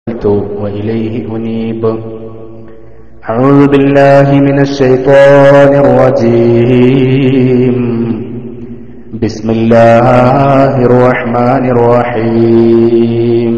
وإليه أنيب أعوذ بالله من الشيطان الرجيم بسم الله الرحمن الرحيم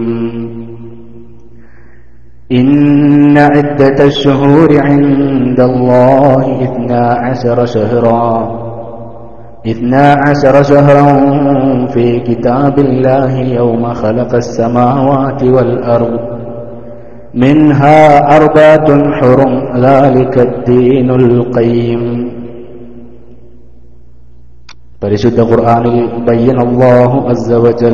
إن عدة الشهور عند الله إثنا عشر شهرا إثنا عشر شهرا في كتاب الله يوم خلق السماوات والأرض منها أربعة حرم ذلك الدين القيم പരിശുദ്ധ ഖുർആനിൽ ബയ്യൻ അല്ലാഹു അസ്സ വജൽ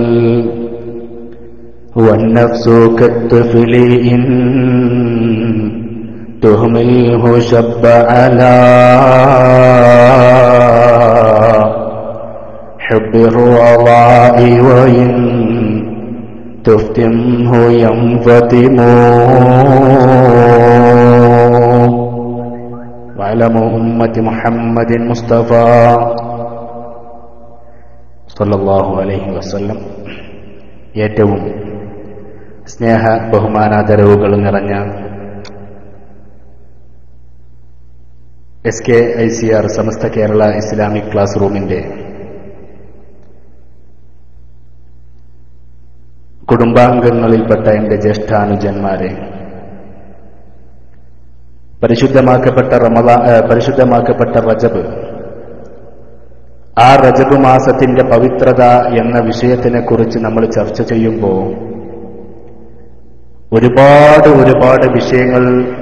والنفس كالطفل إن تهمله شب على حب الرضاء وإن تفتمه ينفتم واعلموا أمة محمد مصطفى സല്ലല്ലാഹു അലൈഹി വസല്ലം ഏറ്റവും സ്നേഹ ബഹുമാനാദരവുകൾ നിറഞ്ഞ S K I C R Samastha Kerala Islamic class റൂമിന്റെ കുടുംബാംഗങ്ങളിൽപ്പെട്ട എന്റെ ജ്യേഷ്ഠാനുജന്മാരെ പരിശുദ്ധമാക്കപ്പെട്ട റമദാ പരിശുദ്ധമാക്കപ്പെട്ട റജബ് ആ റജബ് മാസത്തിന്റെ പവിത്രത എന്ന വിഷയത്തിനെ കുറിച്ച് നമ്മൾ ചർച്ച ചെയ്യുമ്പോൾ ഒരുപാട് ഒരുപാട് വിഷയങ്ങൾ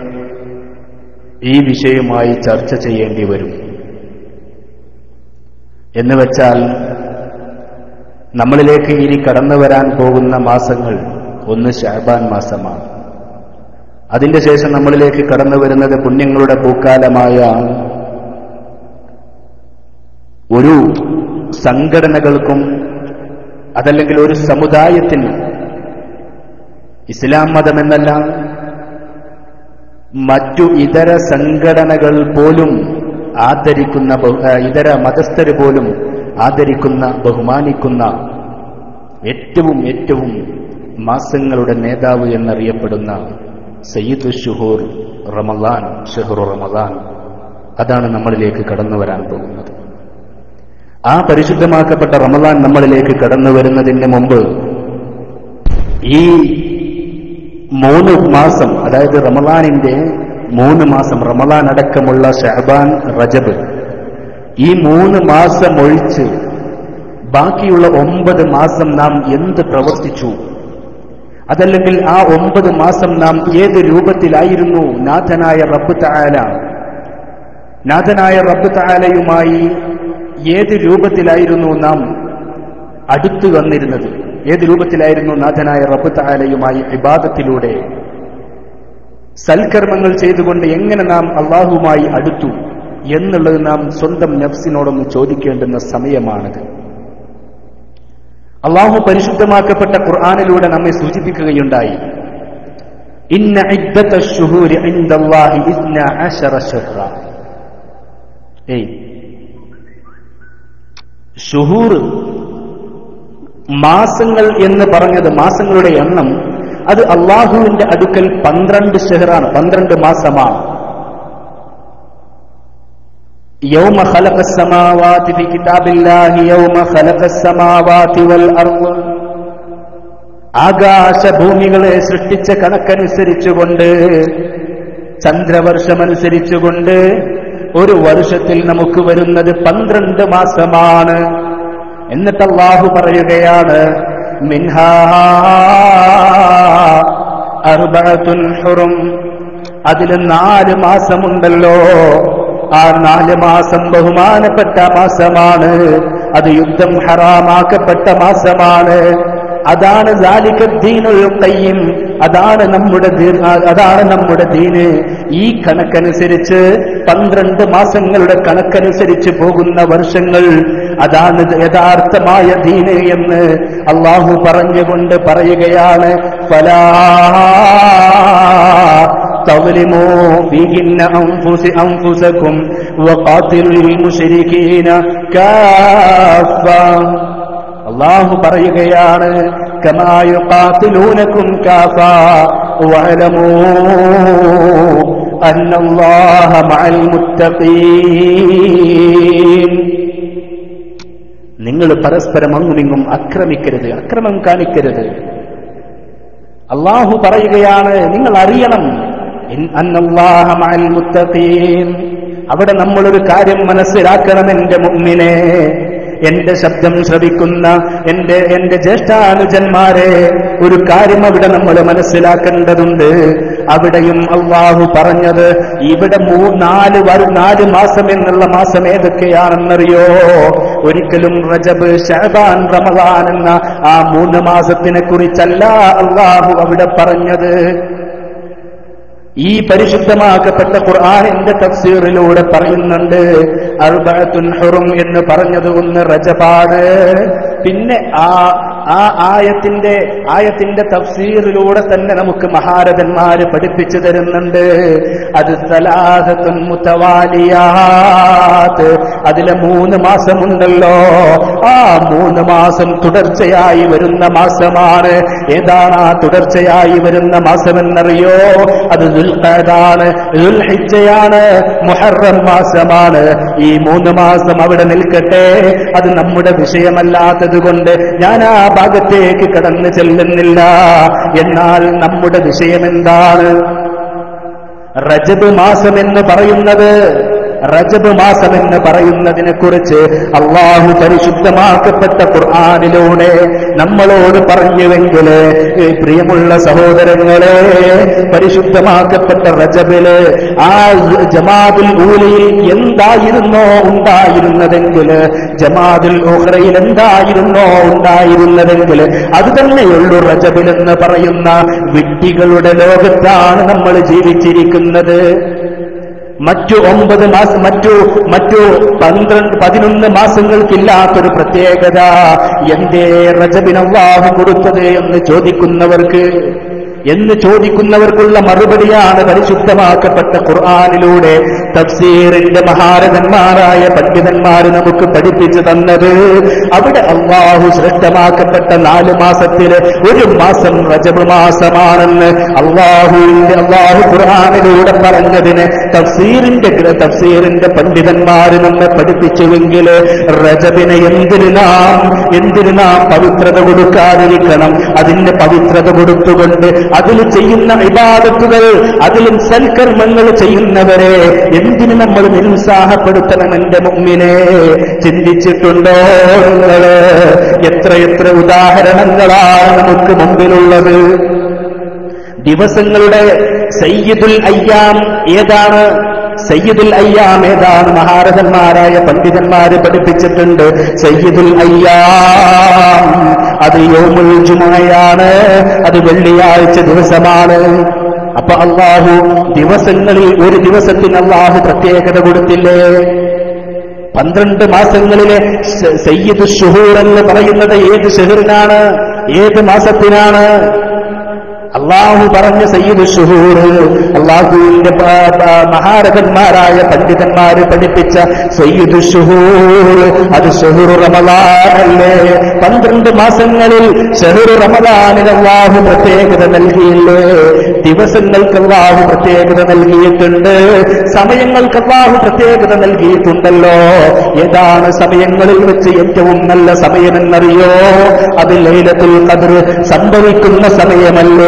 ഈ വിഷയവുമായി ചർച്ച ചെയ്യേണ്ടി വരും എന്ന് വെച്ചാൽ നമ്മളിലേക്ക് ഇനി കടന്നു വരാൻ പോകുന്ന മാസങ്ങൾ ഒന്ന് ഷാബാൻ മാസമാണ് അതിന്റെ ശേഷം നമ്മളിലേക്ക് കടന്നു വരുന്നത് പുണ്യങ്ങളുടെ പൂക്കാലമായ ഒരു സംഘടനകൾക്കും അതല്ലെങ്കിൽ ഒരു സമുദായത്തിന് ഇസ്ലാം മതമെന്നല്ല മറ്റു ഇതര സംഘടനകൾ പോലും ആദരിക്കുന്ന ഇതര മതസ്ഥര് പോലും ആദരിക്കുന്ന ബഹുമാനിക്കുന്ന ഏറ്റവും ഏറ്റവും മാസങ്ങളുടെ നേതാവ് എന്നറിയപ്പെടുന്ന സയ്യിദ് ഷുഹൂർ റമലാൻ ഷെഹുർ റമലാൻ അതാണ് നമ്മളിലേക്ക് കടന്നു വരാൻ പോകുന്നത് ആ പരിശുദ്ധമാക്കപ്പെട്ട റമദാൻ നമ്മളിലേക്ക് കടന്നു വരുന്നതിന് മുമ്പ് ഈ മൂന്ന് മാസം അതായത് റമദാനിന്റെ മൂന്ന് മാസം റമദാൻ അടക്കമുള്ള ഷഹബാൻ റജബ് ഈ മൂന്ന് മാസം ഒഴിച്ച് ബാക്കിയുള്ള ഒമ്പത് മാസം നാം എന്ത് പ്രവർത്തിച്ചു അതല്ലെങ്കിൽ ആ ഒമ്പത് മാസം നാം ഏത് രൂപത്തിലായിരുന്നു നാഥനായ റബ്ബ് താല നാഥനായ റബ്ബ് താലയുമായി ഏത് രൂപത്തിലായിരുന്നു നാം അടുത്തു വന്നിരുന്നത് ഏത് രൂപത്തിലായിരുന്നു നാഥനായ റബ്ബ് താലയുമായി ഇബാദത്തിലൂടെ സൽക്കർമ്മങ്ങൾ ചെയ്തുകൊണ്ട് എങ്ങനെ നാം അള്ളാഹുമായി അടുത്തു എന്നുള്ളത് നാം സ്വന്തം നഫ്സിനോടൊന്ന് ചോദിക്കേണ്ടുന്ന സമയമാണിത് അള്ളാഹു പരിശുദ്ധമാക്കപ്പെട്ട ഖുർആാനിലൂടെ നമ്മെ സൂചിപ്പിക്കുകയുണ്ടായി ഇന്ന ഇദ്ദത്ത ഷുഹൂരി ഇൻദല്ലാഹി ഇസ്ന അശറ ഷഹ്റ ഏയ് ഷുഹൂർ മാസങ്ങൾ എന്ന് പറഞ്ഞത് മാസങ്ങളുടെ എണ്ണം അത് അള്ളാഹുവിന്റെ അടുക്കൽ പന്ത്രണ്ട് ഷെഹറാണ് പന്ത്രണ്ട് മാസമാണ് يوم خلق السماوات في كتاب الله يوم خلق السماوات والأرض ആകാശഭൂമികളെ സൃഷ്ടിച്ച കണക്കനുസരിച്ചുകൊണ്ട് ചന്ദ്രവർഷമനുസരിച്ചുകൊണ്ട് ഒരു വർഷത്തിൽ നമുക്ക് വരുന്നത് പന്ത്രണ്ട് മാസമാണ് എന്നിട്ട് അള്ളാഹു പറയുകയാണ് മിൻഹാ അർബഅത്തുൻ ഹുറും അതിൽ നാല് മാസമുണ്ടല്ലോ ആ നാല് മാസം ബഹുമാനപ്പെട്ട മാസമാണ് അത് യുദ്ധം ഹറാമാക്കപ്പെട്ട മാസമാണ് അതാണ് ദീനുൽ കയ്യും അതാണ് നമ്മുടെ അതാണ് നമ്മുടെ ദീന് ഈ കണക്കനുസരിച്ച് പന്ത്രണ്ട് മാസങ്ങളുടെ കണക്കനുസരിച്ച് പോകുന്ന വർഷങ്ങൾ അതാണ് യഥാർത്ഥമായ ദീന് എന്ന് അള്ളാഹു പറഞ്ഞുകൊണ്ട് പറയുകയാണ് ഫലാ تظلموا فيهن أنفس أنفسكم وقاتلوا المشركين كافة അള്ളാഹു പറയുകയാണ് കമായുക്കാത്തിലൂനക്കും കാഫ واعلموا أن الله مع المتقين നിങ്ങൾ പരസ്പരം അങ്ങുമിങ്ങും അക്രമിക്കരുത് അക്രമം കാണിക്കരുത് അള്ളാഹു പറയുകയാണ് നിങ്ങൾ അറിയണം ഇൻ- അന്നല്ലാഹ മഅൽ മുത്തഖീൻ. അവിടെ നമ്മളൊരു കാര്യം മനസ്സിലാക്കണം എന്റെ മുമ്മിനെ എന്റെ ശബ്ദം ശ്രവിക്കുന്ന എന്റെ എന്റെ ജ്യേഷ്ഠാനുജന്മാരെ ഒരു കാര്യം അവിടെ നമ്മൾ മനസ്സിലാക്കേണ്ടതുണ്ട് അവിടെയും അള്ളാഹു പറഞ്ഞത് ഇവിടെ മൂ നാല് വരു നാല് മാസം എന്നുള്ള മാസം ഏതൊക്കെയാണെന്നറിയോ ഒരിക്കലും റജബ് ഷഹബാൻ റമദാൻ എന്ന ആ മൂന്ന് മാസത്തിനെ കുറിച്ചല്ല അള്ളാഹു അവിടെ പറഞ്ഞത് ഈ പരിശുദ്ധമാക്കപ്പെട്ട ഖുർആാനിന്റെ തഫ്സീറിലൂടെ പറയുന്നുണ്ട് അർബഅത്തുൻ ഹുറും എന്ന് പറഞ്ഞത് ഒന്ന് റജബാണ് പിന്നെ ആ ആ ആയത്തിന്റെ ആയത്തിന്റെ തഫ്സീറിലൂടെ തന്നെ നമുക്ക് മഹാരഥന്മാര് പഠിപ്പിച്ചു തരുന്നുണ്ട് അത് സലാഹത്തുൻ മുത്തവാലിയാത്ത് അതിലെ മൂന്ന് മാസമുണ്ടല്ലോ ആ മൂന്ന് മാസം തുടർച്ചയായി വരുന്ന മാസമാണ് ഏതാണ് ആ തുടർച്ചയായി വരുന്ന മാസമെന്നറിയോ അത് ദുൽഖാദാണ് ദുൽഹിജ്ജയാണ് മുഹറം മാസമാണ് ഈ മൂന്ന് മാസം അവിടെ നിൽക്കട്ടെ അത് നമ്മുടെ വിഷയമല്ലാത്തത് കൊണ്ട് ഞാൻ ആ ഭാഗത്തേക്ക് കടന്നു ചെല്ലുന്നില്ല എന്നാൽ നമ്മുടെ വിഷയം എന്താണ് റജബ് മാസം എന്ന് പറയുന്നത് റജബ് മാസം എന്ന് പറയുന്നതിനെ കുറിച്ച് അള്ളാഹു പരിശുദ്ധമാക്കപ്പെട്ട ഖുർആാനിലൂടെ നമ്മളോട് പറഞ്ഞുവെങ്കിൽ ഏ, പ്രിയമുള്ള സഹോദരങ്ങളെ പരിശുദ്ധമാക്കപ്പെട്ട റജബില് ആ ജമാദുൽ ഊലയിൽ എന്തായിരുന്നോ ഉണ്ടായിരുന്നതെങ്കിൽ ജമാദുൽ ഉഹ്റയിൽ എന്തായിരുന്നോ ഉണ്ടായിരുന്നതെങ്കിൽ അത് തന്നെയുള്ളൂ റജബിൽ എന്ന് പറയുന്ന വിഡ്ഢികളുടെ ലോകത്താണ് നമ്മൾ ജീവിച്ചിരിക്കുന്നത് മറ്റു ഒമ്പത് മാസം മറ്റു മറ്റു പന്ത്രണ്ട് പതിനൊന്ന് മാസങ്ങൾക്കില്ലാത്തൊരു പ്രത്യേകത എന്തേ റജബിനവാഹം കൊടുത്തത് എന്ന് ചോദിക്കുന്നവർക്ക് എന്ന് ചോദിക്കുന്നവർക്കുള്ള മറുപടിയാണ് പരിശുദ്ധമാക്കപ്പെട്ട ഖുർആാനിലൂടെ തഫ്സീറിന്റെ മഹാരഥന്മാരായ പണ്ഡിതന്മാർ നമുക്ക് പഠിപ്പിച്ചു തന്നത് അവിടെ അള്ളാഹു ശ്രേഷ്ഠമാക്കപ്പെട്ട നാല് മാസത്തില് ഒരു മാസം റജബ് മാസമാണെന്ന് അള്ളാഹുവിന്റെ അള്ളാഹു ഖുർആാനിലൂടെ പറഞ്ഞതിന് തഫ്സീറിന്റെ ഗ്ര- തഫ്സീറിന്റെ പണ്ഡിതന്മാര് നമ്മെ പഠിപ്പിച്ചുവെങ്കിൽ റജബിനെ എന്തിനു നാം എന്തിനു നാം പവിത്രത കൊടുക്കാതിരിക്കണം അതിന് പവിത്രത കൊടുത്തുകൊണ്ട് അതിൽ ചെയ്യുന്ന ഇബാദത്തുകൾ അതിലും സൽക്കർമ്മങ്ങൾ ചെയ്യുന്നവരെ എന്തിന് നമ്മൾ നിരുത്സാഹപ്പെടുത്തണം എന്റെ മുമ്പിനെ ചിന്തിച്ചിട്ടുണ്ടോ നിങ്ങള് എത്രയെത്ര ഉദാഹരണങ്ങളാണ് നമുക്ക് മുമ്പിലുള്ളത് ദിവസങ്ങളുടെ സയ്യിദുൽ അയ്യാം ഏതാണ് സയ്യിദുൽ അയ്യാം ഏതാണ് മഹാരഥന്മാരായ പണ്ഡിതന്മാര് പഠിപ്പിച്ചിട്ടുണ്ട് സയ്യിദുൽ അയ്യാം അത് യോമുൽ ജുമയാണ് അത് വെള്ളിയാഴ്ച ദിവസമാണ് അപ്പൊ അള്ളാഹു ദിവസങ്ങളിൽ ഒരു ദിവസത്തിന് അള്ളാഹു പ്രത്യേകത കൊടുത്തില്ലേ പന്ത്രണ്ട് മാസങ്ങളിലെ സ- സയ്യിദ് ഷുഹൂർ എന്ന് പറയുന്നത് ഏത് ഷെഹറിനാണ് ഏത് മാസത്തിനാണ് അള്ളാഹു പറഞ്ഞ സയ്യിദ് ഷുഹൂർ അള്ളാഹുവിന്റെ പ- പ- മഹാരഥന്മാരായ പണ്ഡിതന്മാര് പഠിപ്പിച്ച സയ്യിദ് ഷുഹൂർ അത് ഷഹുർ റമദാനല്ലേ പന്ത്രണ്ട് മാസങ്ങളിൽ ഷഹുർ റമദാനിന് അള്ളാഹു പ്രത്യേകത നൽകിയില്ലേ ദിവസങ്ങൾക്ക് അള്ളാഹു പ്രത്യേകത നൽകിയിട്ടുണ്ട് സമയങ്ങൾക്ക് അള്ളാഹു പ്രത്യേകത നൽകിയിട്ടുണ്ടല്ലോ ഏതാണ് സമയങ്ങളിൽ വെച്ച് ഏറ്റവും നല്ല സമയമെന്നറിയോ അത് ലൈലത്തുൽ ഖദർ സംഭവിക്കുന്ന സമയമല്ലേ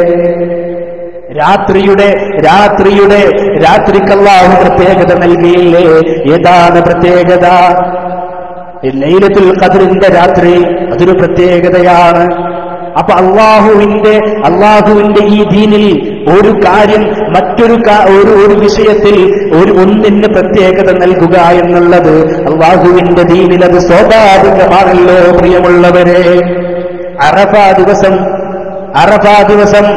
രാത്രിയുടെ രാത്രിയുടെ രാത്രിക്കല്ലാഹു പ്രത്യേകത നൽകിയില്ലേ ഏതാണ് പ്രത്യേകത ലൈലത്തുൽ ഖദറിന്റെ രാത്രി അതൊരു പ്രത്യേകതയാണ് അപ്പൊ അള്ളാഹുവിന്റെ അള്ളാഹുവിന്റെ ഈ ദീനിൽ ഒരു കാര്യം മറ്റൊരു കാ- ഒരു ഒരു വിഷയത്തിൽ ഒരു ഒന്നിന് പ്രത്യേകത നൽകുക എന്നുള്ളത് അള്ളാഹുവിന്റെ ദീനിൽ അത് സ്വാഭാവികമാണല്ലോ പ്രിയമുള്ളവരെ അറഫ ദിവസം അറഫ ദിവസം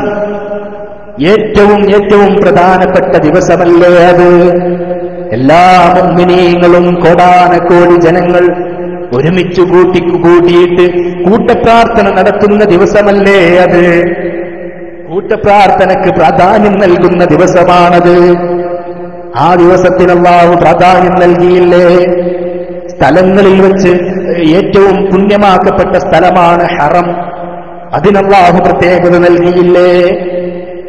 ഏറ്റവും ഏറ്റവും പ്രധാനപ്പെട്ട ദിവസമല്ലേ അത് എല്ലാ മുമ്മിനീങ്ങളും കോടാനക്കോടി ജനങ്ങൾ ഒരുമിച്ച് കൂട്ടി കൂട്ടിയിട്ട് കൂട്ടപ്രാർത്ഥന നടത്തുന്ന ദിവസമല്ലേ അത് കൂട്ടപ്രാർത്ഥനക്ക് പ്രാധാന്യം നൽകുന്ന ദിവസമാണത് ആ ദിവസത്തിന് അള്ളാഹു പ്രാധാന്യം നൽകിയില്ലേ സ്ഥലങ്ങളിൽ വെച്ച് ഏറ്റവും പുണ്യമാക്കപ്പെട്ട സ്ഥലമാണ് ഹറം അതിനല്ലാഹു പ്രത്യേകത നൽകിയില്ലേ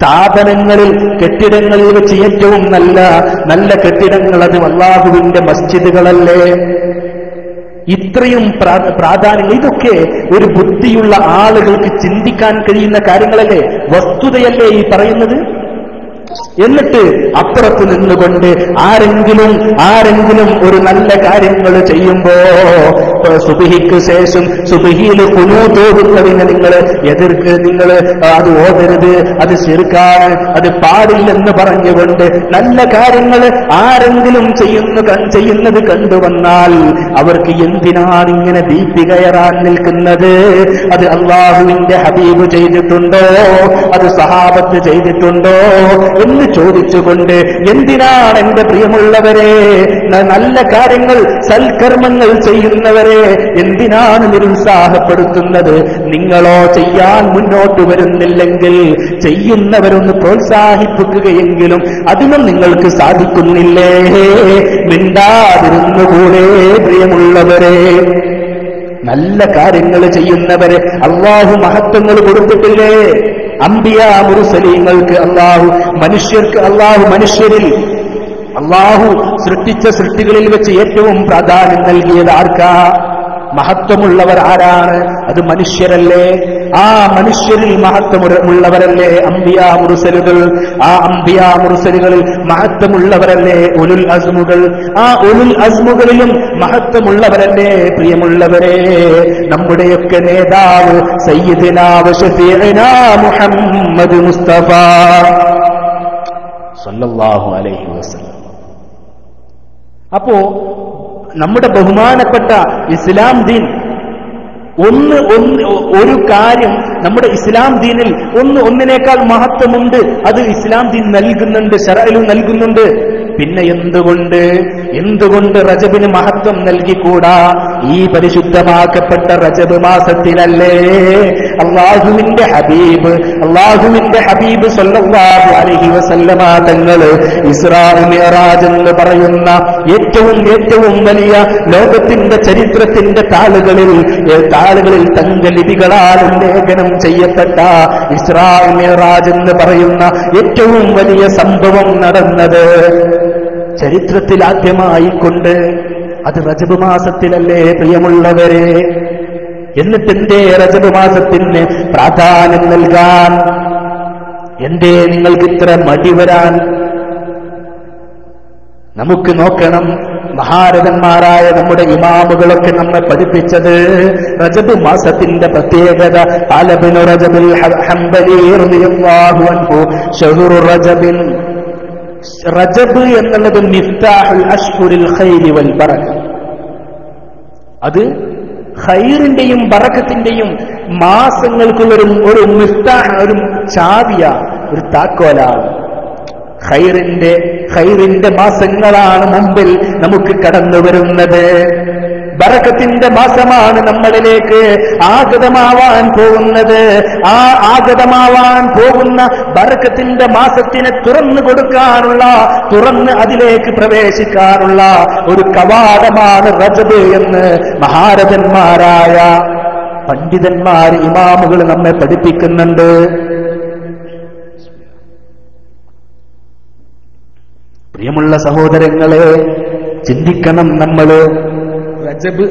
സ്ഥാപനങ്ങളിൽ കെട്ടിടങ്ങളിൽ വെച്ച് ഏറ്റവും നല്ല നല്ല കെട്ടിടങ്ങൾ അത് അള്ളാഹുവിന്റെ മസ്ജിദുകളല്ലേ ഇത്രയും പ്രാ- പ്രാധാന്യം ഇതൊക്കെ ഒരു ബുദ്ധിയുള്ള ആളുകൾക്ക് ചിന്തിക്കാൻ കഴിയുന്ന കാര്യങ്ങളല്ലേ വസ്തുതയല്ലേ ഈ പറയുന്നത് എന്നിട്ട് അപ്പുറത്ത് നിന്നുകൊണ്ട് ആരെങ്കിലും ആരെങ്കിലും ഒരു നല്ല കാര്യങ്ങൾ ചെയ്യുമ്പോ ഇപ്പൊ സുബിഹിക്ക് ശേഷം സുബിഹിയിൽ കുനൂത്തോടുന്നതിനെ നിങ്ങൾ എതിർക്ക് നിങ്ങൾ അത് ഓതരുത് അത് ശിർക്കാണ് അത് പാടില്ലെന്ന് പറഞ്ഞുകൊണ്ട് നല്ല കാര്യങ്ങൾ ആരെങ്കിലും ചെയ്യുന്ന കൺ- ചെയ്യുന്നത് കണ്ടുവന്നാൽ അവർക്ക് എന്തിനാണ് ഇങ്ങനെ ദീപി കയറാൻ നിൽക്കുന്നത് അത് അള്ളാഹുവിന്റെ ഹബീബ് ചെയ്തിട്ടുണ്ടോ അത് സഹാബത്ത് ചെയ്തിട്ടുണ്ടോ എന്ന് ചോദിച്ചുകൊണ്ട് എന്തിനാണ് എന്റെ പ്രിയമുള്ളവരെ ന- നല്ല കാര്യങ്ങൾ സൽക്കർമ്മങ്ങൾ ചെയ്യുന്നവരെ എന്തിനാണ് നിരുത്സാഹപ്പെടുത്തുന്നത് നിങ്ങളോ ചെയ്യാൻ മുന്നോട്ട് വരുന്നില്ലെങ്കിൽ ചെയ്യുന്നവരൊന്ന് പ്രോത്സാഹിപ്പിക്കുകയെങ്കിലും അതിനും നിങ്ങൾക്ക് സാധിക്കുന്നില്ലേ മിണ്ടാതിരുന്നുകൂടെ പ്രിയമുള്ളവരെ നല്ല കാര്യങ്ങൾ ചെയ്യുന്നവരെ അള്ളാഹു മഹത്വങ്ങൾ കൊടുത്തിട്ടില്ലേ അമ്പിയ മുറുസലീങ്ങൾക്ക് അള്ളാഹു മനുഷ്യർക്ക് അള്ളാഹു മനുഷ്യരിൽ അള്ളാഹു സൃഷ്ടിച്ച സൃഷ്ടികളിൽ വെച്ച് ഏറ്റവും പ്രാധാന്യം നൽകിയത് ആർക്കാ മഹത്വമുള്ളവർ ആരാണ് അത് മനുഷ്യരല്ലേ ആ മനുഷ്യരിൽ മഹത്വമുള്ളവരല്ലേ അംബിയ മുറുസലുകൾ ആ അംബിയ മുറുസലുകളിൽ മഹത്വമുള്ളവരല്ലേ ഉലുൽ അസ്മുകൾ ആ ഉലുൽ അസ്മുകളിലും മഹത്വമുള്ളവരല്ലേ പ്രിയമുള്ളവരെ നമ്മുടെയൊക്കെ നേതാവ് സയ്യിദിനാവ് ഷഫീഅനാ മുഹമ്മദ് മുസ്തഫ സല്ലല്ലാഹു അലൈഹി വസല്ലം അപ്പോ നമ്മുടെ ബഹുമാനപ്പെട്ട ഇസ്ലാം ദീൻ ഒന്ന് ഒന്ന് ഒരു കാര്യം നമ്മുടെ ഇസ്ലാം ദീനിൽ ഒന്ന് ഒന്നിനേക്കാൾ മഹത്വമുണ്ട് അത് ഇസ്ലാം ദീൻ നൽകുന്നുണ്ട് ശരയിലും നൽകുന്നുണ്ട് പിന്നെ എന്തുകൊണ്ട് എന്തുകൊണ്ട് റജബിന് മഹത്വം നൽകിക്കൂടാ ഈ പരിശുദ്ധമാക്കപ്പെട്ട റജബ് മാസത്തിലല്ലേ അള്ളാഹുവിന്റെ ഹബീബ് അള്ളാഹുവിന്റെ ഹബീബ് സല്ലല്ലാഹു അലൈഹി വസല്ലമ തങ്ങള് ഇസ്രാ മിഅറാജ് എന്ന് പറയുന്ന ഏറ്റവും ഏറ്റവും വലിയ ലോകത്തിന്റെ ചരിത്രത്തിന്റെ താളുകളിൽ ഏ, താളുകളിൽ തങ്കലിപികളാൽ ഉല്ലേഖനം ചെയ്യപ്പെട്ട ഇസ്രാ മിഅറാജ് എന്ന് പറയുന്ന ഏറ്റവും വലിയ സംഭവം നടന്നത് ചരിത്രത്തിൽ ആദ്യമായിക്കൊണ്ട് അത് റജബ് മാസത്തിലല്ലേ പ്രിയമുള്ളവരെ എന്നിട്ടെന്തേ റജബ് മാസത്തിന് പ്രാധാന്യം നൽകാൻ എന്തേ നിങ്ങൾക്ക് ഇത്ര മടി വരാൻ നമുക്ക് നോക്കണം മഹാരഥന്മാരായ നമ്മുടെ ഇമാമുകളൊക്കെ നമ്മെ പഠിപ്പിച്ചത് റജബ് മാസത്തിന്റെ പ്രത്യേകത ആലബിന് റജബിൽ ഹ- ഹംബലി റളിയല്ലാഹു അൻഹു ഷഹ്റു റജബിൻ റജബ് എന്നുള്ളത് മിഫ്താഹുൽ അഷ്ഹുരിൽ ഖൈരി വൽ ബറക അത് ഖൈറിന്റെയും ബറക്കത്തിന്റെയും മാസങ്ങൾക്കുള്ള ഒരു ഒരു മിഫ്താഹ് ഒരു ചാവിയ ഒരു താക്കോലാണ് ഖൈറിന്റെ ഖൈറിന്റെ മാസങ്ങളാണ് മുമ്പിൽ നമുക്ക് കടന്നു വരുന്നത് ബറക്കത്തിന്റെ മാസമാണ് നമ്മളിലേക്ക് ആഗതമാവാൻ പോകുന്നത് ആ ആഗതമാവാൻ പോകുന്ന ബറക്കത്തിന്റെ മാസത്തിനെ തുറന്നു കൊടുക്കാനുള്ള തുറന്ന് അതിലേക്ക് പ്രവേശിക്കാനുള്ള ഒരു കവാടമാണ് റജബ് എന്ന് മഹാരഥന്മാരായ പണ്ഡിതന്മാർ ഇമാമുകൾ നമ്മെ പഠിപ്പിക്കുന്നുണ്ട് പ്രിയമുള്ള സഹോദരങ്ങളെ ചിന്തിക്കണം നമ്മള് റജബ്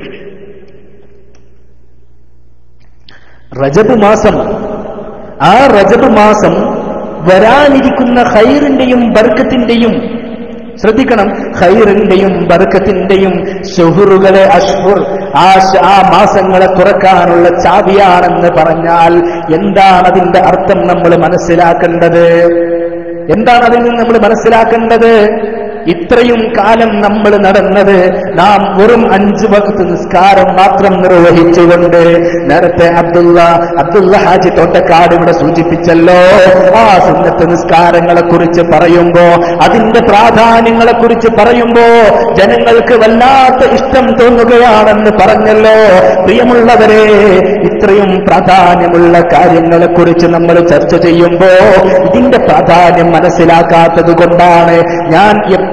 റജബ് മാസം ആ റജബ് മാസം വരാനിരിക്കുന്ന ഖൈറിന്റെയും ബർക്കത്തിന്റെയും ശ്രദ്ധിക്കണം ഖൈറിന്റെയും ബർക്കത്തിന്റെയും ഷുഹുറുകളെ അഷ്ഹുർ ആ ശ- ആ മാസങ്ങളെ തുറക്കാനുള്ള ചാവിയാണെന്ന് പറഞ്ഞാൽ എന്താണ് അതിന്റെ അർത്ഥം നമ്മൾ മനസ്സിലാക്കേണ്ടത് എന്താണ് അതിൽ നിന്ന് നമ്മൾ മനസ്സിലാക്കേണ്ടത് ഇത്രയും കാലം നമ്മൾ നടന്നത് നാം വെറും അഞ്ച് വക്ത് നിസ്കാരം മാത്രം നിർവഹിച്ചുകൊണ്ട് നേരത്തെ അബ്ദുള്ള അബ്ദുള്ള ഹാജി തോട്ടക്കാട് ഇവിടെ സൂചിപ്പിച്ചല്ലോ ആ സുന്നത്ത് നിസ്കാരങ്ങളെ കുറിച്ച് പറയുമ്പോ അതിന്റെ പ്രാധാന്യങ്ങളെ കുറിച്ച് പറയുമ്പോ ജനങ്ങൾക്ക് വല്ലാത്ത ഇഷ്ടം തോന്നുകയാണെന്ന് പറഞ്ഞല്ലോ പ്രിയമുള്ളവരെ ഇത്രയും പ്രാധാന്യമുള്ള കാര്യങ്ങളെ കുറിച്ച് നമ്മൾ ചർച്ച ചെയ്യുമ്പോ ഇതിന്റെ പ്രാധാന്യം മനസ്സിലാക്കാത്തത് കൊണ്ടാണ് ഞാൻ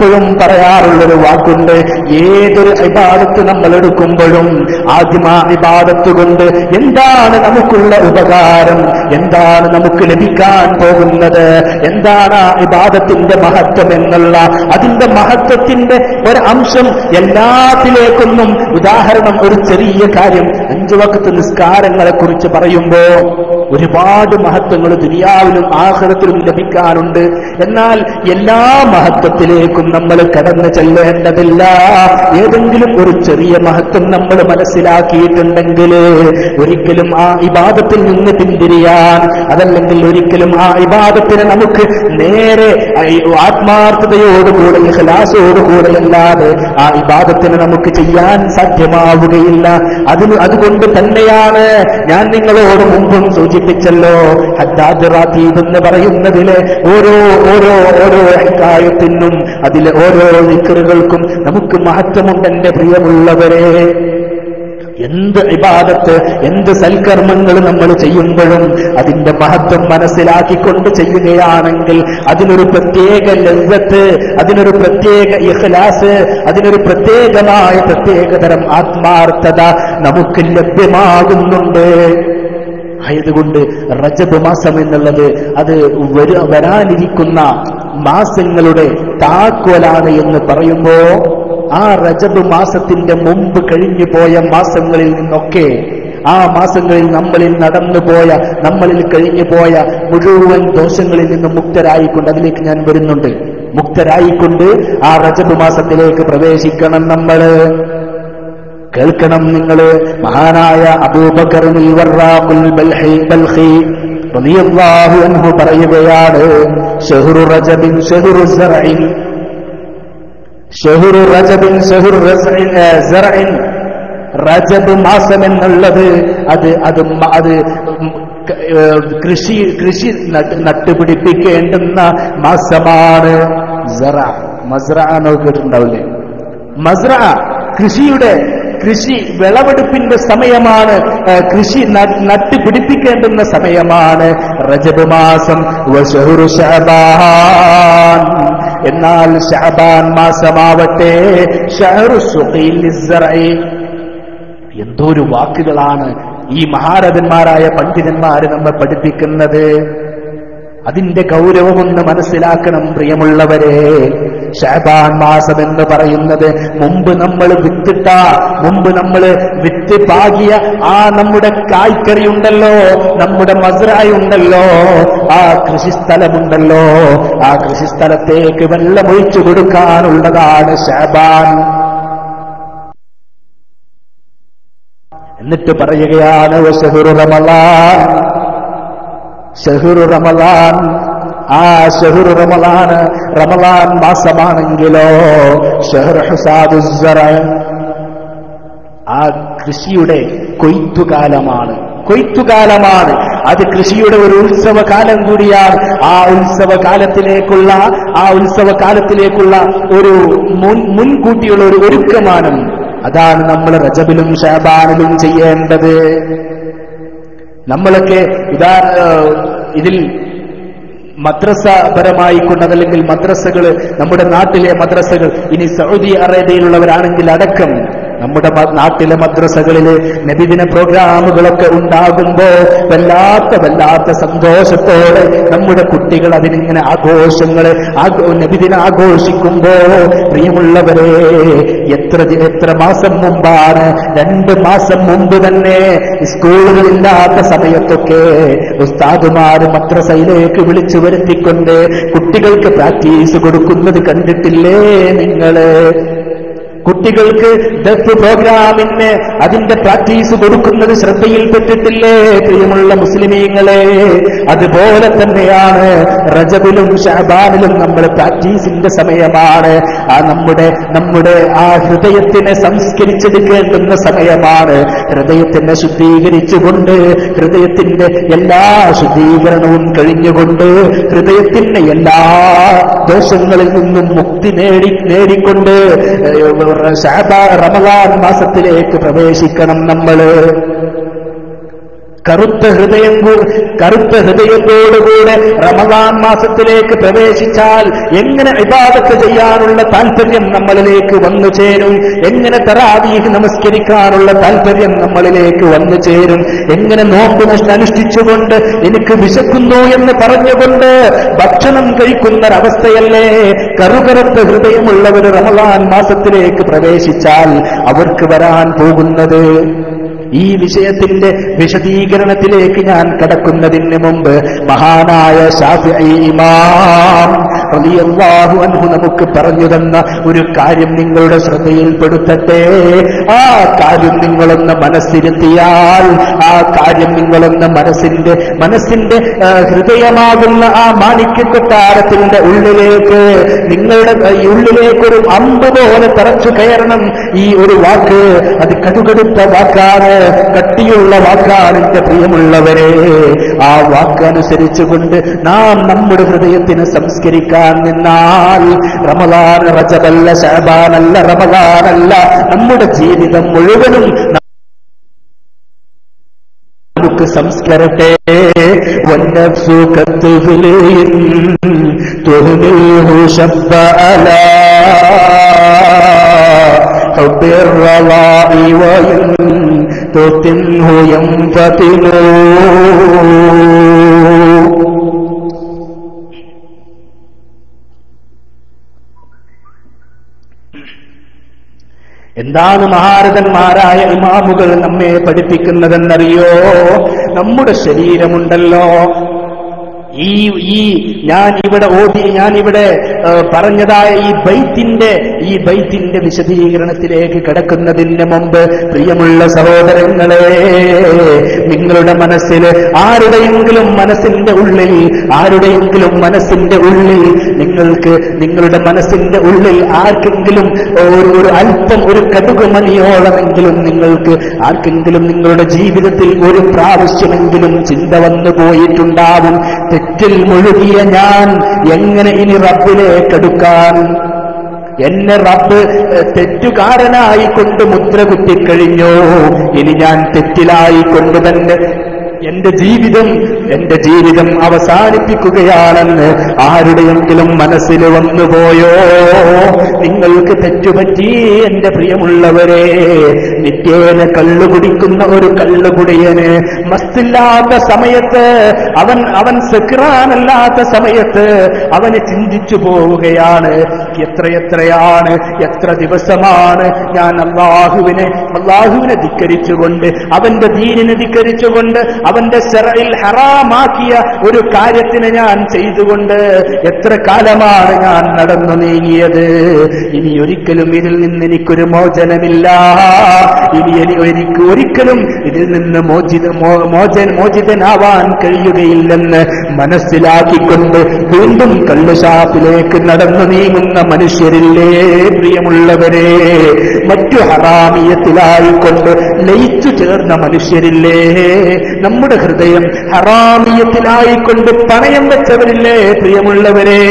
എപ്പോഴും പറയാറുള്ളൊരു വാക്കുണ്ട് ഏതൊരു ഇബാദത്ത് നമ്മൾ എടുക്കുമ്പോഴും ആദ്യം ആ ഇബാദത്ത് കൊണ്ട് എന്താണ് നമുക്കുള്ള ഉപകാരം എന്താണ് നമുക്ക് ലഭിക്കാൻ പോകുന്നത് എന്താണ് ആ ഇബാദത്തിന്റെ മഹത്വം എന്നുള്ള അതിന്റെ മഹത്വത്തിന്റെ ഒരു അംശം എല്ലാത്തിലേക്കൊന്നും ഉദാഹരണം ഒരു ചെറിയ കാര്യം അഞ്ചു വക്കത്ത് നിസ്കാരങ്ങളെ കുറിച്ച് പറയുമ്പോ ഒരുപാട് മഹത്വങ്ങൾ ദുനിയാവിലും ആഹ്റത്തിലും ലഭിക്കാനുണ്ട് എന്നാൽ എല്ലാ മഹത്വത്തിലേക്കും നമ്മൾ കടന്നു ചെല്ലേണ്ടതില്ല ഏതെങ്കിലും ഒരു ചെറിയ മഹത്വം നമ്മൾ മനസ്സിലാക്കിയിട്ടുണ്ടെങ്കിൽ ഒരിക്കലും ആ ഇബാദത്തിൽ നിന്ന് പിന്തിരിയാൻ അതല്ലെങ്കിൽ ഒരിക്കലും ആ ഇബാദത്തിനെ നമുക്ക് നേരെ ആത്മാർത്ഥതയോടുകൂടെ ഇഖ്ലാസോടുകൂടെ അല്ലാതെ ആ ഇബാദത്തിനെ നമുക്ക് ചെയ്യാൻ സാധ്യമാവുകയില്ല അതിന് അതുകൊണ്ട് തന്നെയാണ് ഞാൻ നിങ്ങളോട് മുമ്പും സൂചിപ്പിച്ചല്ലോ ഹദ്ദാദ് റാത്തീബ് എന്ന് പറയുന്നതിലെ ഓരോ ഓരോ ഓരോ ഹക്കായത്തിനും അതിലെ ഓരോ നിക്കറുകൾക്കും നമുക്ക് മഹത്വമുണ്ട് എന്റെ പ്രിയമുള്ളവരെ എന്ത് ഇബാദത്ത് എന്ത് സൽക്കർമ്മങ്ങൾ നമ്മൾ ചെയ്യുമ്പോഴും അതിന്റെ മഹത്വം മനസ്സിലാക്കിക്കൊണ്ട് ചെയ്യുകയാണെങ്കിൽ അതിനൊരു പ്രത്യേക ലഭ്യത്ത് അതിനൊരു പ്രത്യേക ഇഖ്ലാസ് അതിനൊരു പ്രത്യേകമായ പ്രത്യേകതരം ആത്മാർത്ഥത നമുക്ക് ലഭ്യമാകുന്നുണ്ട് ആയതുകൊണ്ട് റജബ് മാസം എന്നുള്ളത് അത് വരു- വരാനിരിക്കുന്ന മാസങ്ങളുടെ താക്കോലാണ് എന്ന് പറയുമ്പോ ആ റജബ് മാസത്തിന്റെ മുമ്പ് കഴിഞ്ഞു പോയ മാസങ്ങളിൽ നിന്നൊക്കെ ആ മാസങ്ങളിൽ നമ്മളിൽ നടന്നുപോയ നമ്മളിൽ കഴിഞ്ഞു പോയ മുഴുവൻ ദോഷങ്ങളിൽ നിന്ന് മുക്തരായിക്കൊണ്ട് അതിലേക്ക് ഞാൻ വരുന്നുണ്ട് മുക്തരായിക്കൊണ്ട് ആ റജബ് മാസത്തിലേക്ക് പ്രവേശിക്കണം നമ്മള് കേൾക്കണം നിങ്ങൾ മഹാനായ അബൂബക്കറിനിൽ വറാഖുൽ ബൽഹി ബൽഖി റളിയല്ലാഹു അൻഹു പറയുകയാണ് ഷഹ്റു റജബിൻ ഷഹ്റു സറഇൻ ഷഹ്റു റജബിൻ ഷഹ്റു റസഇൻ ഏ, സറഇൻ റജബ് മാസം എന്നുള്ളത് അത് അത് മ- അത് ഉം ക- ഏ, കൃഷി കൃഷി നട്ട് നട്ടുപിടിപ്പിക്കേണ്ടുന്ന മാസമാണ് സറ മസ്റ എന്നൊക്കെ കേട്ടിട്ടുണ്ടാവില്ലേ മസ്റ കൃഷിയുടെ കൃഷി വിളവെടുപ്പിന്റെ സമയമാണ് ആ, കൃഷി ന- നട്ടുപിടിപ്പിക്കേണ്ടുന്ന സമയമാണ് റജബ് മാസം വശഹുറു ശഅബാൻ എന്നാൽ ഷഅബാൻ മാസമാവട്ടെ ഷഹറു സുഖീൽ ലിസ്സറഇ. എന്തോ ഒരു വാക്കുകളാണ് ഈ മഹാരഥന്മാരായ പണ്ഡിതന്മാര് നമ്മെ പഠിപ്പിക്കുന്നത് അതിന്റെ ഗൗരവമൊന്ന് മനസ്സിലാക്കണം പ്രിയമുള്ളവരെ ഷാബാൻ മാസം എന്ന് പറയുന്നത് മുമ്പ് നമ്മൾ വിത്തിട്ട മുമ്പ് നമ്മൾ വിത്ത് പാകിയ ആ നമ്മുടെ കായ്ക്കറി ഉണ്ടല്ലോ നമ്മുടെ മസ്രായി ഉണ്ടല്ലോ ആ കൃഷിസ്ഥലമുണ്ടല്ലോ ആ കൃഷിസ്ഥലത്തേക്ക് വെള്ളമൊഴിച്ചു കൊടുക്കാനുള്ളതാണ് ഷാബാൻ എന്നിട്ട് പറയുകയാണ് "വശഹ്റു റമളാൻ ഷഹുറു റമലാൻ ആ ഷഹുറു റമലാൻ റമലാൻ മാസമാണെങ്കിലോ ഷഹർ ഹുസാദു ആ കൃഷിയുടെ കൊയ്ത്തുകാലമാണ് കൊയ്ത്തുകാലമാണ് അത് കൃഷിയുടെ ഒരു ഉത്സവകാലം കൂടിയാണ് ആ ഉത്സവകാലത്തിലേക്കുള്ള ആ ഉത്സവകാലത്തിലേക്കുള്ള ഒരു മുൻ മുൻകൂട്ടിയുള്ള ഒരു ഒരുക്കമാണ് അതാണ് നമ്മൾ റജബിലും ഷാബാനിലും ചെയ്യേണ്ടത് നമ്മളൊക്കെ ഇതാ ഏഹ്, ഇതിൽ മദ്രസ പരമായിക്കൊണ്ട് അതല്ലെങ്കിൽ മദ്രസകൾ നമ്മുടെ നാട്ടിലെ മദ്രസകൾ ഇനി സൗദി അറേബ്യയിലുള്ളവരാണെങ്കിൽ അടക്കം നമ്മുടെ മ- നാട്ടിലെ മദ്രസകളിൽ നബിദിന പ്രോഗ്രാമുകളൊക്കെ ഉണ്ടാകുമ്പോ വല്ലാത്ത വല്ലാത്ത സന്തോഷത്തോടെ നമ്മുടെ കുട്ടികൾ അതിനിങ്ങനെ ആഘോഷങ്ങള് ആഘോ- നബിദിന ആഘോഷിക്കുമ്പോ പ്രിയമുള്ളവരെ എത്ര ദി- എത്ര മാസം മുമ്പാണ് രണ്ട് മാസം മുമ്പ് തന്നെ സ്കൂളുകളില്ലാത്ത സമയത്തൊക്കെ ഉസ്താദുമാർ മദ്രസയിലേക്ക് വിളിച്ചു വരുത്തിക്കൊണ്ട് കുട്ടികൾക്ക് പ്രാക്ടീസ് കൊടുക്കുന്നത് കണ്ടിട്ടില്ലേ നിങ്ങള് കുട്ടികൾക്ക് ദഫ് പ്രോഗ്രാമിന് അതിന്റെ പ്രാക്ടീസ് കൊടുക്കുന്നത് ശ്രദ്ധയിൽപ്പെട്ടിട്ടില്ലേ പ്രിയമുള്ള മുസ്ലിമീങ്ങളെ അതുപോലെ തന്നെയാണ് റജബിലും ഷാബാനിലും നമ്മൾ പ്രാക്ടീസിന്റെ സമയമാണ് ആ നമ്മുടെ നമ്മുടെ ആ ഹൃദയത്തിനെ സംസ്കരിച്ചെടുക്കേണ്ടുന്ന സമയമാണ് ഹൃദയത്തിനെ ശുദ്ധീകരിച്ചുകൊണ്ട് ഹൃദയത്തിന്റെ എല്ലാ ശുദ്ധീകരണവും കഴിഞ്ഞുകൊണ്ട് ഹൃദയത്തിന്റെ എല്ലാ ദോഷങ്ങളിൽ നിന്നും മുക്തി നേടി നേടിക്കൊണ്ട് ഏഹ്, ഷാബാ റമദാൻ മാസത്തിലേക്ക് പ്രവേശിക്കണം നമ്മള് കറുത്ത ഹൃദയം കൂ- കറുത്ത ഹൃദയത്തോടുകൂടെ റമദാൻ മാസത്തിലേക്ക് പ്രവേശിച്ചാൽ എങ്ങനെ ഇബാദത്ത് ചെയ്യാനുള്ള താല്പര്യം നമ്മളിലേക്ക് വന്നു ചേരും എങ്ങനെ തറാവീഹ് നമസ്കരിക്കാനുള്ള താല്പര്യം നമ്മളിലേക്ക് വന്നു ചേരും എങ്ങനെ നോമ്പ് നഷ്ട- അനുഷ്ഠിച്ചുകൊണ്ട് എനിക്ക് വിശക്കുന്നു എന്ന് പറഞ്ഞുകൊണ്ട് ഭക്ഷണം കഴിക്കുന്ന ഒരവസ്ഥയല്ലേ കറുകറുത്ത ഹൃദയമുള്ളവർ റമദാൻ മാസത്തിലേക്ക് പ്രവേശിച്ചാൽ അവർക്ക് വരാൻ പോകുന്നത് ഈ വിഷയത്തിന്റെ വിശദീകരണത്തിലേക്ക് ഞാൻ കടക്കുന്നതിന് മുമ്പ് മഹാനായ ഷാഫിഈ ഇമാം റളിയല്ലാഹു അൻഹു നമുക്ക് പറഞ്ഞു തന്ന ഒരു കാര്യം നിങ്ങളുടെ ശ്രദ്ധയിൽപ്പെടുത്തട്ടെ ആ കാര്യം നിങ്ങളൊന്ന് മനസ്സിരുത്തിയാൽ ആ കാര്യം നിങ്ങളൊന്ന് മനസ്സിന്റെ മനസ്സിന്റെ ആ, ഹൃദയമാകുന്ന ആ മാണിക്യ കൊട്ടാരത്തിന്റെ ഉള്ളിലേക്ക് നിങ്ങളുടെ ആ, ഈ ഉള്ളിലേക്ക് ഒരു അമ്പ് പോലെ തറച്ചു കയറണം ഈ ഒരു വാക്ക് അത് കടുകടുത്ത വാക്കാണ് കട്ടിയുള്ള വാക്കാണ് എന്റെ പ്രിയമുള്ളവരെ ആ വാക്കനുസരിച്ചുകൊണ്ട് നാം നമ്മുടെ ഹൃദയത്തിന് സംസ്കരിക്കാൻ നിന്നാൽ റമദാൻ റജബല്ല ശാബാനല്ല റമദാനല്ല നമ്മുടെ ജീവിതം മുഴുവനും നമുക്ക് സംസ്കരട്ടെ വന്നഫ്സു കത്തുഫിലിൻ തുഹ്മിൽഹു ശബ്ബ അലാ حب الرضاء وإن تتنه ينفتن എന്താണ് മഹാരഥന്മാരായ ഇമാമുകൾ നമ്മെ പഠിപ്പിക്കുന്നതെന്നറിയോ നമ്മുടെ ശരീരമുണ്ടല്ലോ ഈ ഈ ഞാൻ ഇവിടെ ഓതി ഞാൻ ഇവിടെ ഏഹ്, പറഞ്ഞതായ ഈ ബൈത്തിന്റെ ഈ ബൈത്തിന്റെ വിശദീകരണത്തിലേക്ക് കിടക്കുന്നതിന് മുമ്പ് പ്രിയമുള്ള സഹോദരങ്ങളെ നിങ്ങളുടെ മനസ്സിൽ ആരുടെയെങ്കിലും മനസ്സിന്റെ ഉള്ളിൽ ആരുടെയെങ്കിലും മനസ്സിന്റെ ഉള്ളിൽ നിങ്ങൾക്ക് നിങ്ങളുടെ മനസ്സിന്റെ ഉള്ളിൽ ആർക്കെങ്കിലും ഒരു ഒരു അല്പം ഒരു കടുകുമണിയോളമെങ്കിലും നിങ്ങൾക്ക് ആർക്കെങ്കിലും നിങ്ങളുടെ ജീവിതത്തിൽ ഒരു പ്രാവശ്യമെങ്കിലും ചിന്ത വന്നു പോയിട്ടുണ്ടാവും തെറ്റിൽ മുഴുകിയ ഞാൻ എങ്ങനെ ഇനി റബ്ബിലേക്ക് അടുക്കാൻ എന്നെ റബ്ബ് എഹ്, തെറ്റുകാരനായി കൊണ്ട് മുദ്ര കുത്തിക്കഴിഞ്ഞു ഇനി ഞാൻ തെറ്റിലായി കൊണ്ട് തന്നെ എന്റെ ജീവിതം എന്റെ ജീവിതം അവസാനിപ്പിക്കുകയാണെന്ന് ആരുടെയെങ്കിലും മനസ്സിൽ വന്നുപോയോ നിങ്ങൾക്ക് തെറ്റുപറ്റി എന്റെ പ്രിയമുള്ളവരെ നിത്യേന കള്ളു കുടിക്കുന്ന ഒരു കള്ളുകുടിയന് മസ്തില്ലാത്ത സമയത്ത് അവൻ അവൻ സെക്രാനല്ലാത്ത സമയത്ത് അവന് ചിന്തിച്ചു പോവുകയാണ് എത്രയെത്രയാണ് എത്ര ദിവസമാണ് ഞാൻ അള്ളാഹുവിനെ അള്ളാഹുവിനെ ധിക്കരിച്ചുകൊണ്ട് അവന്റെ ദീനിനെ ധിക്കരിച്ചുകൊണ്ട് അവന്റെ സെറയിൽ ഹറാമാക്കിയ ഒരു കാര്യത്തിന് ഞാൻ ചെയ്തുകൊണ്ട് എത്ര കാലമാണ് ഞാൻ നടന്നു നീങ്ങിയത് ഇനി ഒരിക്കലും ഇതിൽ നിന്ന് എനിക്കൊരു മോചനമില്ല ഇനി എനി- എനിക്ക് ഒരിക്കലും ഇതിൽ നിന്ന് മോചിത മോ- മോചന മോചിതനാവാൻ കഴിയുകയില്ലെന്ന് മനസ്സിലാക്കിക്കൊണ്ട് വീണ്ടും കള്ളുഷാപ്പിലേക്ക് നടന്നു നീങ്ങുന്ന മനുഷ്യരില്ലേ പ്രിയമുള്ളവരെ മറ്റു ഹറാമിയത്തിലായിക്കൊണ്ട് ലയിച്ചു ചേർന്ന മനുഷ്യരില്ലേ നമ്മുടെ ഹൃദയം ഹറാമിയത്തിലായിക്കൊണ്ട് പണയം വെച്ചവരില്ലേ പ്രിയമുള്ളവരെ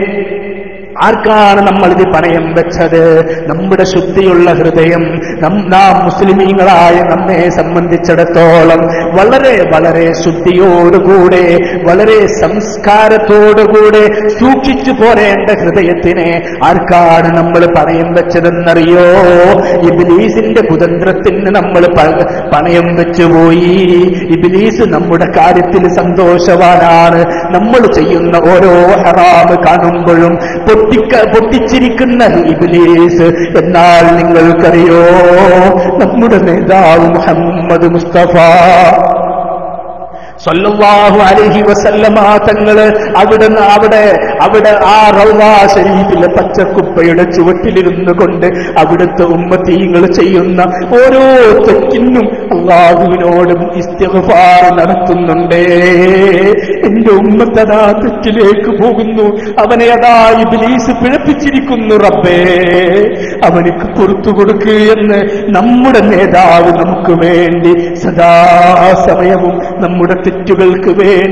ആർക്കാണ് നമ്മൾ ഇത് പണയം വെച്ചത് നമ്മുടെ ശുദ്ധിയുള്ള ഹൃദയം നം- നാം മുസ്ലിമീങ്ങളായ നമ്മെ സംബന്ധിച്ചിടത്തോളം വളരെ വളരെ ശുദ്ധിയോടുകൂടെ വളരെ സംസ്കാരത്തോടുകൂടെ സൂക്ഷിച്ചു പോരേണ്ട ഹൃദയത്തിനെ ആർക്കാണ് നമ്മൾ പണയം വെച്ചതെന്നറിയോ ഇബിലീസിന്റെ കുതന്ത്രത്തിന് നമ്മൾ പ- പണയം വെച്ചുപോയി ഇബിലീസ് നമ്മുടെ കാര്യത്തിൽ സന്തോഷവാനാണ് നമ്മൾ ചെയ്യുന്ന ഓരോ ഹറാമ് കാണുമ്പോഴും പൊട്ടിക്ക പൊട്ടിച്ചിരിക്കുന്ന ഇബിലീസ് എന്നാൽ നിങ്ങൾക്കറിയോ നമ്മുടെ നേതാവ് മുഹമ്മദ് മുസ്തഫ സല്ലല്ലാഹു അലൈഹി വസല്ലമ തങ്ങള് അവിടെ അവിടെ അവിടെ ആ റൗദാ ശരീഫിലെ പച്ചക്കുപ്പയുടെ ചുവട്ടിലിരുന്നു കൊണ്ട് അവിടുത്തെ ഉമ്മത്തീങ്ങൾ ചെയ്യുന്ന ഓരോ തെറ്റിനും അള്ളാഹുവിനോടും ഇസ്തിഗ്ഫാർ നടത്തുന്നുണ്ടേ എന്റെ ഉമ്മത്തതാ തെറ്റിലേക്ക് പോകുന്നു അവനെ അതാ ഇബ്ലീസ് പിഴപ്പിച്ചിരിക്കുന്നു റബ്ബേ അവനിക്ക് പുറത്തു കൊടുക്കുക എന്ന് നമ്മുടെ നേതാവ് നമുക്ക് വേണ്ടി സദാസമയവും നമ്മുടെ തെറ്റുകൾക്ക് വേണ്ടി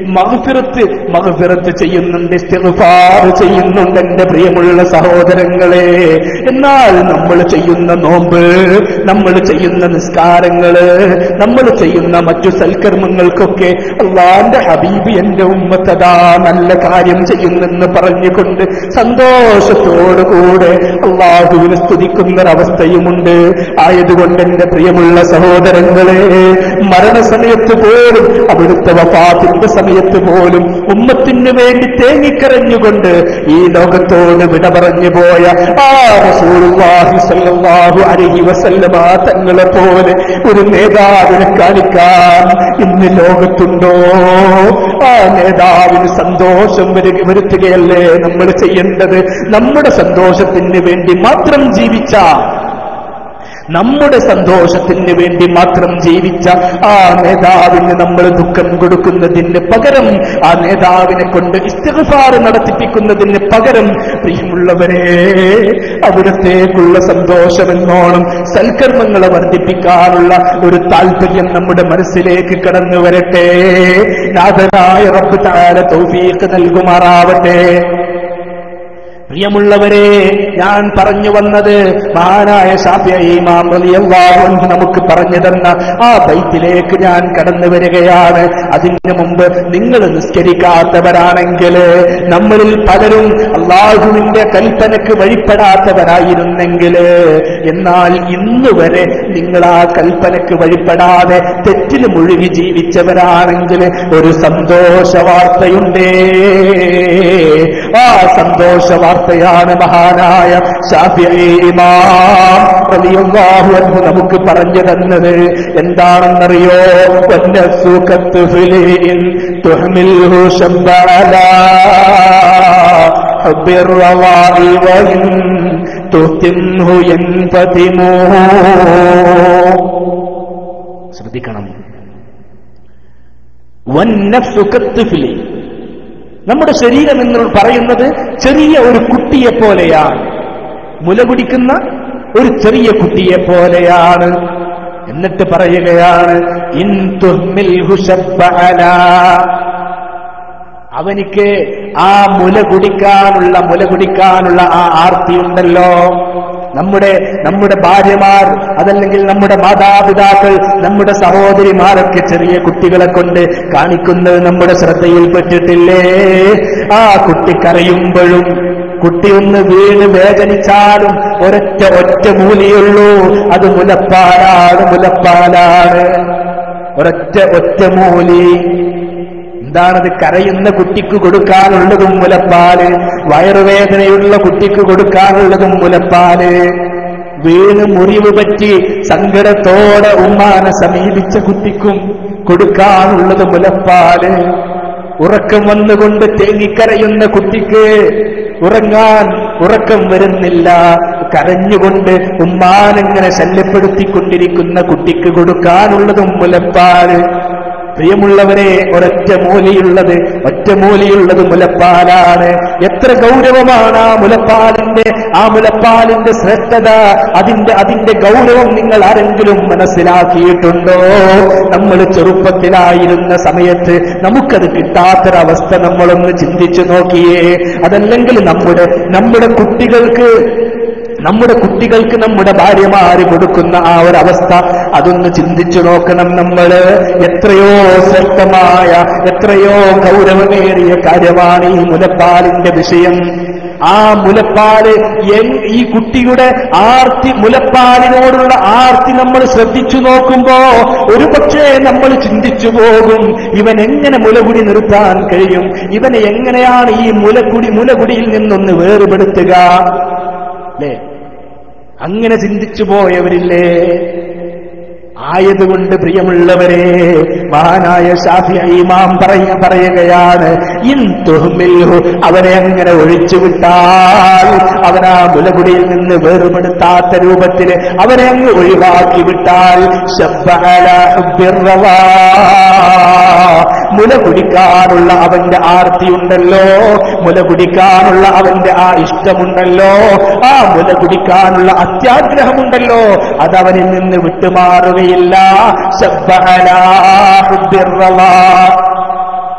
മഹഫിറത്ത് മഹഫിറത്ത് ചെയ്യുന്നുണ്ട് ഇസ്തിഗ്ഫാർ ചെയ്യുന്നുണ്ട് എന്റെ പ്രിയമുള്ള സഹോദരങ്ങളെ എന്നാൽ നമ്മൾ ചെയ്യുന്ന നോമ്പ് നമ്മൾ ചെയ്യുന്ന നിസ്കാരങ്ങള് നമ്മൾ ചെയ്യുന്ന മറ്റു സൽക്കർമ്മങ്ങൾക്കൊക്കെ അള്ളാന്റെ ഹബീബ് എന്റെ ഉമ്മത്തതാ നല്ല കാര്യം ചെയ്യുന്നെന്ന് പറഞ്ഞുകൊണ്ട് സന്തോഷത്തോടുകൂടെ അള്ളാഹുവിനെ സ്തുതിക്കുന്ന ഒരവസ്ഥയുമുണ്ട് ആയതുകൊണ്ട് എന്റെ പ്രിയമുള്ള സഹോദരങ്ങളെ മരണസമയത്ത് പോലും അവിടുത്തെ വഫാത്തിന്റെ സമയത്ത് പോലും ഉമ്മത്തിന് വേണ്ടി തേങ്ങിക്കരഞ്ഞുകൊണ്ട് ഈ ലോകത്തോട് വിട പറഞ്ഞു പോയ ആ റസൂലുള്ളാഹി സ്വല്ലല്ലാഹു അലൈഹി വസല്ലമ തങ്ങളെ പോലെ ഒരു നേതാവിനെ കാണിക്കാൻ ഇന്ന് ലോകത്തുണ്ടോ ആ നേതാവിന് സന്തോഷം വരു- വരുത്തുകയല്ലേ നമ്മൾ ചെയ്യേണ്ടത് നമ്മുടെ സന്തോഷത്തിന് വേണ്ടി മാത്രം ജീവിച്ച നമ്മുടെ സന്തോഷത്തിന് വേണ്ടി മാത്രം ജീവിച്ച ആ നേതാവിന് നമ്മൾ ദുഃഖം കൊടുക്കുന്നതിന് പകരം ആ നേതാവിനെ കൊണ്ട് ഇസ്തിഗ്ഫാർ നടത്തിപ്പിക്കുന്നതിന് പകരം പ്രിയമുള്ളവരെ അവിടത്തേക്കുള്ള സന്തോഷമെന്നോണം സൽക്കർമ്മങ്ങളെ വർദ്ധിപ്പിക്കാനുള്ള ഒരു താല്പര്യം നമ്മുടെ മനസ്സിലേക്ക് കടന്നു വരട്ടെ നാഥനായ റബ്ബ് താര തൗഫീഖ് നൽകുമാറാവട്ടെ പ്രിയമുള്ളവരെ ഞാൻ പറഞ്ഞു വന്നത് മഹാനായ ഷാഫിയ ഇമാം റളിയല്ലാഹു അൻഹു നമുക്ക് പറഞ്ഞു തന്ന ആ ബൈത്തിലേക്ക് ഞാൻ കടന്നു വരികയാണ് അതിന് മുമ്പ് നിങ്ങൾ നിസ്കരിക്കാത്തവരാണെങ്കിൽ നമ്മളിൽ പലരും അള്ളാഹുവിന്റെ കൽപ്പനക്ക് വഴിപ്പെടാത്തവരായിരുന്നെങ്കിൽ എന്നാൽ ഇന്ന് വരെ നിങ്ങൾ ആ കൽപ്പനക്ക് വഴിപ്പെടാതെ തെറ്റിൽ മുഴുകി ജീവിച്ചവരാണെങ്കിൽ ഒരു സന്തോഷ വാർത്തയുണ്ടേ ആ സന്തോഷ വാർത്തയാണ് മഹാനായ ഷാഫിഈ ഇമാം റളിയല്ലാഹു അൻഹു നമുക്ക് പറഞ്ഞു തന്നത് എന്താണെന്നറിയോ വന്നഫ്സു കത്തുഫിലിൻ തുഹ്മിൽഹു ശബ്ബഅലാ ഹബ്ബിർ റവാഇ വഇൻ തുഹ്തിൻഹു യൻഫതിമു ശ്രദ്ധിക്കണം വന്നഫ്സു കത്തുഫിലിൻ നമ്മുടെ ശരീരം എന്ന് പറയുന്നത് ചെറിയ ഒരു കുട്ടിയെ പോലെയാണ് മുല കുടിക്കുന്ന ഒരു ചെറിയ കുട്ടിയെ പോലെയാണ് എന്നിട്ട് പറയുകയാണ് ഇൻ തുഹ്മിൽഹു ശബ്ബഅല. അവനിക്ക് ആ മുല കുടിക്കാനുള്ള മുല കുടിക്കാനുള്ള ആ ആർത്തിയുണ്ടല്ലോ നമ്മുടെ നമ്മുടെ ഭാര്യമാർ അതല്ലെങ്കിൽ നമ്മുടെ മാതാപിതാക്കൾ നമ്മുടെ സഹോദരിമാരൊക്കെ ചെറിയ കുട്ടികളെ കൊണ്ട് കാണിക്കുന്നത് നമ്മുടെ ശ്രദ്ധയിൽപ്പെട്ടിട്ടില്ലേ ആ കുട്ടി കരയുമ്പോഴും കുട്ടി ഒന്ന് വീണ് വേദനിച്ചാലും ഒരൊറ്റ ഒറ്റ മൂലിയുള്ളൂ അത് മുലപ്പാലാണ് മുലപ്പാലാണ് ഒരൊറ്റ ഒറ്റ മൂലി എന്താണത് കരയുന്ന കുട്ടിക്ക് കൊടുക്കാനുള്ളതും മുലപ്പാല് വയറുവേദനയുള്ള കുട്ടിക്ക് കൊടുക്കാനുള്ളതും മുലപ്പാല് വീണ് മുറിവ് പറ്റി സങ്കടത്തോടെ ഉമ്മാനെ സമീപിച്ച കുട്ടിക്കും കൊടുക്കാനുള്ളത് മുലപ്പാല് ഉറക്കം വന്നുകൊണ്ട് തേങ്ങിക്കരയുന്ന കുട്ടിക്ക് ഉറങ്ങാൻ ഉറക്കം വരുന്നില്ല കരഞ്ഞുകൊണ്ട് ഉമ്മാനെങ്ങനെ ശല്യപ്പെടുത്തിക്കൊണ്ടിരിക്കുന്ന കുട്ടിക്ക് കൊടുക്കാനുള്ളതും മുലപ്പാല് പ്രിയമുള്ളവരെ ഒരൊറ്റ മൂലയുള്ളത് ഒറ്റ മൂലയുള്ളത് മുലപ്പാലാണ് എത്ര ഗൗരവമാണ് ആ മുലപ്പാലിന്റെ ആ മുലപ്പാലിന്റെ ശ്രേഷ്ഠത അതിന്റെ അതിന്റെ ഗൗരവം നിങ്ങൾ ആരെങ്കിലും മനസ്സിലാക്കിയിട്ടുണ്ടോ നമ്മൾ ചെറുപ്പത്തിലായിരുന്ന സമയത്ത് നമുക്കത് കിട്ടാത്തൊരവസ്ഥ നമ്മളൊന്ന് ചിന്തിച്ചു നോക്കിയേ അതല്ലെങ്കിൽ നമ്മുടെ നമ്മുടെ കുട്ടികൾക്ക് നമ്മുടെ കുട്ടികൾക്ക് നമ്മുടെ ഭാര്യമാര് കൊടുക്കുന്ന ആ ഒരു അവസ്ഥ അതൊന്ന് ചിന്തിച്ചു നോക്കണം നമ്മൾ എത്രയോ ശ്രേഷ്ഠമായ എത്രയോ ഗൗരവമേറിയ കാര്യമാണ് ഈ മുലപ്പാലിന്റെ വിഷയം ആ മുലപ്പാല് എൻ- ഈ കുട്ടിയുടെ ആർത്തി മുലപ്പാലിനോടുള്ള ആർത്തി നമ്മൾ ശ്രദ്ധിച്ചു നോക്കുമ്പോ ഒരു പക്ഷേ നമ്മൾ ചിന്തിച്ചു പോകും ഇവൻ എങ്ങനെ മുലകുടി നിർത്താൻ കഴിയും ഇവനെ എങ്ങനെയാണ് ഈ മുലകുടി മുലകുടിയിൽ നിന്നൊന്ന് വേറുപെടുത്തുക അല്ലേ അങ്ങനെ ചിന്തിച്ചു പോയവരില്ലേ ആയതുകൊണ്ട് പ്രിയമുള്ളവരെ മഹാനായ ഷാഫി ഇമാം പറയ പറയുകയാണ് ഇൻ തുഹ്മിൽഹു അവനെ അങ്ങനെ ഒഴിച്ചുവിട്ടാൽ അവനാ മുലകുടിയിൽ നിന്ന് വേറുപെടുത്താത്ത രൂപത്തിൽ അവനെ അങ്ങ് ഒഴിവാക്കി വിട്ടാൽ ശബ്ബഅല ഹുബ്ബിർറവാ. മുല കുടിക്കാനുള്ള അവന്റെ ആർത്തിയുണ്ടല്ലോ മുല കുടിക്കാനുള്ള അവന്റെ ആ ഇഷ്ടമുണ്ടല്ലോ ആ മുല കുടിക്കാനുള്ള അത്യാഗ്രഹമുണ്ടല്ലോ അതവനിൽ നിന്ന് വിട്ടുമാറുകയില്ല ശബ്ബഅല ഹുബ്ബിർറവാ.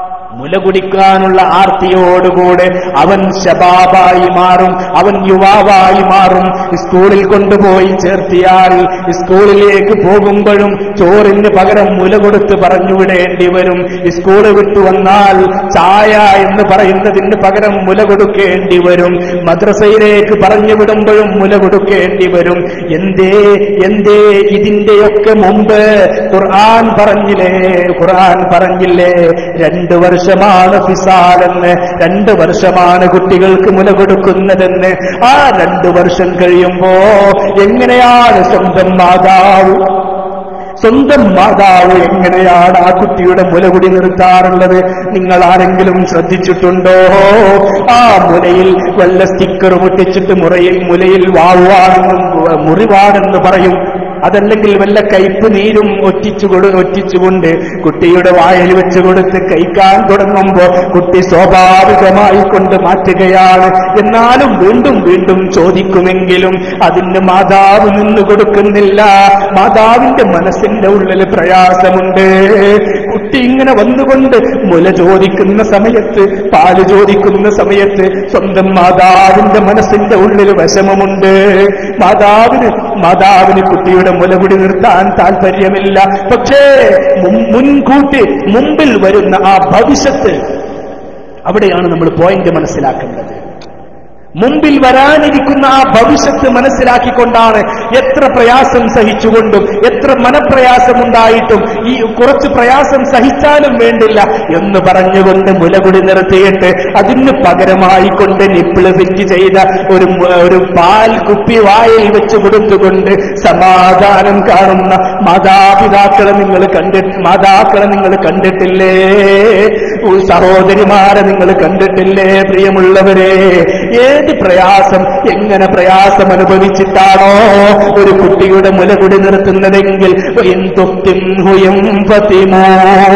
മുല കുടിക്കാനുള്ള ആർത്തിയോടുകൂടെ അവൻ ശബാബായി മാറും അവൻ യുവാവായി മാറും സ്കൂളിൽ കൊണ്ടുപോയി ചേർത്തിയാൽ സ്കൂളിലേക്ക് പോകുമ്പോഴും ചോറിന് പകരം മുല കൊടുത്ത് പറഞ്ഞുവിടേണ്ടി വരും സ്കൂള് വിട്ടു വന്നാൽ ചായ എന്ന് പറയുന്നതിന് പകരം മുല കൊടുക്കേണ്ടി വരും മദ്രസയിലേക്ക് പറഞ്ഞു വിടുമ്പോഴും മുല കൊടുക്കേണ്ടി വരും എന്തേ എന്തേ ഇതിന്റെയൊക്കെ മുമ്പ് ഖുർആൻ പറഞ്ഞില്ലേ ഖുർആൻ പറഞ്ഞില്ലേ രണ്ടു വർഷമാണ് ഫിസാലെന്ന് രണ്ട് വർഷമാണ് കുട്ടികൾക്ക് മുല കൊടുക്കുന്നതെന്ന് ആ രണ്ടു വർഷം കഴിയുമ്പോ എങ്ങനെയാണ് സ്വന്തം മാതാവ് സ്വന്തം മാതാവ് എങ്ങനെയാണ് ആ കുട്ടിയുടെ മുലകുടി നിർത്താറുള്ളത് നിങ്ങൾ ആരെങ്കിലും ശ്രദ്ധിച്ചിട്ടുണ്ടോ ആ മുലയിൽ വല്ല സ്റ്റിക്കർ ഒട്ടിച്ചിട്ട് മുറയിൽ മുലയിൽ വാവാണെന്നും മുറിവാണെന്ന് പറയും അതല്ലെങ്കിൽ വല്ല കയ്പ് നീരും ഒറ്റിച്ചു കൊടു ഒറ്റിച്ചുകൊണ്ട് കുട്ടിയുടെ വായിൽ വെച്ച് കൊടുത്ത് കഴിക്കാൻ തുടങ്ങുമ്പോ കുട്ടി സ്വാഭാവികമായി കൊണ്ട് മാറ്റുകയാണ് എന്നാലും വീണ്ടും വീണ്ടും ചോദിക്കുമെങ്കിലും അതിന് മാതാവ് നിന്ന് കൊടുക്കുന്നില്ല മാതാവിന്റെ മനസ്സിന്റെ ഉള്ളിൽ പ്രയാസമുണ്ട് കുട്ടി ഇങ്ങനെ വന്നുകൊണ്ട് മുല ചോദിക്കുന്ന സമയത്ത് പാല് ചോദിക്കുന്ന സമയത്ത് സ്വന്തം മാതാവിന്റെ മനസ്സിന്റെ ഉള്ളിൽ വിഷമമുണ്ട് മാതാവിന് മാതാവിന് കുട്ടിയുടെ മുലകുടി നിർത്താൻ താല്പര്യമില്ല പക്ഷേ മുൻ- മുൻകൂട്ടി മുമ്പിൽ വരുന്ന ആ ഭവിഷ്യത്ത് അവിടെയാണ് നമ്മൾ പോയിന്റ് മനസ്സിലാക്കേണ്ടത് മുമ്പിൽ വരാനിരിക്കുന്ന ആ ഭവിഷ്യത്ത് മനസ്സിലാക്കിക്കൊണ്ടാണ് എത്ര പ്രയാസം സഹിച്ചുകൊണ്ടും എത്ര മനപ്രയാസമുണ്ടായിട്ടും ഈ കുറച്ച് പ്രയാസം സഹിച്ചാലും വേണ്ടില്ല എന്ന് പറഞ്ഞുകൊണ്ട് മുലകുടി നിർത്തിയിട്ട് അതിന് പകരമായി കൊണ്ട് നിപ്പിള് ഫിറ്റ് ചെയ്ത ഒരു മു- ഒരു പാൽ കുപ്പി വായിൽ വെച്ച് കൊടുത്തുകൊണ്ട് സമാധാനം കാണുന്ന മാതാപിതാക്കളെ നിങ്ങൾ കണ്ടിട്ട് മാതാക്കളെ നിങ്ങൾ കണ്ടിട്ടില്ലേ ഉ, സഹോദരിമാരെ നിങ്ങൾ കണ്ടിട്ടില്ലേ പ്രിയമുള്ളവരെ ഏത് പ്രയാസം എങ്ങനെ പ്രയാസം അനുഭവിച്ചിട്ടാണോ ഒരു കുട്ടിയുടെ മുലകുടി നിർത്തുന്നതെങ്കിൽ എന്തൊത്തിൻഹുയം ഫതിമോ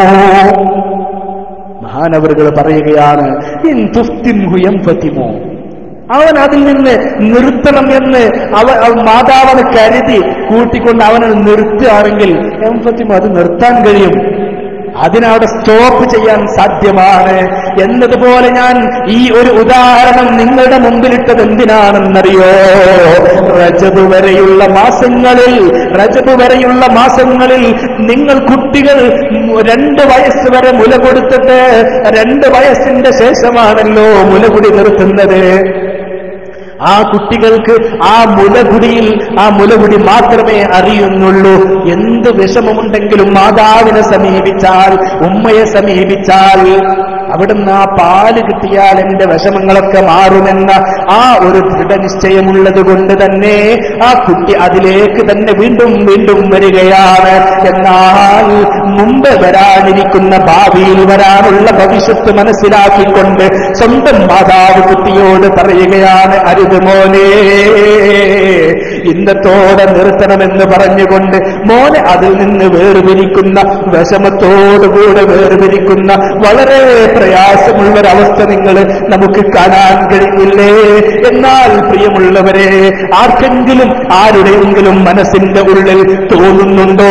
മഹാനവറുകൾ പറയുകയാണ് എന്തൊത്തിൻഹുയം ഫതിമോ അവൻ അതിൽ നിന്ന് നിർത്തണം എന്ന് അവ അവ- മാതാവന് കരുതി കൂട്ടിക്കൊണ്ട് അവനെ നിർത്തുകയാണെങ്കിൽ എംഫത്തിമോ അത് നിർത്താൻ കഴിയും അതിനവിടെ സ്റ്റോപ്പ് ചെയ്യാൻ സാധ്യമാണ് എന്നതുപോലെ ഞാൻ ഈ ഒരു ഉദാഹരണം നിങ്ങളുടെ മുമ്പിലിട്ടത് എന്തിനാണെന്നറിയോ റജബ് വരെയുള്ള മാസങ്ങളിൽ റജബ് വരെയുള്ള മാസങ്ങളിൽ നിങ്ങൾ കുട്ടികൾ രണ്ട് വയസ്സ് വരെ മുല കൊടുത്തിട്ട് രണ്ട് വയസ്സിന്റെ ശേഷമാണല്ലോ മുലകുടി നിർത്തുന്നത് ആ കുട്ടികൾക്ക് ആ മുലകുടിയിൽ ആ മുലകുടി മാത്രമേ അറിയുന്നുള്ളൂ എന്ത് വിഷമമുണ്ടെങ്കിലും മാതാവിനെ സമീപിച്ചാൽ ഉമ്മയെ സമീപിച്ചാൽ അവിടുന്ന് ആ പാല് കിട്ടിയാൽ എന്റെ വിഷമങ്ങളൊക്കെ മാറുമെന്ന ആ ഒരു ദൃഢനിശ്ചയമുള്ളത് കൊണ്ട് തന്നെ ആ കുട്ടി അതിലേക്ക് തന്നെ വീണ്ടും വീണ്ടും വരികയാണ് എന്നാൽ മുമ്പ് വരാനിരിക്കുന്ന ഭാവിയിൽ വരാനുള്ള ഭവിഷ്യത്ത് മനസ്സിലാക്കിക്കൊണ്ട് സ്വന്തം മാതാവ് കുട്ടിയോട് പറയുകയാണ് അരുത് മോനെ ഇന്നത്തോടെ നിർത്തണമെന്ന് പറഞ്ഞുകൊണ്ട് മോനെ അതിൽ നിന്ന് വേർപിരിക്കുന്ന വിഷമത്തോടുകൂടെ വേർപിരിക്കുന്ന വളരെ പ്രയാസമുള്ള ഒരവസ്ഥ നിങ്ങൾ നമുക്ക് കാണാൻ കഴിയില്ലേ എന്നാൽ പ്രിയമുള്ളവരെ ആർക്കെങ്കിലും ആരുടെയെങ്കിലും മനസ്സിന്റെ ഉള്ളിൽ തോന്നുന്നുണ്ടോ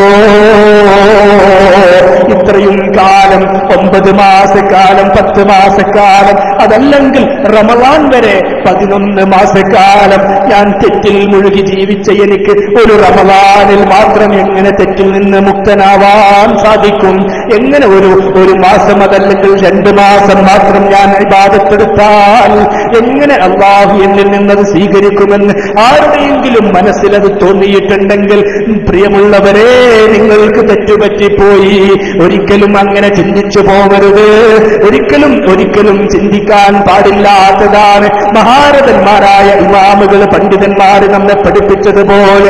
ഇത്രയും കാലം ഒമ്പത് മാസക്കാലം പത്ത് മാസക്കാലം അതല്ലെങ്കിൽ റമദാൻ വരെ പതിനൊന്ന് മാസക്കാലം ഞാൻ തെറ്റിൽ മുഴുകി ജീവിച്ച എനിക്ക് ഒരു റമദാനിൽ മാത്രം എങ്ങനെ തെറ്റിൽ നിന്ന് മുക്തനാവാൻ സാധിക്കും എങ്ങനെ ഒരു ഒരു മാസം അതല്ലെങ്കിൽ രണ്ട് മാസം മാത്രം ഞാൻ ഇബാദത്തെടുത്താൽ എങ്ങനെ അള്ളാഹു എന്നിൽ നിന്നത് സ്വീകരിക്കുമെന്ന് ആരുടെയെങ്കിലും മനസ്സിലത് തോന്നിയിട്ടുണ്ടെങ്കിൽ പ്രിയമുള്ളവരെ നിങ്ങൾക്ക് തെറ്റുപറ്റിപ്പോയി ഒരിക്കലും അങ്ങനെ ചിന്തിച്ചു പോകരുത് ഒരിക്കലും ഒരിക്കലും ചിന്തിക്കാൻ പാടില്ലാത്തതാണ് മഹാരഥന്മാരായ ഇമാമുകൾ പണ്ഡിതന്മാർ നമ്മെ പഠിപ്പിച്ചതുപോലെ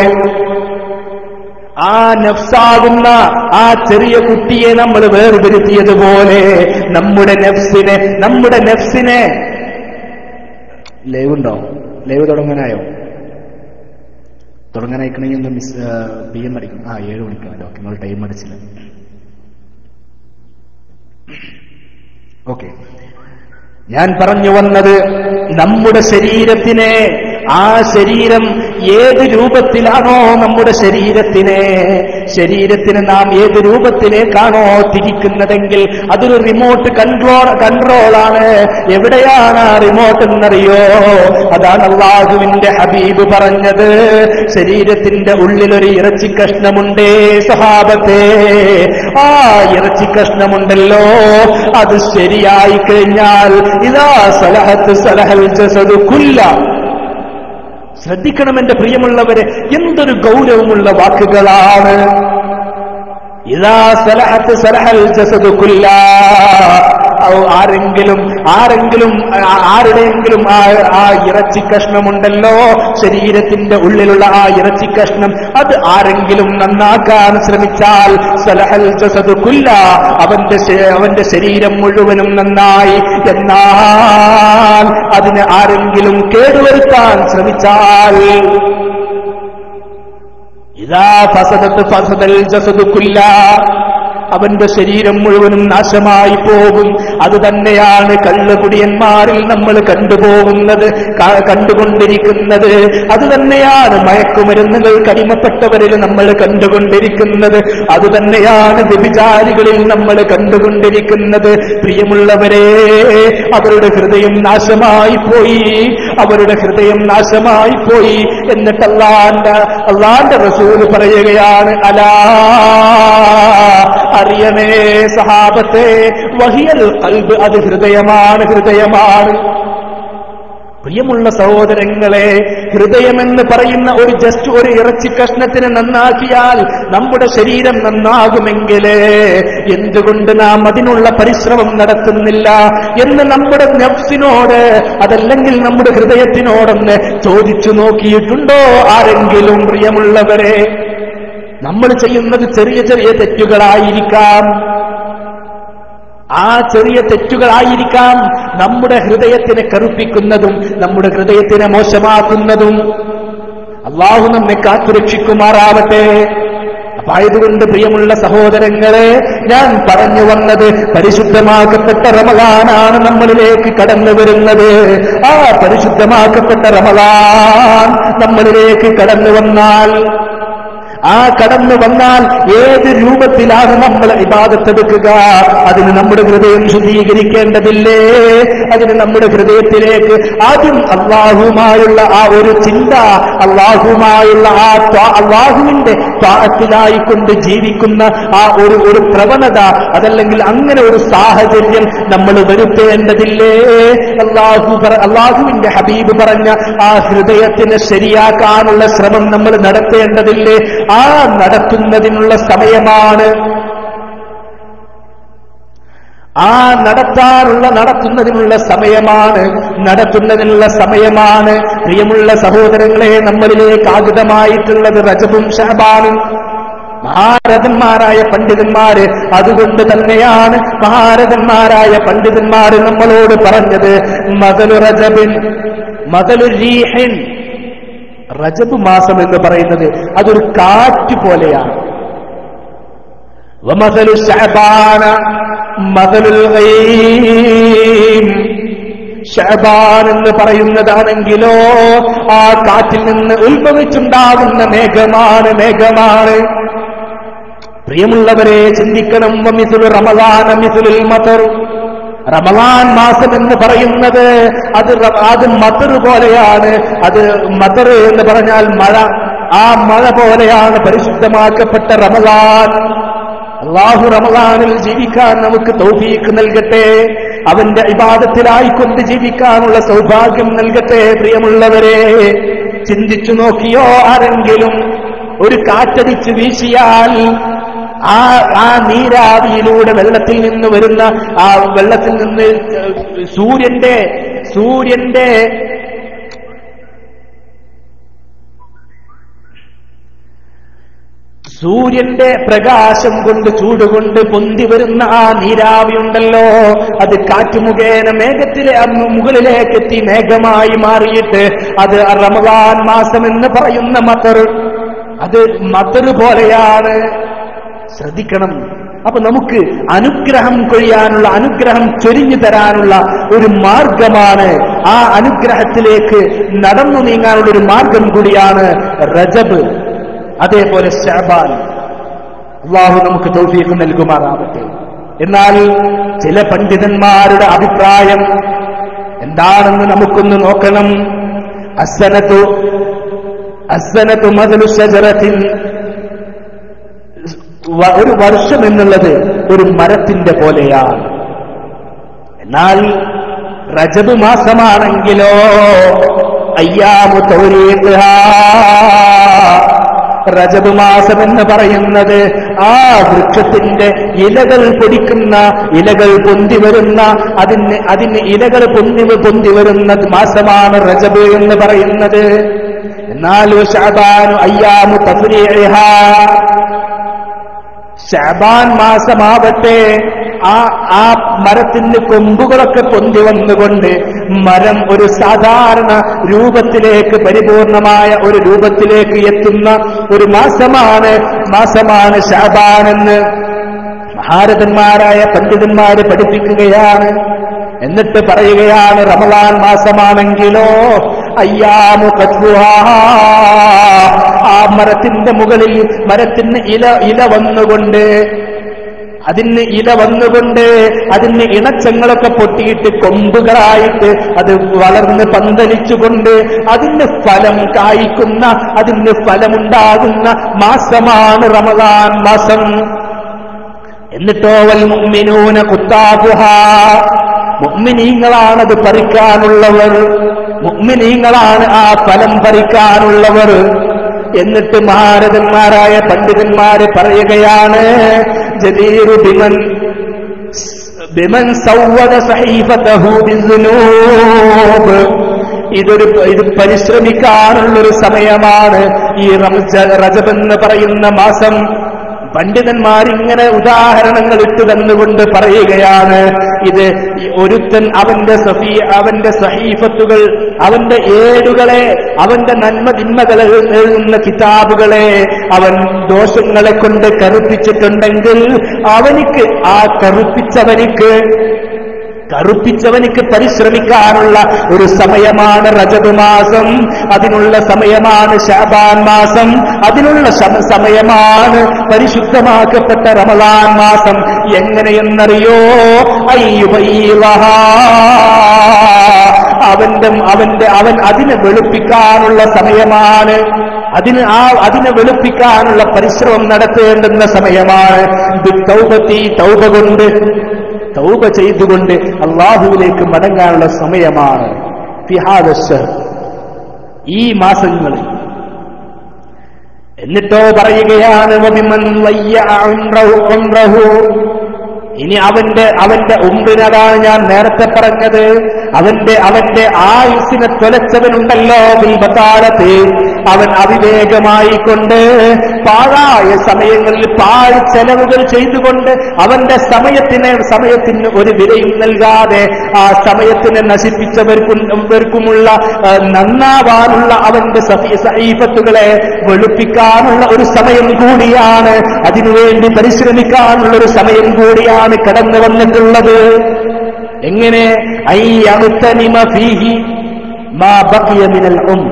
ആ നഫ്സാകുന്ന ആ ചെറിയ കുട്ടിയെ നമ്മൾ വേർതിരുത്തിയതുപോലെ നമ്മുടെ നഫ്സിനെ നമ്മുടെ നഫ്സിനെ ലൈവ് ഉണ്ടോ ലൈവ് തുടങ്ങാനായോ തുടങ്ങാനായിക്കണമെങ്കിൽ ഒന്ന് മിസ് ബി എം അടിക്കണം ആ ഏഴ് മണിക്കാണ് ഓക്കെ നിങ്ങൾ ടൈം അടിച്ചില്ല ഓക്കെ ഞാൻ പറഞ്ഞു വന്നത് നമ്മുടെ ശരീരത്തിനെ ആ ശരീരം ഏത് രൂപത്തിലാണോ നമ്മുടെ ശരീരത്തിനെ ശരീരത്തിന് നാം ഏത് രൂപത്തിലേക്കാണോ തിരിക്കുന്നതെങ്കിൽ അതൊരു റിമോട്ട് കൺട്രോൾ കൺട്രോളാണ് എവിടെയാണ് ആ റിമോട്ട് എന്നറിയോ അതാണ് അള്ളാഹുവിന്റെ ഹബീബ് പറഞ്ഞത് ശരീരത്തിന്റെ ഉള്ളിലൊരു ഇറച്ചി കഷ്ണമുണ്ടേ സഹാബത്തെ ആ ഇറച്ചി കഷ്ണമുണ്ടല്ലോ അത് ശരിയായി കഴിഞ്ഞാൽ ഇതാ സലഹത്ത് സലഹൽ ജസദു കുല്ല ശ്രദ്ധിക്കണം എന്റെ പ്രിയമുള്ളവരെ എന്തൊരു ഗൗരവമുള്ള വാക്കുകളാണ് ഇതാ സലഹത്ത് സലഹൽ ജസദു കുല്ല ഔ ആരെങ്കിലും ആരെങ്കിലും ആ- ആരുടെയെങ്കിലും ആ ആ ഇറച്ചി കഷ്ണമുണ്ടല്ലോ ശരീരത്തിന്റെ ഉള്ളിലുള്ള ആ ഇറച്ചി കഷ്ണം അത് ആരെങ്കിലും നന്നാക്കാൻ ശ്രമിച്ചാൽ സലഹൽ ജസദു കുല്ല അവന്റെ ശ- അവന്റെ ശരീരം മുഴുവനും നന്നായി എന്നാൽ അതിന് ആരെങ്കിലും കേടുവരുത്താൻ ശ്രമിച്ചാൽ ഇതാ ഫസദത്ത് ഫസദൽ ജസദു കുല്ല അവന്റെ ശരീരം മുഴുവനും നാശമായി പോകും അത് തന്നെയാണ് കള്ളുകുടിയന്മാരിൽ നമ്മൾ കണ്ടുപോകുന്നത് ക- കണ്ടുകൊണ്ടിരിക്കുന്നത് അത് തന്നെയാണ് മയക്കുമരുന്നുകൾ കടിമപ്പെട്ടവരിൽ നമ്മൾ കണ്ടുകൊണ്ടിരിക്കുന്നത് അത് തന്നെയാണ് വ്യഭിചാരികളിൽ നമ്മൾ കണ്ടുകൊണ്ടിരിക്കുന്നത് പ്രിയമുള്ളവരെ അവരുടെ ഹൃദയം നാശമായി പോയി അവരുടെ ഹൃദയം നാശമായി പോയി എന്നിട്ട് അള്ളാന്റെ അള്ളാന്റെ റസൂൽ പറയുകയാണ് അലാ അറിയണേ സഹാബത്തെ വഹിയൽ കൽബ് അത് ഹൃദയമാണ് ഹൃദയമാണ് പ്രിയമുള്ള സഹോദരങ്ങളെ ഹൃദയമെന്ന് പറയുന്ന ഒരു ജസ്റ്റ് ഒരു ഇറച്ചി കഷ്ണത്തിന് നന്നാക്കിയാൽ നമ്മുടെ ശരീരം നന്നാകുമെങ്കിൽ എന്തുകൊണ്ട് നാം അതിനുള്ള പരിശ്രമം നടത്തുന്നില്ല എന്ന് നമ്മുടെ നഫ്സിനോട് അതല്ലെങ്കിൽ നമ്മുടെ ഹൃദയത്തിനോടൊന്ന് ചോദിച്ചു നോക്കിയിട്ടുണ്ടോ ആരെങ്കിലും പ്രിയമുള്ളവരെ നമ്മൾ ചെയ്യുന്നത് ചെറിയ ചെറിയ തെറ്റുകളായിരിക്കാം ആ ചെറിയ തെറ്റുകളായിരിക്കാം നമ്മുടെ ഹൃദയത്തിനെ കറുപ്പിക്കുന്നതും നമ്മുടെ ഹൃദയത്തിനെ മോശമാക്കുന്നതും അള്ളാഹു നമ്മെ കാത്തുരക്ഷിക്കുമാറാവട്ടെ അപ്പൊ ആയതുകൊണ്ട് പ്രിയമുള്ള സഹോദരങ്ങളെ ഞാൻ പറഞ്ഞു വന്നത് പരിശുദ്ധമാക്കപ്പെട്ട റമദാനാണ് നമ്മളിലേക്ക് കടന്നു വരുന്നത് ആ പരിശുദ്ധമാക്കപ്പെട്ട റമദാൻ നമ്മളിലേക്ക് കടന്നു വന്നാൽ ആ കടന്നു വന്നാൽ ഏത് രൂപത്തിലാണ് നമ്മൾ ഇബാദത്തെടുക്കുക അതിന് നമ്മുടെ ഹൃദയം ശുദ്ധീകരിക്കേണ്ടതില്ലേ അതിന് നമ്മുടെ ഹൃദയത്തിലേക്ക് ആദ്യം അള്ളാഹുമായുള്ള ആ ഒരു ചിന്ത അള്ളാഹുമായുള്ള ആ ത്വാ- അള്ളാഹുവിന്റെ ത്വാഹത്തിലായിക്കൊണ്ട് ജീവിക്കുന്ന ആ ഒരു ഒരു പ്രവണത അതല്ലെങ്കിൽ അങ്ങനെ ഒരു സാഹചര്യം നമ്മൾ വരുത്തേണ്ടതില്ലേ അള്ളാഹു പറ- അള്ളാഹുവിന്റെ ഹബീബ് പറഞ്ഞ ആ ഹൃദയത്തിനെ ശരിയാക്കാനുള്ള ശ്രമം നമ്മൾ നടത്തേണ്ടതില്ലേ ആ നടത്തുന്നതിനുള്ള സമയമാണ് ആ നടത്താനുള്ള നടത്തുന്നതിനുള്ള സമയമാണ് നടത്തുന്നതിനുള്ള സമയമാണ് പ്രിയമുള്ള സഹോദരങ്ങളെ നമ്മളിലേക്ക് ആഗതമായിട്ടുള്ളത് റജബും ഷഹബാനും മഹാരഥന്മാരായ പണ്ഡിതന്മാര് അതുകൊണ്ട് തന്നെയാണ് മഹാരഥന്മാരായ പണ്ഡിതന്മാര് നമ്മളോട് പറഞ്ഞത് മതലു റജബിൻ മതലു റീഹിൻ റജബ് മാസം എന്ന് പറയുന്നത് അതൊരു കാറ്റ് പോലെയാണ് ومثل الشعبان مثل الغيم ഷഹബാൻ എന്ന് പറയുന്നതാണെങ്കിലോ ആ കാറ്റിൽ നിന്ന് ഉത്ഭവിച്ചുണ്ടാകുന്ന മേഘമാണ് മേഘമാണ് പ്രിയമുള്ളവരെ ചിന്തിക്കണം വമിസുൽ റമദാന മിസുലുൽ മതർ റമദാൻ മാസം എന്ന് പറയുന്നത് അത് റ- അത് മതർ പോലെയാണ് അത് മതർ എന്ന് പറഞ്ഞാൽ മഴ ആ മഴ പോലെയാണ് പരിശുദ്ധമാക്കപ്പെട്ട റമദാൻ അള്ളാഹു റമദാനിൽ ജീവിക്കാൻ നമുക്ക് തൗഫീക്ക് നൽകട്ടെ അവന്റെ ഇബാദത്തിലായിക്കൊണ്ട് ജീവിക്കാനുള്ള സൗഭാഗ്യം നൽകട്ടെ പ്രിയമുള്ളവരെ ചിന്തിച്ചു നോക്കിയോ ആരെങ്കിലും ഒരു കാറ്റടിച്ച് വീശിയാൽ ആ ആ നീരാവിയിലൂടെ വെള്ളത്തിൽ നിന്ന് വരുന്ന ആ വെള്ളത്തിൽ നിന്ന് സൂര്യന്റെ സൂര്യന്റെ സൂര്യന്റെ പ്രകാശം കൊണ്ട് ചൂടുകൊണ്ട് പൊന്തി വരുന്ന ആ നീരാവി ഉണ്ടല്ലോ അത് കാറ്റ് മുഖേന മേഘത്തിലെ അന്ന് മുകളിലേക്ക് എത്തി മേഘമായി മാറിയിട്ട് അത് റമദാൻ മാസം എന്ന് പറയുന്ന മത്തർ അത് മത്തർ പോലെയാണ് ശ്രദ്ധിക്കണം അപ്പൊ നമുക്ക് അനുഗ്രഹം കൊഴിയാനുള്ള അനുഗ്രഹം ചൊരിഞ്ഞു തരാനുള്ള ഒരു മാർഗമാണ് ആ അനുഗ്രഹത്തിലേക്ക് നടന്നു നീങ്ങാനുള്ള ഒരു മാർഗം കൂടിയാണ് റജബ് അതേപോലെ ഷാബാൻ അള്ളാഹു നമുക്ക് തൗഫീഖ് നൽകുമാറാവട്ടെ എന്നാൽ ചില പണ്ഡിതന്മാരുടെ അഭിപ്രായം എന്താണെന്ന് നമുക്കൊന്ന് നോക്കണം അസനത്തു അസനത്തു മതലു ഷജറത്തിൻ വ- ഒരു വർഷം എന്നുള്ളത് ഒരു മരത്തിന്റെ പോലെയാണ് എന്നാൽ റജബ് മാസമാണെങ്കിലോ അയ്യാമു തൗരീഖ്ഹാ. റജബ് മാസം എന്ന് പറയുന്നത് ആ വൃക്ഷത്തിന്റെ ഇലകൾ പൊടിക്കുന്ന ഇലകൾ പൊന്തി വരുന്ന അതിന് അതിന് ഇലകൾ പൊന്തി പൊന്തി വരുന്ന മാസമാണ് റജബ് എന്ന് പറയുന്നത് എന്നാൽ ഷാബാനു അയ്യാമു തഫ്രീഇഹാ ഷാബാൻ മാസമാവട്ടെ ആ ആ മരത്തിന് കൊമ്പുകളൊക്കെ പൊന്തി വന്നുകൊണ്ട് മരം ഒരു സാധാരണ രൂപത്തിലേക്ക് പരിപൂർണമായ ഒരു രൂപത്തിലേക്ക് എത്തുന്ന ഒരു മാസമാണ് മാസമാണ് ഷാബാൻ എന്ന് മഹാരഥന്മാരായ പണ്ഡിതന്മാര് പഠിപ്പിക്കുകയാണ് എന്നിട്ട് പറയുകയാണ് റമദാൻ മാസമാണെങ്കിലോ അയ്യാമു കത്വുഹാ. ആ മരത്തിന്റെ മുകളിൽ മരത്തിന് ഇല ഇല വന്നുകൊണ്ട് അതിന് ഇല വന്നുകൊണ്ട് അതിന് ഇണച്ചങ്ങളൊക്കെ പൊട്ടിയിട്ട് കൊമ്പുകളായിട്ട് അത് വളർന്ന് പന്തലിച്ചുകൊണ്ട് അതിന് ഫലം കായ്ക്കുന്ന അതിന് ഫലമുണ്ടാകുന്ന മാസമാണ് റമദാൻ മാസം എന്നിട്ടോ വൽ മുഅ്മിനൂന കുത്താബുഹ മുഅ്മിനീങ്ങളാണത് പറിക്കാനുള്ളവർ മുഅ്മിനീങ്ങളാണ് ആ ഫലം പറിക്കാനുള്ളവർ എന്നിട്ട് മഹാരഥന്മാരായ പണ്ഡിതന്മാര് പറയുകയാണ് ജദീറു ബിമൻ ബിമൻ സൗവദ സഹീഫതഹു ബിസ്നൂബ് ഇതൊരു ഇത് പരിശ്രമിക്കാനുള്ളൊരു സമയമാണ് ഈ റംജ റജബ് എന്ന് പറയുന്ന മാസം പണ്ഡിതന്മാർ ഇങ്ങനെ ഉദാഹരണങ്ങൾ ഇട്ടു തന്നുകൊണ്ട് പറയുകയാണ് ഇത് ഈ ഒരുത്തൻ അവന്റെ സഫീ അവന്റെ സഹീഫത്തുകൾ അവന്റെ ഏടുകളെ അവന്റെ നന്മ തിന്മകളെ എഴുതുന്ന കിതാബുകളെ അവൻ ദോഷങ്ങളെ കൊണ്ട് കറുപ്പിച്ചിട്ടുണ്ടെങ്കിൽ അവനിക്ക് ആ കറുപ്പിച്ചവനിക്ക് കറുപ്പിച്ചവനിക്ക് പരിശ്രമിക്കാനുള്ള ഒരു സമയമാണ് റജബ് മാസം അതിനുള്ള സമയമാണ് ഷാബാൻ മാസം അതിനുള്ള ശമ- സമയമാണ് പരിശുദ്ധമാക്കപ്പെട്ട റമദാൻ മാസം എങ്ങനെയെന്നറിയോ അയ്യുബയ്യവഹാ. അവന്റെ അവന്റെ അവൻ അതിനെ വെളുപ്പിക്കാനുള്ള സമയമാണ് അതിന് ആ അതിനെ വെളുപ്പിക്കാനുള്ള പരിശ്രമം നടത്തേണ്ടുന്ന സമയമാണ് തൗബത്തി തൗബ കൊണ്ട് തൗബ ചെയ്തുകൊണ്ട് അള്ളാഹുവിലേക്ക് മടങ്ങാനുള്ള സമയമാണ് ഫിഹാദശ ഈ മാസങ്ങളിൽ എന്നിട്ടോ പറയുകയാണ് വമിമൻ വയ്യ ഉംറഹു ഉംറഹു. ഇനി അവന്റെ അവന്റെ ഉമ്പിനതാണ് ഞാൻ നേരത്തെ പറഞ്ഞത് അവന്റെ അവന്റെ ആയുസിനെ തൊലച്ചവനുണ്ടല്ലോ ബിൽബത്താലത്ത് അവൻ അവിവേകമായിക്കൊണ്ട് പാഴായ സമയങ്ങളിൽ പാഴ് ചെലവുകൾ ചെയ്തുകൊണ്ട് അവന്റെ സമയത്തിന് സമയത്തിന് ഒരു വിലയും നൽകാതെ ആ സമയത്തിനെ നശിപ്പിച്ചവർക്കും ഇവർക്കുമുള്ള ആ, നന്നാവാനുള്ള അവന്റെ സഫി- സഹീഫത്തുകളെ വെളുപ്പിക്കാനുള്ള ഒരു സമയം കൂടിയാണ് അതിനുവേണ്ടി പരിശ്രമിക്കാനുള്ള ഒരു സമയം കൂടിയാണ് കടന്നു വന്നിട്ടുള്ളത് എങ്ങനെ ഐ അമുത്തനിമ ഫീഹി മാ ബഖിയ മിനൽ ഉംർ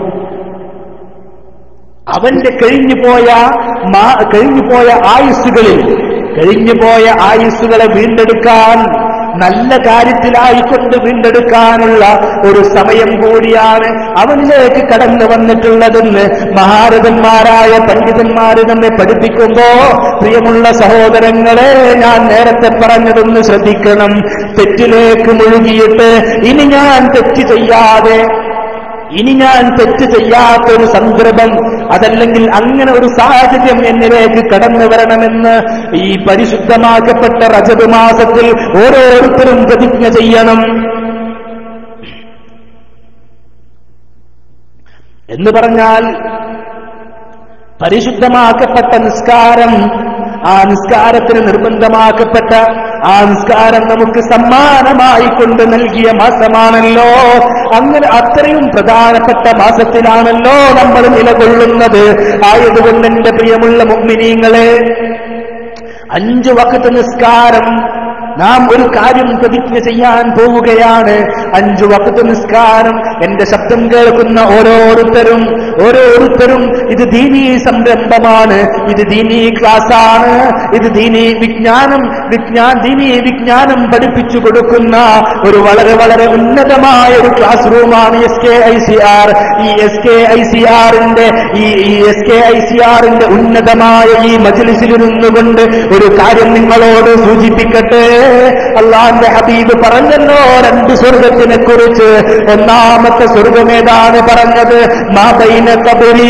അവന്റെ കഴിഞ്ഞുപോയ മാ- കഴിഞ്ഞുപോയ ആയുസ്സുകളിൽ കഴിഞ്ഞുപോയ ആയുസ്സുകളെ വീണ്ടെടുക്കാൻ നല്ല കാര്യത്തിലായിക്കൊണ്ട് വീണ്ടെടുക്കാനുള്ള ഒരു സമയം കൂടിയാണ് അവനിലേക്ക് കടന്നു വന്നിട്ടുള്ളതെന്ന് മഹാരഥന്മാരായ പണ്ഡിതന്മാര് നമ്മെ പഠിപ്പിക്കുമ്പോ പ്രിയമുള്ള സഹോദരങ്ങളെ ഞാൻ നേരത്തെ പറഞ്ഞതൊന്ന് ശ്രദ്ധിക്കണം തെറ്റിലേക്ക് മുഴുകിയിട്ട് ഇനി ഞാൻ തെറ്റ് ചെയ്യാതെ ഇനി ഞാൻ തെറ്റ് ചെയ്യാത്തൊരു സന്ദർഭം അതല്ലെങ്കിൽ അങ്ങനെ ഒരു സാഹചര്യം എന്നിലേക്ക് കടന്നു വരണമെന്ന് ഈ പരിശുദ്ധമാക്കപ്പെട്ട റജബ് മാസത്തിൽ ഓരോരുത്തരും പ്രതിജ്ഞ ചെയ്യണം എന്ന് പറഞ്ഞാൽ പരിശുദ്ധമാക്കപ്പെട്ട നിസ്കാരം ആ നിസ്കാരത്തിന് നിർബന്ധമാക്കപ്പെട്ട ആ നിസ്കാരം നമുക്ക് സമ്മാനമായി കൊണ്ട് നൽകിയ മാസമാണല്ലോ അങ്ങനെ അത്രയും പ്രധാനപ്പെട്ട മാസത്തിലാണല്ലോ നമ്മൾ നിലകൊള്ളുന്നത് ആയതുകൊണ്ട് എന്റെ പ്രിയമുള്ള മുഗ്മിനീങ്ങളെ അഞ്ചു വക്കത്ത് നിസ്കാരം നാം ഒരു കാര്യം പ്രതിജ്ഞ ചെയ്യാൻ പോവുകയാണ് അഞ്ചു വക്കത്ത് നിസ്കാരം എന്റെ ശബ്ദം കേൾക്കുന്ന ഓരോരുത്തരും ഓരോരുത്തരും ഇത് ദീനീ സംരംഭമാണ് ഇത് ദീനീ ക്ലാസ്സാണ് ഇത് ദീനീ വിജ്ഞാനം വിജ്ഞാൻ ദീനീ വിജ്ഞാനം പഠിപ്പിച്ചു കൊടുക്കുന്ന ഒരു വളരെ വളരെ ഉന്നതമായ ഒരു ക്ലാസ് റൂമാണ് S K I C R ഈ എസ് കെ ഐ സി ആറിന്റെ ഈ എസ് കെ ഐ സി ആറിന്റെ ഉന്നതമായ ഈ മജിലിസിലിരുന്നുകൊണ്ട് ഒരു കാര്യം നിങ്ങളോട് സൂചിപ്പിക്കട്ടെ അള്ളാന്റെ ഹബീബ് പറഞ്ഞല്ലോ രണ്ട് സ്വർഗത്തിനെ കുറിച്ച് ഒന്നാമത്തെ സ്വർഗം ഏതാണ് പറഞ്ഞത് മാബൈന കബരി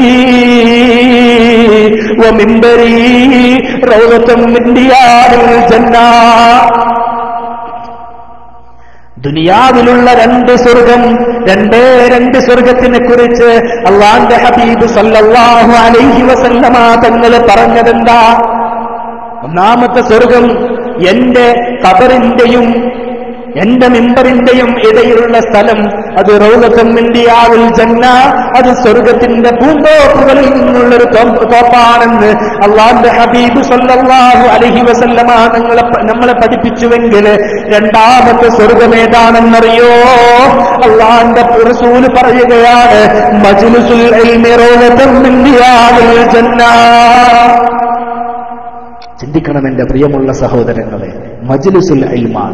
മിമ്പരി റൗലത്തും ഇന്ത്യാവിൽ ജന്ന ദുനിയാവിലുള്ള രണ്ട് സ്വർഗം രണ്ടേ രണ്ട് സ്വർഗത്തിനെ കുറിച്ച് അള്ളാന്റെ ഹബീബ് സല്ലല്ലാഹു അലൈഹി വസല്ലമ തങ്ങൾ പറഞ്ഞതെന്താ ഒന്നാമത്തെ സ്വർഗം എന്റെ കബറിന്റെയും എന്റെ മിമ്പറിന്റെയും ഇടയിലുള്ള സ്ഥലം അത് റൗലത്തമ്മിന്റെയാവിൽ ജന്ന അത് സ്വർഗത്തിന്റെ പൂന്തോപ്പുകളിൽ നിന്നുള്ളൊരു തോ- തോപ്പാണെന്ന് അള്ളാന്റെ ഹബീബ് സല്ലല്ലാഹു അലൈഹി വസല്ലമ നിങ്ങളെ നമ്മളെ പഠിപ്പിച്ചുവെങ്കിൽ രണ്ടാമത്തെ സ്വർഗം ഏതാണെന്നറിയോ അള്ളാന്റെ റസൂല് പറയുകയാണ് മജ്ലിസുൽ ഇൽമി റൗലത്തമ്മിന്റെയാവിൽ ജന്ന ചിന്തിക്കണം എന്റെ പ്രിയമുള്ള സഹോദരങ്ങളെ മജ്ലിസുൽ ഇൽമാൻ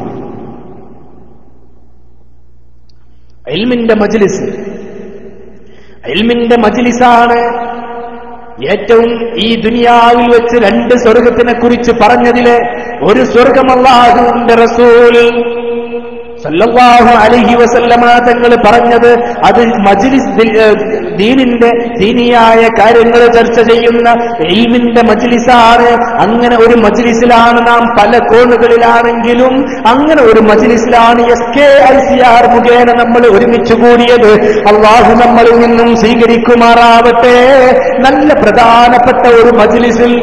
ഇൽമിന്റെ മജ്ലിസ് ഇൽമിന്റെ മജ്ലിസാണ് ഏറ്റവും ഈ ദുനിയാവിൽ വെച്ച് രണ്ട് സ്വർഗത്തിനെ കുറിച്ച് പറഞ്ഞതില് ഒരു സ്വർഗം അള്ളാഹുവിന്റെ റസൂൽ സല്ലല്ലാഹു അലൈഹി വസല്ലമ തങ്ങൾ പറഞ്ഞത് അത് മജ്ലിസ് ദി- ഏഹ് ദീനിന്റെ ദീനിയായ കാര്യങ്ങൾ ചർച്ച ചെയ്യുന്ന ഇൽമിന്റെ മജ്ലിസാണ് അങ്ങനെ ഒരു മജ്ലിസിലാണ് നാം പല കോണുകളിലാണെങ്കിലും അങ്ങനെ ഒരു മജ്ലിസിലാണ് S K I C R മുഖേന നമ്മൾ ഒരുമിച്ച് കൂടിയത് അള്ളാഹു നമ്മളിൽ നിന്നും സ്വീകരിക്കുമാറാവട്ടെ നല്ല പ്രധാനപ്പെട്ട ഒരു മജ്ലിസിൽ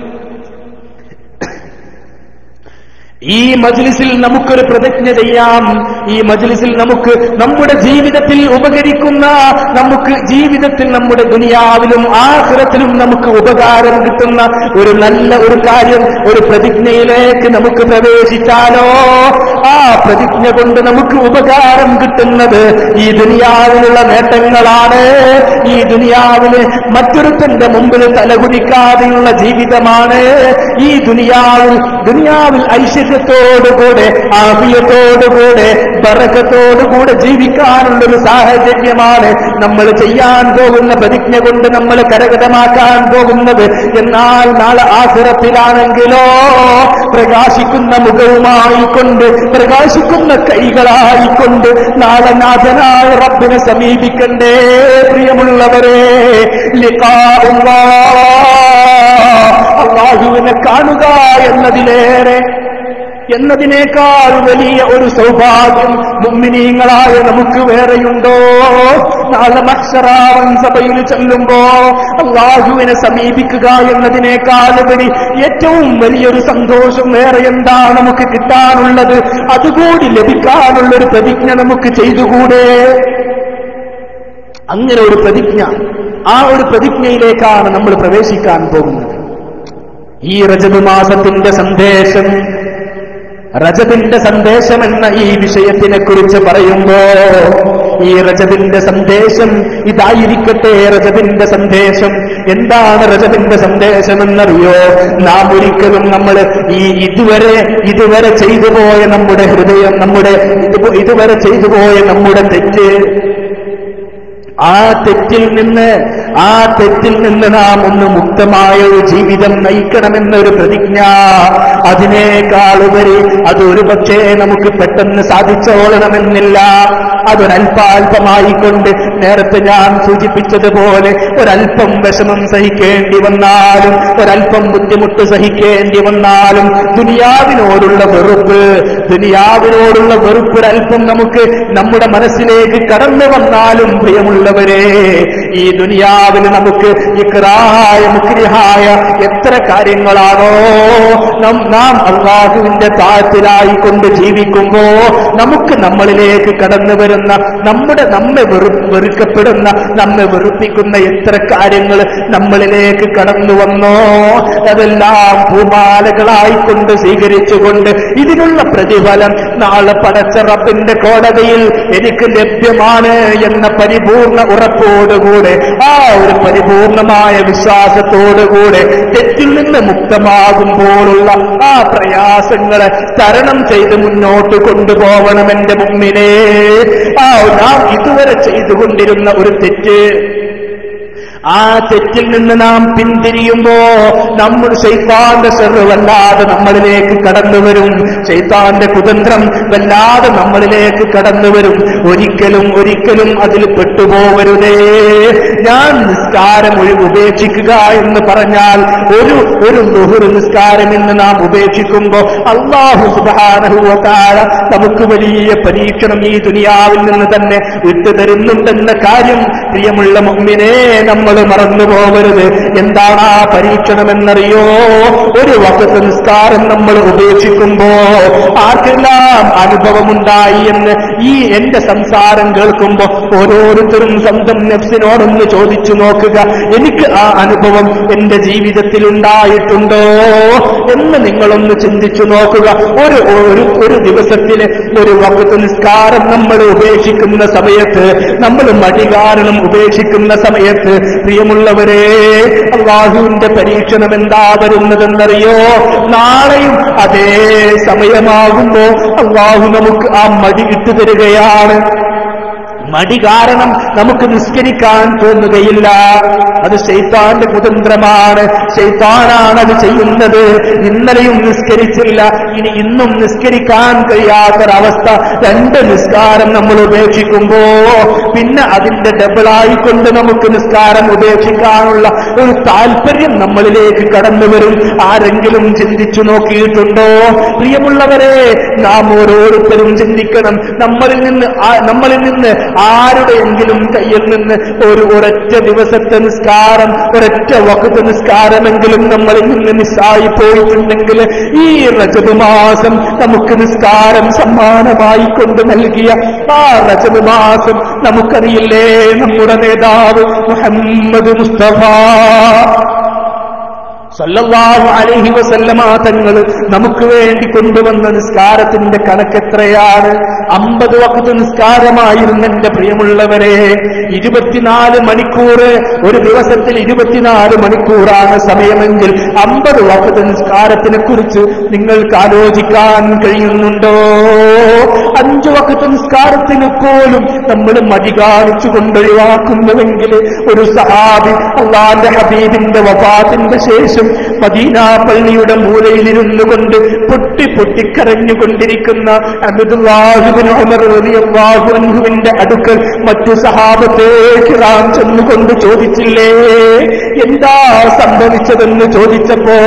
ഈ മജ്ലിസിൽ നമുക്കൊരു പ്രതിജ്ഞ ചെയ്യാം ഈ മജ്ലിസിൽ നമുക്ക് നമ്മുടെ ജീവിതത്തിൽ ഉപകരിക്കുന്ന നമുക്ക് ജീവിതത്തിൽ നമ്മുടെ ദുനിയാവിലും ആഹ്റത്തിലും നമുക്ക് ഉപകാരം കിട്ടുന്ന ഒരു നല്ല ഒരു കാര്യം ഒരു പ്രതിജ്ഞയിലേക്ക് നമുക്ക് പ്രവേശിച്ചാലോ ആ പ്രതിജ്ഞ കൊണ്ട് നമുക്ക് ഉപകാരം കിട്ടുന്നത് ഈ ദുനിയാവിലുള്ള നേട്ടങ്ങളാണ് ഈ ദുനിയാവില് മറ്റൊരുത്തന്റെ മുമ്പിൽ തലകുനിക്കാതെയുള്ള ജീവിതമാണ് ഈ ദുനിയാവിൽ ദുനിയാവിൽ ഐശ്വര്യത്തോടുകൂടെ ആഫിയത്തോടുകൂടെ ബറക്കത്തോടുകൂടെ ജീവിക്കാനുള്ളൊരു സാഹചര്യമാണ് നമ്മൾ ചെയ്യാൻ പോകുന്ന പ്രതിജ്ഞ കൊണ്ട് നമ്മൾ കരകതമാക്കാൻ പോകുന്നത് എന്നാൽ നാളെ ആസുരത്തിലാണെങ്കിലോ പ്രകാശിക്കുന്ന മുഖവുമായി കൊണ്ട് പ്രകാശിക്കുന്ന കൈകളായിക്കൊണ്ട് നാളെ നാഥനായ റബ്ബിനെ സമീപിക്കണ്ടേ പ്രിയമുള്ളവരെ അള്ളാഹുവിനെ കാണുക എന്നതിലേറെ എന്നതിനേക്കാൾ വലിയ ഒരു സൗഭാഗ്യം മുമ്മിനീങ്ങളായ നമുക്ക് വേറെയുണ്ടോ നാളെ മത്സരാവൻ സഭയിൽ ചെല്ലുമ്പോ അള്ളാഹുവിനെ സമീപിക്കുക എന്നതിനേക്കാൾ ഉപരി ഏറ്റവും വലിയൊരു സന്തോഷം വേറെ എന്താ നമുക്ക് കിട്ടാനുള്ളത് അതുകൂടി ലഭിക്കാനുള്ളൊരു പ്രതിജ്ഞ നമുക്ക് ചെയ്തുകൂടെ അങ്ങനെ ഒരു പ്രതിജ്ഞ ആ ഒരു പ്രതിജ്ഞയിലേക്കാണ് നമ്മൾ പ്രവേശിക്കാൻ പോകുന്നത് ഈ റജബ് മാസത്തിന്റെ സന്ദേശം റജബിന്റെ സന്ദേശം എന്ന ഈ വിഷയത്തിനെ കുറിച്ച് പറയുമ്പോ ഈ റജബിന്റെ സന്ദേശം ഇതായിരിക്കട്ടെ റജബിന്റെ സന്ദേശം എന്താണ് റജബിന്റെ സന്ദേശം എന്നറിയോ നാം ഒരിക്കലും നമ്മൾ ഈ ഇതുവരെ ഇതുവരെ ചെയ്തു പോയ നമ്മുടെ ഹൃദയം നമ്മുടെ ഇത് ഇതുവരെ ചെയ്തു പോയ നമ്മുടെ തെറ്റ് ആ തെറ്റിൽ നിന്ന് ആ തെറ്റിൽ നിന്ന് നാം ഒന്ന് മുക്തമായ ഒരു ജീവിതം നയിക്കണമെന്നൊരു പ്രതിജ്ഞ അതിനേക്കാൾ ഉപരി അത് ഒരു പക്ഷേ നമുക്ക് പെട്ടെന്ന് സാധിച്ചോളണമെന്നില്ല അതൊരല്പാൽപമായിക്കൊണ്ട് നേരത്തെ ഞാൻ സൂചിപ്പിച്ചതുപോലെ ഒരല്പം വിഷമം സഹിക്കേണ്ടി വന്നാലും ഒരല്പം ബുദ്ധിമുട്ട് സഹിക്കേണ്ടി വന്നാലും ദുനിയാവിനോടുള്ള വെറുപ്പ് ദുനിയാവിനോടുള്ള വെറുപ്പൊരൽപ്പം നമുക്ക് നമ്മുടെ മനസ്സിലേക്ക് കടന്നു വന്നാലും പ്രിയമുള്ളവരെ ഈ ദുനിയാവിൽ നമുക്ക് ഇക്രായ മുക്രിഹായ എത്ര കാര്യങ്ങളാണോ നം- നാം അള്ളാഹുവിന്റെ താഴത്തിലായി കൊണ്ട് ജീവിക്കുമ്പോ നമുക്ക് നമ്മളിലേക്ക് കടന്നു വരുന്ന നമ്മുടെ നമ്മെ വെറു വെറുക്കപ്പെടുന്ന നമ്മെ വെറുപ്പിക്കുന്ന എത്ര കാര്യങ്ങൾ നമ്മളിലേക്ക് കടന്നു വന്നോ അതെല്ലാം പൂമാലകളായിക്കൊണ്ട് സ്വീകരിച്ചുകൊണ്ട് ഇതിനുള്ള പ്രതിഫലം നാളെ പടച്ച റബ്ബിന്റെ കോടതിയിൽ എനിക്ക് ലഭ്യമാണ് എന്ന പരിപൂർണ ഉറപ്പോടുകൂടെ ആ ഒരു പരിപൂർണമായ വിശ്വാസത്തോടുകൂടെ തെറ്റിൽ നിന്ന് മുക്തമാകുമ്പോഴുള്ള ആ പ്രയാസങ്ങളെ തരണം ചെയ്ത് മുന്നോട്ട് കൊണ്ടുപോകണം എന്റെ മുമ്പിനെ ആ നാം ഇതുവരെ ചെയ്തുകൊണ്ടിരുന്ന ഒരു തെറ്റ് ആ തെറ്റിൽ നിന്ന് നാം പിന്തിരിയുമ്പോ നമ്മൾ ശൈത്താന്റെ സെറ് വല്ലാതെ നമ്മളിലേക്ക് കടന്നു വരും ശൈത്താന്റെ കുതന്ത്രം വല്ലാതെ നമ്മളിലേക്ക് കടന്നു വരും ഒരിക്കലും ഒരിക്കലും അതിൽ പെട്ടുപോകരുതേ ഞാൻ നിസ്കാരം ഒഴി ഉപേക്ഷിക്കുക എന്ന് പറഞ്ഞാൽ ഒരു ഒരു ലുഹുർ നിസ്കാരം എന്ന് നാം ഉപേക്ഷിക്കുമ്പോ അള്ളാഹു സുബാനഹുവത്താഴ നമുക്ക് വലിയ പരീക്ഷണം ഈ ദുനിയാവിൽ നിന്ന് തന്നെ വിട്ടുതരുന്നുണ്ടെന്ന കാര്യം പ്രിയമുള്ള മുമ്മിനെ നമ്മൾ മറന്നു പോകരുത് എന്താണ് ആ പരീക്ഷണമെന്നറിയോ ഒരു വക്കത്ത് നിസ്കാരം നമ്മൾ ഉപേക്ഷിക്കുമ്പോ ആർക്കെല്ലാം അനുഭവമുണ്ടായി എന്ന് ഈ എന്റെ സംസാരം കേൾക്കുമ്പോ ഓരോരുത്തരും സ്വന്തം നെഫ്സിനോടൊന്ന് ചോദിച്ചു നോക്കുക എനിക്ക് ആ അനുഭവം എന്റെ ജീവിതത്തിൽ ഉണ്ടായിട്ടുണ്ടോ എന്ന് നിങ്ങളൊന്ന് ചിന്തിച്ചു നോക്കുക ഒരു ഒരു ഒരു ദിവസത്തിലെ ഒരു വക്കത്ത് നിസ്കാരം നമ്മൾ ഉപേക്ഷിക്കുന്ന സമയത്ത് നമ്മൾ മടി കാരണം ഉപേക്ഷിക്കുന്ന സമയത്ത് പ്രിയമുള്ളവരെ അള്ളാഹുവിന്റെ പരീക്ഷണം എന്താ വരുന്നതെന്നറിയോ നാളെയും അതേ സമയമാകുമ്പോ അള്ളാഹു നമുക്ക് ആ മടി ഇട്ടു തരികയാണ് മടി കാരണം നമുക്ക് നിസ്കരിക്കാൻ തോന്നുകയില്ല അത് ശൈത്താന്റെ കുതന്ത്രമാണ് ശൈത്താനാണ് അത് ചെയ്യുന്നത് ഇന്നലെയും നിസ്കരിച്ചില്ല ഇനി ഇന്നും നിസ്കരിക്കാൻ കഴിയാത്തൊരവസ്ഥ രണ്ട് നിസ്കാരം നമ്മൾ ഉപേക്ഷിക്കുമ്പോ പിന്നെ അതിന്റെ ഡബിളായിക്കൊണ്ട് നമുക്ക് നിസ്കാരം ഉപേക്ഷിക്കാനുള്ള ഒരു താല്പര്യം നമ്മളിലേക്ക് കടന്നു വരും ആരെങ്കിലും ചിന്തിച്ചു നോക്കിയിട്ടുണ്ടോ പ്രിയമുള്ളവരെ നാം ഓരോരുത്തരും ചിന്തിക്കണം നമ്മളിൽ നിന്ന് ആ- നമ്മളിൽ നിന്ന് ആരുടെയെങ്കിലും കയ്യിൽ നിന്ന് ഒരു ഒരൊറ്റ ദിവസത്തെ നിസ്കാരം ഒരൊറ്റ വകുപ്പ് നിസ്കാരമെങ്കിലും നമ്മളിൽ നിന്ന് മിസ്സായി പോയിട്ടുണ്ടെങ്കിൽ ഈ റജബ് മാസം നമുക്ക് നിസ്കാരം സമ്മാനമായി കൊണ്ട് നൽകിയ ആ റജബ് മാസം നമുക്കറിയില്ലേ നമ്മുടെ നേതാവ് മുഹമ്മദ് മുസ്തഫ സല്ലല്ലാഹു അലൈഹി വസല്ലമ തങ്ങൾ നമുക്ക് വേണ്ടി കൊണ്ടുവന്ന നിസ്കാരത്തിന്റെ കണക്കെത്രയാണ് അമ്പത് വക്കത്ത് നിസ്കാരമായിരുന്നു എന്റെ പ്രിയമുള്ളവരെ ഇരുപത്തിനാല് മണിക്കൂർ ഒരു ദിവസത്തിൽ ഇരുപത്തിനാല് മണിക്കൂറാണ് സമയമെങ്കിൽ അമ്പത് വക്കത്ത് നിസ്കാരത്തിനെ കുറിച്ച് നിങ്ങൾക്ക് ആലോചിക്കാൻ കഴിയുന്നുണ്ടോ അഞ്ചു വക്കത്ത് നിസ്കാരത്തിന് പോലും നമ്മൾ മടി കാണിച്ചു കൊണ്ടൊഴിവാക്കുന്നുവെങ്കിൽ ഒരു സഹാബി അള്ളാന്റെ ഹബീബിന്റെ വഫാത്തിന്റെ ശേഷം മദീന പള്ളിയുടെ മൂലയിലിരുന്നു കൊണ്ട് പൊട്ടി പൊട്ടിക്കരഞ്ഞുകൊണ്ടിരിക്കുന്ന അമിതുല്ലാഹുബിൻ ഉമർ റളിയല്ലാഹു അൻഹുവിന്റെ അടുക്കൽ മറ്റു സഹാബത്തേക്ക് റാം ചെന്നുകൊണ്ട് ചോദിച്ചില്ലേ എന്താ സംഭവിച്ചതെന്ന് ചോദിച്ചപ്പോ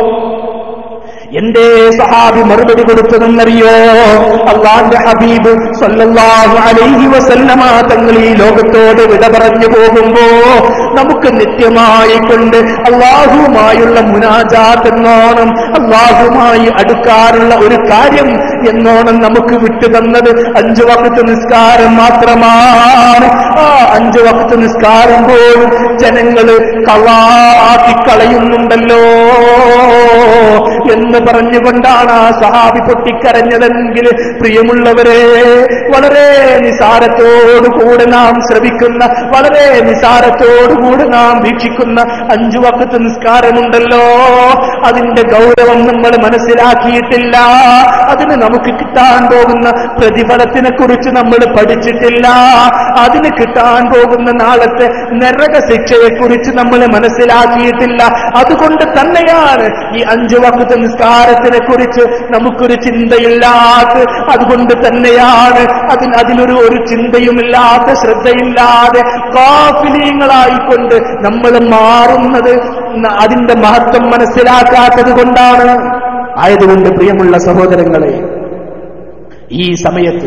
എന്റെ സഹാബി മറുപടി കൊടുത്തതെന്നറിയോ അള്ളാന്റെ ഹബീബ് സല്ലല്ലാഹു അലൈഹി വസല്ലമ തങ്ങൾ ഈ ലോകത്തോട് വിട പറഞ്ഞു പോകുമ്പോ നമുക്ക് നിത്യമായി കൊണ്ട് അള്ളാഹുവുമായുള്ള മുനാജാത്ത് എന്നോണം അള്ളാഹുമായി അടുക്കാനുള്ള ഒരു കാര്യം എന്നോണം നമുക്ക് വിട്ടു തന്നത് അഞ്ചു വക്കത്ത് നിസ്കാരം മാത്രമാണ് ആ അഞ്ചു വക്കത്ത് നിസ്കാരം പോലും ജനങ്ങള് കളാക്കി കളയുന്നുണ്ടല്ലോ എന്ന് പറഞ്ഞുകൊണ്ടാണ് ആ സഹാബി പൊട്ടിക്കരഞ്ഞതെങ്കിൽ പ്രിയമുള്ളവരെ വളരെ നിസാരത്തോടുകൂടെ നാം ശ്രമിക്കുന്ന വളരെ നിസാരത്തോടുകൂടെ നാം വീക്ഷിക്കുന്ന അഞ്ചു വക്കത്ത് നിസ്കാരമുണ്ടല്ലോ അതിന്റെ ഗൗരവം നമ്മൾ മനസ്സിലാക്കിയിട്ടില്ല അതിന് നമുക്ക് കിട്ടാൻ പോകുന്ന പ്രതിഫലത്തിനെ കുറിച്ച് നമ്മൾ പഠിച്ചിട്ടില്ല അതിന് കിട്ടാൻ പോകുന്ന നാളത്തെ നരക ശിക്ഷയെക്കുറിച്ച് നമ്മൾ മനസ്സിലാക്കിയിട്ടില്ല അതുകൊണ്ട് തന്നെയാണ് ഈ അഞ്ചു വക്കത്ത് നിസ്കാരത്തിനെ കുറിച്ച് നമുക്കൊരു ചിന്തയില്ലാത്ത അതുകൊണ്ട് തന്നെയാണ് അതിന് അതിലൊരു ഒരു ചിന്തയുമില്ലാത്ത ശ്രദ്ധയില്ലാതെ കാഫിലീങ്ങളായിക്കൊണ്ട് നമ്മൾ മാറുന്നത് ന- അതിന്റെ മഹത്വം മനസ്സിലാക്കാത്തത് കൊണ്ടാണ് ആയതുകൊണ്ട് പ്രിയമുള്ള സഹോദരങ്ങളെ ഈ സമയത്ത്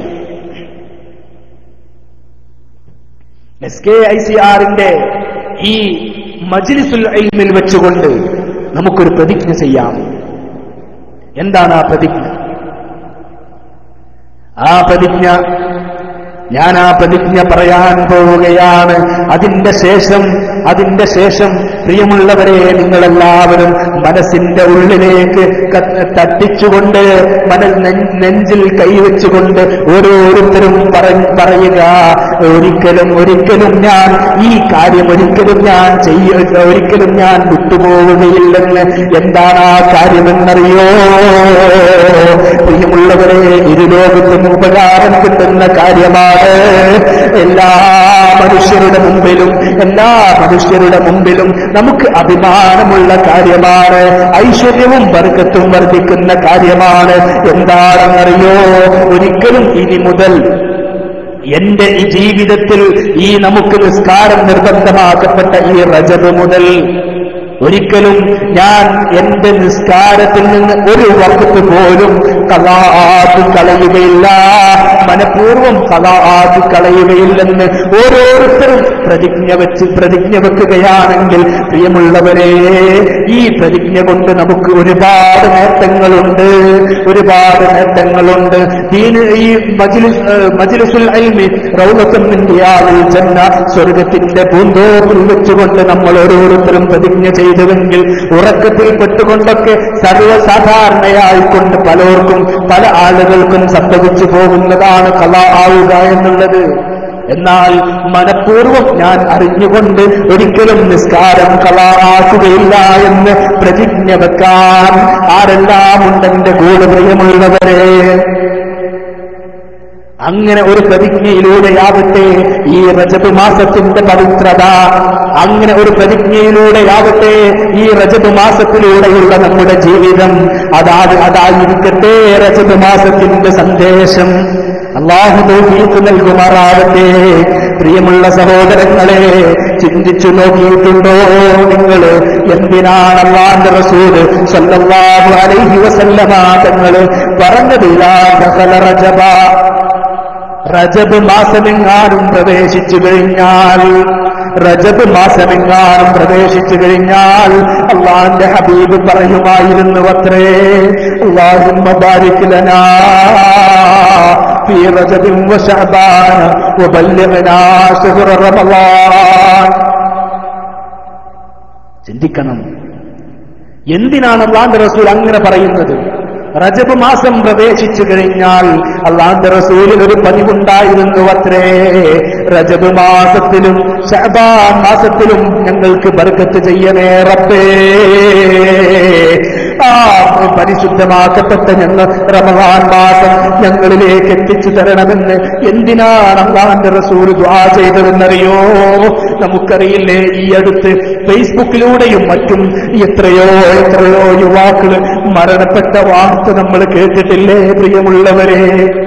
എസ് കെ ഐ സി ആറിന്റെ ഈ മജ്ലിസുൽ ഇൽമിൽ വെച്ചുകൊണ്ട് നമുക്കൊരു പ്രതിജ്ഞ ചെയ്യാം എന്താണ് ആ പ്രതിജ്ഞ ആ പ്രതിജ്ഞ ഞാൻ ആ പ്രതിജ്ഞ പറയാൻ പോവുകയാണ് അതിന്റെ ശേഷം അതിന്റെ ശേഷം പ്രിയമുള്ളവരെ നിങ്ങളെല്ലാവരും മനസ്സിന്റെ ഉള്ളിലേക്ക് ക- തട്ടിച്ചുകൊണ്ട് മനൽ നെ- നെഞ്ചിൽ കൈവച്ചുകൊണ്ട് ഓരോരുത്തരും പറ- പറയുക ഒരിക്കലും ഒരിക്കലും ഞാൻ ഈ കാര്യം ഒരിക്കലും ഞാൻ ചെയ്യ ഒരിക്കലും ഞാൻ വിട്ടുപോവുകയില്ലെന്ന് എന്താണ് ആ കാര്യമെന്നറിയോ പ്രിയമുള്ളവരെ ഇരുലോകത്തും ഉപകാരം കിട്ടുന്ന കാര്യമാണ് എല്ലാ മനുഷ്യരുടെ മുമ്പിലും എല്ലാ മനുഷ്യരുടെ മുമ്പിലും നമുക്ക് അഭിമാനമുള്ള കാര്യമാണ് ഐശ്വര്യവും വർഗത്തും വർദ്ധിക്കുന്ന കാര്യമാണ് എന്താണെന്നറിയോ ഒരിക്കലും ഇനി മുതൽ എന്റെ ഈ ജീവിതത്തിൽ ഈ നമുക്ക് നിസ്കാരം നിർബന്ധമാക്കപ്പെട്ട ഈ റജബ് മുതൽ ഒരിക്കലും ഞാൻ എന്റെ നിസ്കാരത്തിൽ നിന്ന് ഒരു വകുപ്പ് പോലും കലാത്ത് കളയുകയില്ല മനഃപൂർവ്വം കലാത്ത് കളയുകയില്ലെന്ന് ഓരോരുത്തരും പ്രതിജ്ഞ വെച്ച് പ്രതിജ്ഞ വെക്കുകയാണെങ്കിൽ പ്രിയമുള്ളവരെ ഈ പ്രതിജ്ഞ കൊണ്ട് നമുക്ക് ഒരുപാട് നേട്ടങ്ങളുണ്ട് ഒരുപാട് നേട്ടങ്ങളുണ്ട് ദീന് ഈ മജ്ലിസ് ഏഹ് മജ്ലിസുൽ ഇൽമി റൗലത്തുൻ മിൻ റിയാദിൽ ജന്ന സ്വർഗത്തിന്റെ പൂന്തോപ്പിൽ വെച്ചുകൊണ്ട് നമ്മൾ ഓരോരുത്തരും പ്രതിജ്ഞ ചെയ്തുവെങ്കിൽ ഉറക്കത്തിൽ പെട്ടുകൊണ്ടൊക്കെ സർവ്വസാധാരണയായിക്കൊണ്ട് പലർക്കും പല ആളുകൾക്കും സംഭവിച്ചു പോകുന്നതാണ് കല ആവുക എന്നുള്ളത് എന്നാൽ മനഃപൂർവ്വം ഞാൻ അറിഞ്ഞുകൊണ്ട് ഒരിക്കലും നിസ്കാരം കളാക്കുകയില്ല എന്ന് പ്രതിജ്ഞ വെക്കാൻ ആരെല്ലാം ഉണ്ടെന്റെ കൂടെ പ്രിയമുള്ളവരെ അങ്ങനെ ഒരു പ്രതിജ്ഞയിലൂടെയാവട്ടെ ഈ റജബ് മാസത്തിന്റെ പവിത്രത അങ്ങനെ ഒരു പ്രതിജ്ഞയിലൂടെയാവട്ടെ ഈ റജബ് മാസത്തിലൂടെയുള്ള നമ്മുടെ ജീവിതം അതാ അതായിരിക്കട്ടെ റജബ് മാസത്തിന്റെ സന്ദേശം അള്ളാഹു തൗഫീഖ് നൽകുമാറാവട്ടെ പ്രിയമുള്ള സഹോദരങ്ങളെ ചിന്തിച്ചു നോക്കിയിട്ടുണ്ടോ നിങ്ങൾ എന്തിനാണ് അള്ളാന്റെ റസൂല് സല്ലല്ലാഹു അലൈഹി വസല്ലമ തങ്ങൾ പറഞ്ഞത് ലാ ദഖല റജബ റജബ് മാസമെങ്ങാനും പ്രവേശിച്ചു കഴിഞ്ഞാൽ റജബ് മാസമെങ്ങാനും പ്രവേശിച്ചു കഴിഞ്ഞാൽ അള്ളാന്റെ ഹബീബ് പറയുമായിരുന്നു അത്രേ അള്ളാഹുമ്മ ബാരിക് ലനാ في رجب وشعبان وبلغنا شهر رمضان ചിന്തിക്കണം എന്തിനാണ് അള്ളാന്റെ റസൂൽ അങ്ങനെ പറയുന്നത് റജബ് മാസം പ്രവേശിച്ചു കഴിഞ്ഞാൽ അള്ളാന്റെ റസൂലിൽ ഒരു പതിവുണ്ടായിരുന്നു അത്രേ റജബ് മാസത്തിലും ഷഹബാൻ മാസത്തിലും ഞങ്ങൾക്ക് ബർക്കത്ത് ചെയ്യണേ റബ്ബേ ആ പരിശുദ്ധമാക്കപ്പെട്ട ഞങ്ങൾ റമദാൻ മാസം ഞങ്ങളിലേക്ക് എത്തിച്ചു തരണമെന്ന് എന്തിനാണ് അള്ളാന്റെ റസൂൽ ദ്വാ ചെയ്തതെന്നറിയോ നമുക്കറിയില്ലേ ഈ അടുത്ത് ഫേസ്ബുക്കിലൂടെയും മറ്റും എത്രയോ എത്രയോ യുവാക്കള് മരണപ്പെട്ട വാർത്ത നമ്മൾ കേട്ടിട്ടില്ലേ പ്രിയമുള്ളവരെ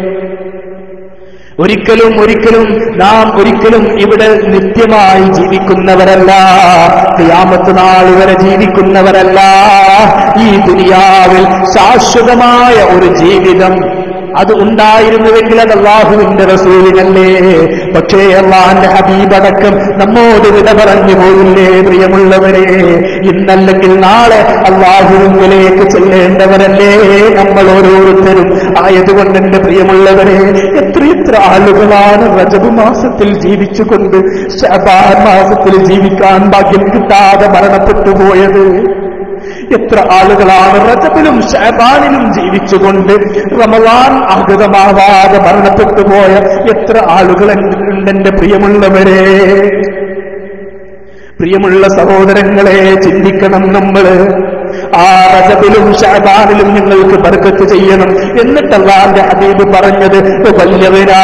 ഒരിക്കലും ഒരിക്കലും നാം ഒരിക്കലും ഇവിടെ നിത്യമായി ജീവിക്കുന്നവരല്ല ക്രിയാമത്ത് നാൾ വരെ ജീവിക്കുന്നവരല്ല ഈ ദുനിയാവിൽ ശാശ്വതമായ ഒരു ജീവിതം അത് ഉണ്ടായിരുന്നുവെങ്കിൽ അത് അള്ളാഹുവിന്റെ റസൂലിനല്ലേ പക്ഷേ അള്ളാഹിന്റെ ഹബീബടക്കം നമ്മോട് വിട പറഞ്ഞു പോയില്ലേ പ്രിയമുള്ളവരെ ഇന്നല്ലെങ്കിൽ നാളെ അള്ളാഹുവിലേക്ക് ചെല്ലേണ്ടവരല്ലേ നമ്മൾ ഓരോരുത്തരും ആയതുകൊണ്ട് എന്റെ പ്രിയമുള്ളവരെ എത്രയെത്ര ആളുകളാണ് റജബ് മാസത്തിൽ ജീവിച്ചുകൊണ്ട് ശബാൻ മാസത്തിൽ ജീവിക്കാൻ ഭാഗ്യം കിട്ടാതെ മരണപ്പെട്ടു പോയത് എത്ര ആളുകളാണ് റജബിലും ഷാബാനിലും ജീവിച്ചുകൊണ്ട് റമലാൻ ആഗതമാവാതെ മരണപ്പെട്ടു പോയ എത്ര ആളുകൾ ഉണ്ട് എന്റെ പ്രിയമുള്ളവരെ പ്രിയമുള്ള സഹോദരങ്ങളെ ചിന്തിക്കണം നമ്മള് ആ റജബിലും ഷാബാനിലും ഞങ്ങൾക്ക് ബർക്കത്ത് ചെയ്യണം എന്നിട്ടല്ല എന്റെ ഹബീബ് പറഞ്ഞത് വല്യവനാ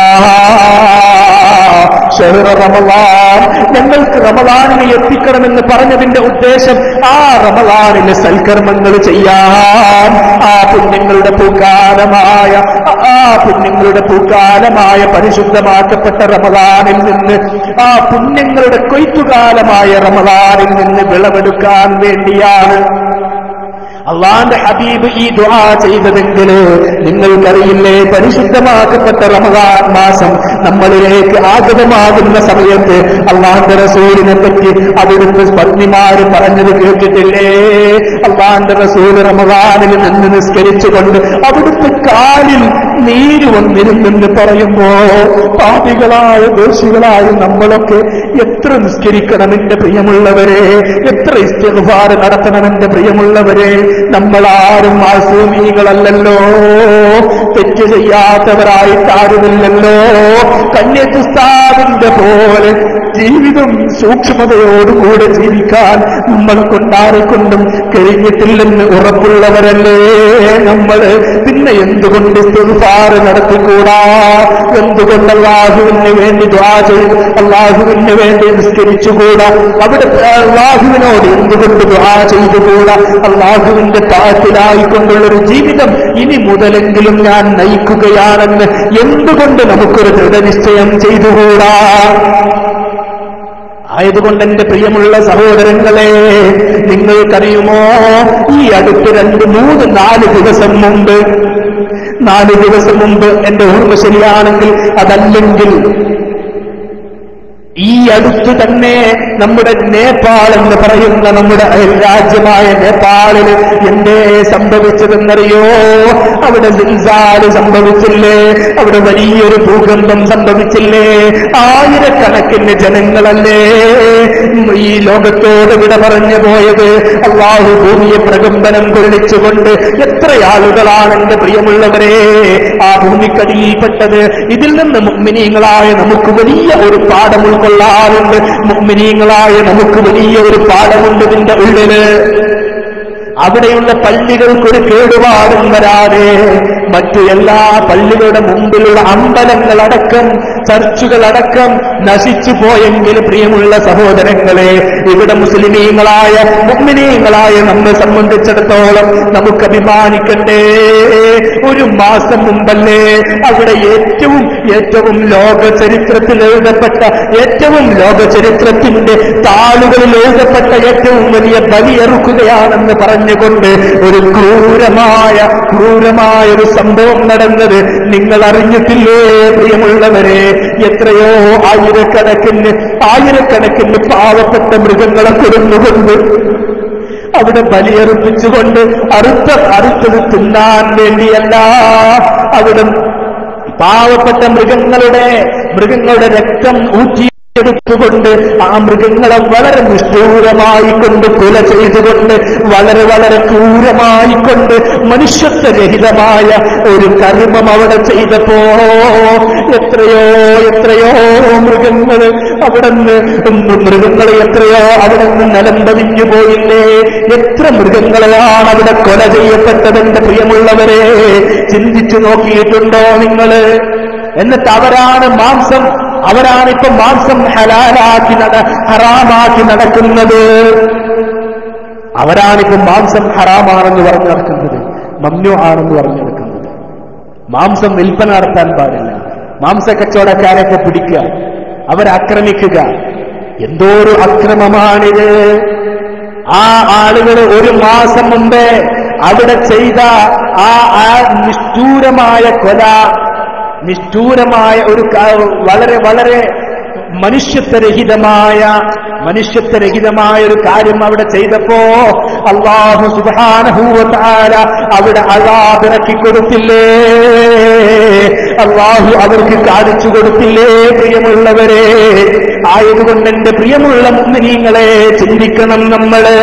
ഷഹ്റ റമളാൻ ഞങ്ങൾക്ക് റമളാനിനെ എത്തിക്കണമെന്ന് പറഞ്ഞതിന്റെ ഉദ്ദേശം ആ റമളാനിലെ സൽക്കർമ്മങ്ങൾ ചെയ്യാൻ ആ പുണ്യങ്ങളുടെ പൂക്കാലമായ ആ പുണ്യങ്ങളുടെ പൂക്കാലമായ പരിശുദ്ധമാക്കപ്പെട്ട റമളാനിൽ നിന്ന് ആ പുണ്യങ്ങളുടെ കൊയ്ത്തുകാലമായ റമളാനിൽ നിന്ന് വിളവെടുക്കാൻ വേണ്ടിയാണ് അള്ളാന്റെ ഹബീബ് ഈ ദുആ ചെയ്തതെങ്കിൽ നിങ്ങൾക്കറിയില്ലേ പരിശുദ്ധമാക്കപ്പെട്ട റമദാൻ മാസം നമ്മളിലേക്ക് ആഗതമാകുന്ന സമയത്ത് അള്ളാന്റെ റസൂലിനെ പറ്റി അവിടുത്തെ പത്നിമാര് പറഞ്ഞത് കേട്ടിട്ടില്ലേ അള്ളാന്റെ റസൂൽ റമദാനിൽ നിന്ന് നിസ്കരിച്ചുകൊണ്ട് അവിടുത്തെ കാലിൽ നീര് വന്നിരുന്നെന്ന് പറയുമ്പോ പാപികളായ ദോഷികളായ നമ്മളൊക്കെ എത്ര നിസ്കരിക്കണം എന്റെ പ്രിയമുള്ളവരെ എത്ര ഇസ്തിഗ്ഫാർ നടത്തണം എന്റെ പ്രിയമുള്ളവരെ നമ്മളാരും മാസൂമികളല്ലല്ലോ തെറ്റ് ചെയ്യാത്തവരായിട്ട് ആരുമില്ലല്ലോ കന്യകുസ്താവിന്റെ പോലെ ജീവിതം സൂക്ഷ്മതയോടുകൂടെ ജീവിക്കാൻ നമ്മൾ കൊണ്ടാരെക്കൊണ്ടും കഴിഞ്ഞിട്ടില്ലെന്ന് ഉറപ്പുള്ളവരല്ലേ നമ്മൾ പിന്നെ എന്തുകൊണ്ട് ഇസ്തിഗ്ഫാർ നടത്തിക്കൂടാ എന്തുകൊണ്ട് അള്ളാഹുവിന് വേണ്ടി ദ്വാ ചെയ്ത് അള്ളാഹുവിന് വേണ്ടി നിസ്കരിച്ചുകൂടാ അവിടെ അള്ളാഹുവിനോട് എന്തുകൊണ്ട് ദ്വാ ചെയ്തുകൂടാ അള്ളാഹുവിന്റെ താഴത്തിലായിക്കൊണ്ടുള്ളൊരു ജീവിതം ഇനി മുതലെങ്കിലും ഞാൻ നയിക്കുകയാണെന്ന് എന്തുകൊണ്ട് നമുക്കൊരു ദൃഢനിശ്ചയം ചെയ്തുകൂടാ ആയതുകൊണ്ട് എന്റെ പ്രിയമുള്ള സഹോദരങ്ങളെ നിങ്ങൾക്കറിയുമോ ഈ അടുത്ത് രണ്ട് മൂന്ന് നാല് ദിവസം മുമ്പ് നാല് ദിവസം മുമ്പ് എന്റെ ഓർമ്മ ശരിയാണെങ്കിൽ അതല്ലെങ്കിൽ ഈ അടുത്ത് തന്നെ നമ്മുടെ നേപ്പാൾ എന്ന് പറയുന്ന നമ്മുടെ അയൽ രാജ്യമായ നേപ്പാളില് എന്തേ സംഭവിച്ചതെന്നറിയോ അവിടെ സിൽസാല് സംഭവിച്ചില്ലേ അവിടെ വലിയൊരു ഭൂകമ്പം സംഭവിച്ചില്ലേ ആയിരക്കണക്കിന് ജനങ്ങളല്ലേ ഈ ലോകത്തോട് വിട പറഞ്ഞു പോയത് അള്ളാഹു ഭൂമിയെ പ്രകമ്പനം കൊള്ളിച്ചുകൊണ്ട് എത്ര ആളുകളാണ് എന്റെ പ്രിയമുള്ളവരെ ആ ഭൂമിക്കടിയിൽപ്പെട്ടത് ഇതിൽ നിന്ന് മുഗ്മിനീങ്ങളായ നമുക്ക് വലിയ ഒരു പാഠം ഉൾക്കൊള്ളാറുണ്ട് മുഗ്മിനീങ്ങളായ നമുക്ക് വലിയ ഒരു പാഠമുണ്ട് ഇതിന്റെ ഉള്ളില് അവിടെയുള്ള പള്ളികൾക്കൊരു കേടുപാടും വരാതെ മറ്റു എല്ലാ പള്ളികളുടെ മുമ്പിലുള്ള അമ്പലങ്ങളടക്കം ചർച്ചുകളടക്കം നശിച്ചു പോയെങ്കിൽ പ്രിയമുള്ള സഹോദരങ്ങളെ ഇവിടെ മുസ്ലിമീങ്ങളായ മുഗ്മിനീങ്ങളായ നമ്മെ സംബന്ധിച്ചിടത്തോളം നമുക്ക് അഭിമാനിക്കണ്ടേ ഒരു മാസം മുമ്പല്ലേ അവിടെ ഏറ്റവും ഏറ്റവും ലോക ചരിത്രത്തിൽ എഴുതപ്പെട്ട ഏറ്റവും ലോക ചരിത്രത്തിന്റെ താളുകളിൽ എഴുതപ്പെട്ട ഏറ്റവും വലിയ ബലിയെറുക്കുകയാണെന്ന് പറഞ്ഞുകൊണ്ട് ഒരു ക്രൂരമായ ക്രൂരമായ ഒരു സംഭവം നടന്നത് നിങ്ങൾ അറിഞ്ഞിട്ടില്ലേ പ്രിയമുള്ളവരെ എത്രയോ ആയിരക്കണക്കിന് ആയിരക്കണക്കിന് പാവപ്പെട്ട മൃഗങ്ങളെ കൊടുന്നുകൊണ്ട് അവിടെ ബലിയർപ്പിച്ചുകൊണ്ട് അറുത്ത അറുത്തത് തിന്നാൻ വേണ്ടിയല്ല അവിടെ പാവപ്പെട്ട മൃഗങ്ങളുടെ മൃഗങ്ങളുടെ രക്തം ഊറ്റി എടുത്തുകൊണ്ട് ആ മൃഗങ്ങളെ വളരെ നിഷ്ഠൂരമായി കൊണ്ട് കൊല ചെയ്തുകൊണ്ട് വളരെ വളരെ ക്രൂരമായിക്കൊണ്ട് മനുഷ്യത്വരഹിതമായ ഒരു കർമ്മം അവിടെ ചെയ്തപ്പോ എത്രയോ എത്രയോ മൃഗങ്ങൾ അവിടെ നിന്ന് മൃഗങ്ങളെ എത്രയോ അവിടെ നിന്ന് നിലംപതിഞ്ഞു പോയില്ലേ എത്ര മൃഗങ്ങളെയാണ് അവിടെ കൊല ചെയ്യപ്പെട്ടതെന്റെ പ്രിയമുള്ളവരെ ചിന്തിച്ചു നോക്കിയിട്ടുണ്ടോ നിങ്ങള് എന്നിട്ട് അവരാണ് മാംസം അവരാണ് ഇപ്പൊ മാംസം ഹലാലാക്കി നട ഹറാമാക്കി നടക്കുന്നത് അവരാണിപ്പോ മാംസം ഹറാമാണെന്ന് പറഞ്ഞു നടക്കുന്നത് മമ്നു ആണെന്ന് പറഞ്ഞു നടക്കുന്നത് മാംസം വിൽപ്പന നടത്താൻ പാടില്ല മാംസ കച്ചവടക്കാരെയൊക്കെ പിടിക്കുക അവരാക്രമിക്കുക എന്തോ ഒരു അക്രമമാണിത് ആ ആളുകൾ ഒരു മാസം മുമ്പേ അവിടെ ചെയ്ത ആ ആ നിഷ്ഠൂരമായ കൊല നിഷ്ഠൂരമായ ഒരു ക- വളരെ വളരെ മനുഷ്യത്വരഹിതമായ മനുഷ്യത്വരഹിതമായ ഒരു കാര്യം അവിടെ ചെയ്തപ്പോ അള്ളാഹു സുബാനഹൂവത്താര അവിടെ അഴാതിറക്കി കൊടുത്തില്ലേ അള്ളാഹു അവർക്ക് കാണിച്ചു കൊടുത്തില്ലേ പ്രിയമുള്ളവരെ ആയതുകൊണ്ട് എന്റെ പ്രിയമുള്ള മുന്നിനീങ്ങളെ ചിന്തിക്കണം നമ്മള്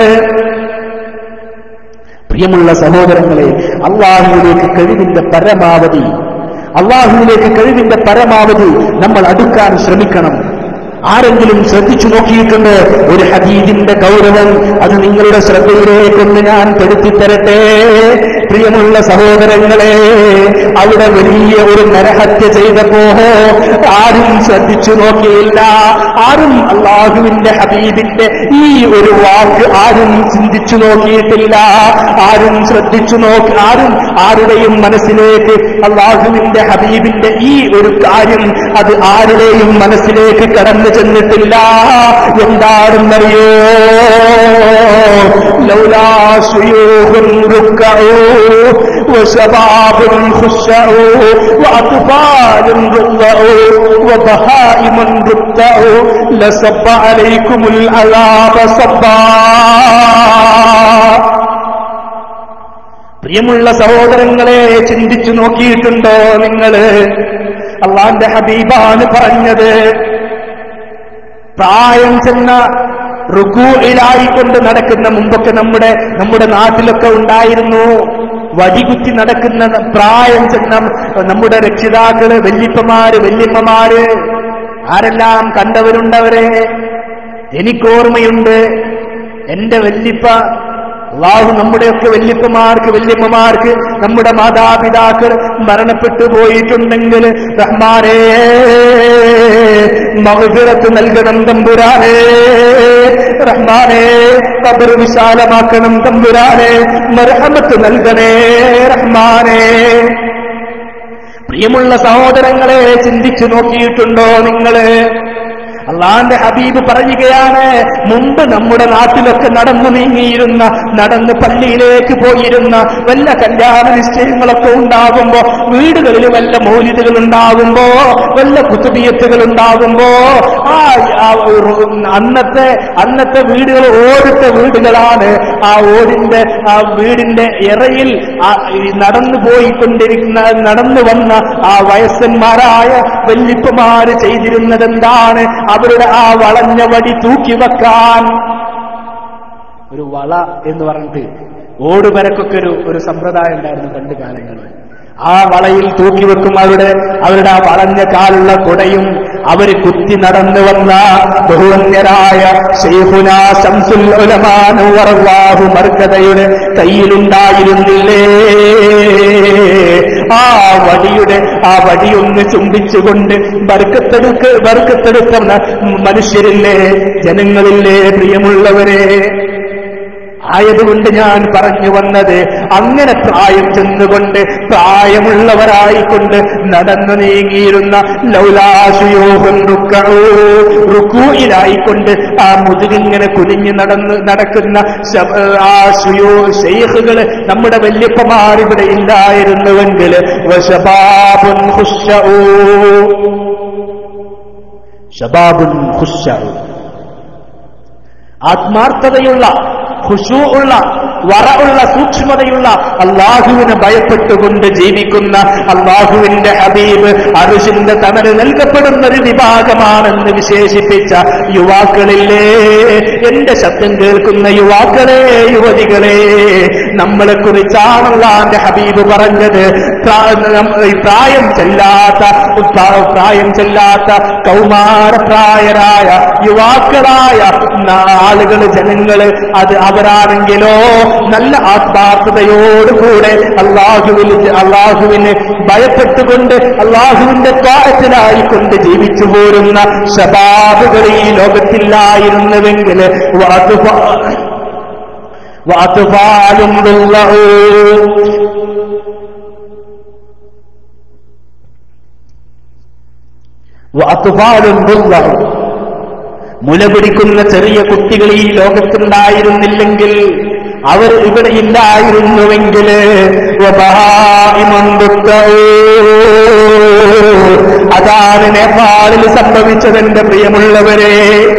പ്രിയമുള്ള സഹോദരങ്ങളെ അള്ളാഹുവിലേക്ക് കഴിവിന്റെ പരമാവധി അള്ളാഹുവിലേക്ക് കഴിവിന്റെ പരമാവധി നമ്മൾ അടുക്കാൻ ശ്രമിക്കണം ആരെങ്കിലും ശ്രദ്ധിച്ചു നോക്കിയിട്ടുണ്ട് ഒരു ഹദീദിന്റെ ഗൗരവം അത് നിങ്ങളുടെ ശ്രദ്ധയിലേക്കൊന്ന് ഞാൻ പെടുത്തിത്തരട്ടെ പ്രിയമുള്ള സഹോദരങ്ങളെ അവിടെ വലിയ ഒരു നരഹത്യ ചെയ്തപ്പോ ആരും ശ്രദ്ധിച്ചു നോക്കിയില്ല ആരും അള്ളാഹുവിന്റെ ഹബീബിന്റെ ഈ ഒരു വാക്ക് ആരും ചിന്തിച്ചു നോക്കിയിട്ടില്ല ആരും ശ്രദ്ധിച്ചു നോക്കി ആരും ആരുടെയും മനസ്സിലേക്ക് അള്ളാഹുവിന്റെ ഹബീബിന്റെ ഈ ഒരു കാര്യം അത് ആരുടെയും മനസ്സിലേക്ക് കടന്നു ചെന്നിട്ടില്ല എന്താണെന്നറിയോ ലൗലാ ശുയൂഖുൻ റുക്കഊ വശബാബുൻ ഖുശഊ വഅത്ഫാലുൻ റുക്കഊ വബഹായിമുൻ റുക്കഊ ലസബ്ബ അലൈക്കുമുൽ അലാബ സബ്ബാ പ്രിയമുള്ള സഹോദരങ്ങളെ ചിന്തിച്ചു നോക്കിയിട്ടുണ്ടോ നിങ്ങള് അള്ളാന്റെ ഹബീബാണ് പറഞ്ഞത് പ്രായം ചെന്ന റുക്കൂയിലായിക്കൊണ്ട് നടക്കുന്ന മുമ്പൊക്കെ നമ്മുടെ നമ്മുടെ നാട്ടിലൊക്കെ ഉണ്ടായിരുന്നു വടികുത്തി നടക്കുന്ന പ്രായം ചെന്ന നമ്മുടെ രക്ഷിതാക്കള് വല്യപ്പമാര് വല്യമ്മമാര് ആരെല്ലാം കണ്ടവരുണ്ടവരെ എനിക്കോർമ്മയുണ്ട് എന്റെ വല്യപ്പ അള്ളാഹു നമ്മുടെയൊക്കെ വല്യപ്പമാർക്ക് വല്യമ്മമാർക്ക് നമ്മുടെ മാതാപിതാക്കൾ മരണപ്പെട്ടു പോയിട്ടുണ്ടെങ്കിൽ റഹ്മാനേ മഹുദിറത്ത് നൽകണം തമ്പുരാനേ റഹ്മാനേ കബർ വിശാലമാക്കണം തമ്പുരാനേ മർഹമത്ത് നൽകണേ റഹ്മാനേ പ്രിയമുള്ള സഹോദരങ്ങളെ ചിന്തിച്ചു നോക്കിയിട്ടുണ്ടോ നിങ്ങള് അള്ളാന്റെ ഹബീബ് പറയുകയാണ് മുമ്പ് നമ്മുടെ നാട്ടിലൊക്കെ നടന്നു നീങ്ങിയിരുന്ന നടന്ന് പള്ളിയിലേക്ക് പോയിരുന്ന വല്ല കല്യാണ നിശ്ചയങ്ങളൊക്കെ ഉണ്ടാകുമ്പോ വീടുകളിൽ വല്ല മൗലിദുകൾ ഉണ്ടാകുമ്പോ വല്ല കുത്തുബിയത്തുകൾ ഉണ്ടാകുമ്പോ ആ ആ ഒരു അന്നത്തെ അന്നത്തെ വീടുകൾ ഓടിട്ട വീടുകളാണ് ആ ഓടിന്റെ ആ വീടിന്റെ ഇറയിൽ ആ ഈ നടന്നു പോയിക്കൊണ്ടിരിക്കുന്ന നടന്നു വന്ന ആ വയസ്സന്മാരായ വല്ലിപ്പമാര് ചെയ്തിരുന്നത് എന്താണ് അവരുടെ ആ വളഞ്ഞ വടി തൂക്കി വെക്കാൻ ഒരു വള എന്ന് പറഞ്ഞിട്ട് ഓടുപരക്കൊക്കെ ഒരു ഒരു സമ്പ്രദായം ഉണ്ടായിരുന്നു പണ്ട് കാലങ്ങളിൽ ആ വളയിൽ തൂക്കി വെക്കും അവരുടെ അവരുടെ ആ വളഞ്ഞ കാലുള്ള കുടയും അവര് കുത്തി നടന്നു വന്ന ബഹുവന്യരായ ഷെയ്ഖുന ശംസുൽ ഉലമാനു വറല്ലാഹു മർക്കതയുടെ കയ്യിലുണ്ടായിരുന്നില്ലേ ആ വടിയുടെ ആ വടിയൊന്ന് ചുംബിച്ചുകൊണ്ട് ബർക്കത്തെടുക്ക് ബർക്കത്തെടുക്കുന്ന മനുഷ്യരില്ലേ ജനങ്ങളില്ലേ പ്രിയമുള്ളവരെ ആയതുകൊണ്ട് ഞാൻ പറഞ്ഞു വന്നത് അങ്ങനെ പ്രായം ചെന്നുകൊണ്ട് പ്രായമുള്ളവരായിക്കൊണ്ട് നടന്നു നീങ്ങിയിരുന്ന ലൗലാശുയോഹൻ റുക്കൂയിലായിക്കൊണ്ട് ആ മുതുകിങ്ങനെ കുനിഞ്ഞ് നടന്ന് നടക്കുന്ന ശബ- ആ ശുയോ ഷെയ്ഖുകള് നമ്മുടെ വല്യപ്പമാർ ഇവിടെ ഇല്ലായിരുന്നുവെങ്കിൽ വശബാബുൻ ഖുശ്ശഊ. ശബാബുൻ ഖുശ്ശഊ. ആത്മാർത്ഥതയുള്ള ഖുശൂ ഉള്ള വറ ഉള്ള സൂക്ഷ്മതയുള്ള അള്ളാഹുവിനെ ഭയപ്പെട്ടുകൊണ്ട് ജീവിക്കുന്ന അള്ളാഹുവിന്റെ ഹബീബ് അറുഷിന്റെ തണല് നൽകപ്പെടുന്ന ഒരു വിഭാഗമാണെന്ന് വിശേഷിപ്പിച്ച യുവാക്കളില്ലേ എന്റെ ശബ്ദം കേൾക്കുന്ന യുവാക്കളെ യുവതികളെ നമ്മളെ കുറിച്ചാണ് അള്ളാന്റെ ഹബീബ് പറഞ്ഞത് പ്രാ- നം- ഈ പ്രായം ചെല്ലാത്ത പ്രാ- പ്രായം ചെല്ലാത്ത കൗമാരപ്രായരായ യുവാക്കളായ ആളുകൾ ജനങ്ങള് അത് അവരാണെങ്കിലോ നല്ല ആത്മാർത്ഥതയോടുകൂടെ അള്ളാഹുവിൽ അള്ളാഹുവിന് ഭയപ്പെട്ടുകൊണ്ട് അള്ളാഹുവിന്റെ ത്വാരത്തിലായിക്കൊണ്ട് ജീവിച്ചു പോരുന്ന ശബാബുകൾ ഈ ലോകത്തില്ലായിരുന്നുവെങ്കിൽ വാതുപാലും വാതുപാലും മുല പിടിക്കുന്ന ചെറിയ കുട്ടികൾ ഈ ലോകത്തുണ്ടായിരുന്നില്ലെങ്കിൽ അവർ ഇവിടെ ഇല്ലായിരുന്നുവെങ്കിൽ അതാണ് നേപ്പാളിൽ സംഭവിച്ചതെന്റെ പ്രിയമുള്ളവരെ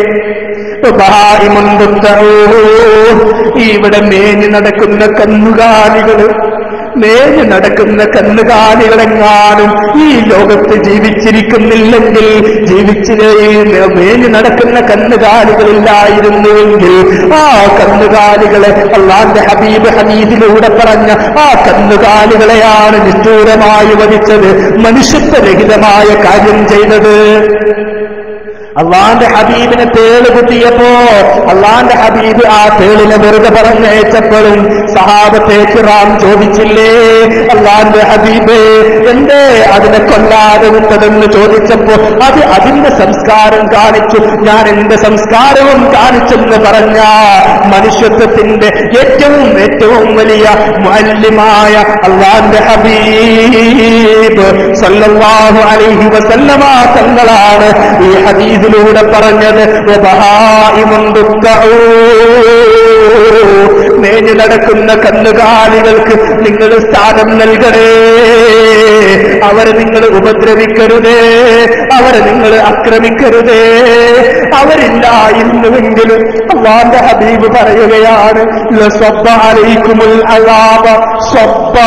ഇവിടെ മേഞ്ഞു നടക്കുന്ന കന്നുകാലികള് മേഞ്ഞു നടക്കുന്ന കന്നുകാലികളെങ്ങാനും ഈ ലോകത്ത് ജീവിച്ചിരിക്കുന്നില്ലെങ്കിൽ ജീവിച്ചു മേഞ്ഞു നടക്കുന്ന കന്നുകാലികളില്ലായിരുന്നുവെങ്കിൽ ആ കന്നുകാലികളെ അള്ളാന്റെ ഹബീബ് ഹബീബിലൂടെ പറഞ്ഞ ആ കന്നുകാലികളെയാണ് നിഷ്ഠൂരമായി വധിച്ചത് മനുഷ്യത്വരഹിതമായ കാര്യം ചെയ്തത് അള്ളാന്റെ ഹബീബിനെ തേള് കുത്തിയപ്പോ അള്ളാന്റെ ഹബീബ് ആ തേളിനെ വെറുതെ പറഞ്ഞയച്ചപ്പോഴും സഹാബത്തെ കിറാം ചോദിച്ചില്ലേ അള്ളാന്റെ ഹബീബ് എന്തേ അതിനെ കൊല്ലാതെ വിട്ടതെന്ന് ചോദിച്ചപ്പോ അത് അതിന്റെ സംസ്കാരം കാണിച്ചു ഞാൻ എന്റെ സംസ്കാരവും കാണിച്ചെന്ന് പറഞ്ഞ മനുഷ്യത്വത്തിന്റെ ഏറ്റവും ഏറ്റവും വലിയ മാല്യമായ അള്ളാന്റെ ഹബീബ് സല്ലല്ലാഹു അലൈഹി വസല്ലമ തങ്ങളാണ് ഈ ഹദീസിലൂടെ പറഞ്ഞത് വബഹായിമുൻ ദുഃഖഊ. മേഞ്ഞു നടക്കുന്ന കന്നുകാലികൾക്ക് നിങ്ങൾ സ്ഥാനം നൽകണേ അവരെ നിങ്ങൾ ഉപദ്രവിക്കരുതേ അവരെ നിങ്ങൾ ആക്രമിക്കരുതേ അവരില്ലായിരുന്നുവെങ്കിലും അള്ളാന്റെ ഹബീബ് പറയുകയാണ് ലസബ്ബ അലൈക്കുമുൽ അലാബ സബ്ബാ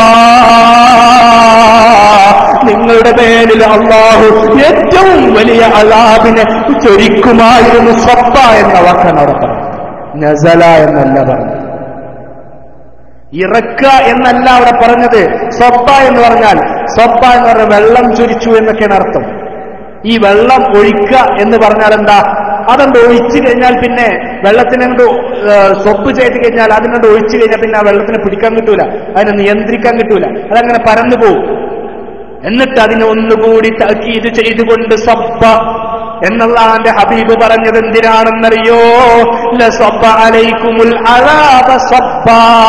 നിങ്ങളുടെ മേലിൽ അള്ളാഹു ഏറ്റവും വലിയ അലാബിനെ ചൊരിക്കുമായിരുന്നു സബ്ബ എന്ന വാക്കാണ് അവിടെ പറഞ്ഞത് നസല എന്നല്ല പറഞ്ഞത് ഇറക്ക എന്നല്ല അവിടെ പറഞ്ഞത് സബ്ബ എന്ന് പറഞ്ഞാൽ സബ്ബ എന്ന് പറഞ്ഞാൽ വെള്ളം ചൊരിച്ചു എന്നൊക്കെയാണ് അർത്ഥം ഈ വെള്ളം ഒഴിക്കുക എന്ന് പറഞ്ഞാൽ എന്താ അതുകൊണ്ട് ഒഴിച്ചു കഴിഞ്ഞാൽ പിന്നെ വെള്ളത്തിനെ കൊണ്ട് സ്വപ്പ് ചെയ്ത് കഴിഞ്ഞാൽ അതിനോട് ഒഴിച്ചു കഴിഞ്ഞാൽ പിന്നെ ആ വെള്ളത്തിനെ പിടിക്കാൻ കിട്ടൂല അതിനെ നിയന്ത്രിക്കാൻ കിട്ടൂല അതങ്ങനെ പരന്നു പോകും എന്നിട്ട് അതിനെ ഒന്നുകൂടി തക്കീത് ചെയ്തുകൊണ്ട് സബ്ബ എന്നുള്ള അവന്റെ ഹബീബ് പറഞ്ഞത് എന്തിനാണെന്നറിയോ ലസബ്ബ അലൈക്കുമുൽ അലാബ സബ്ബ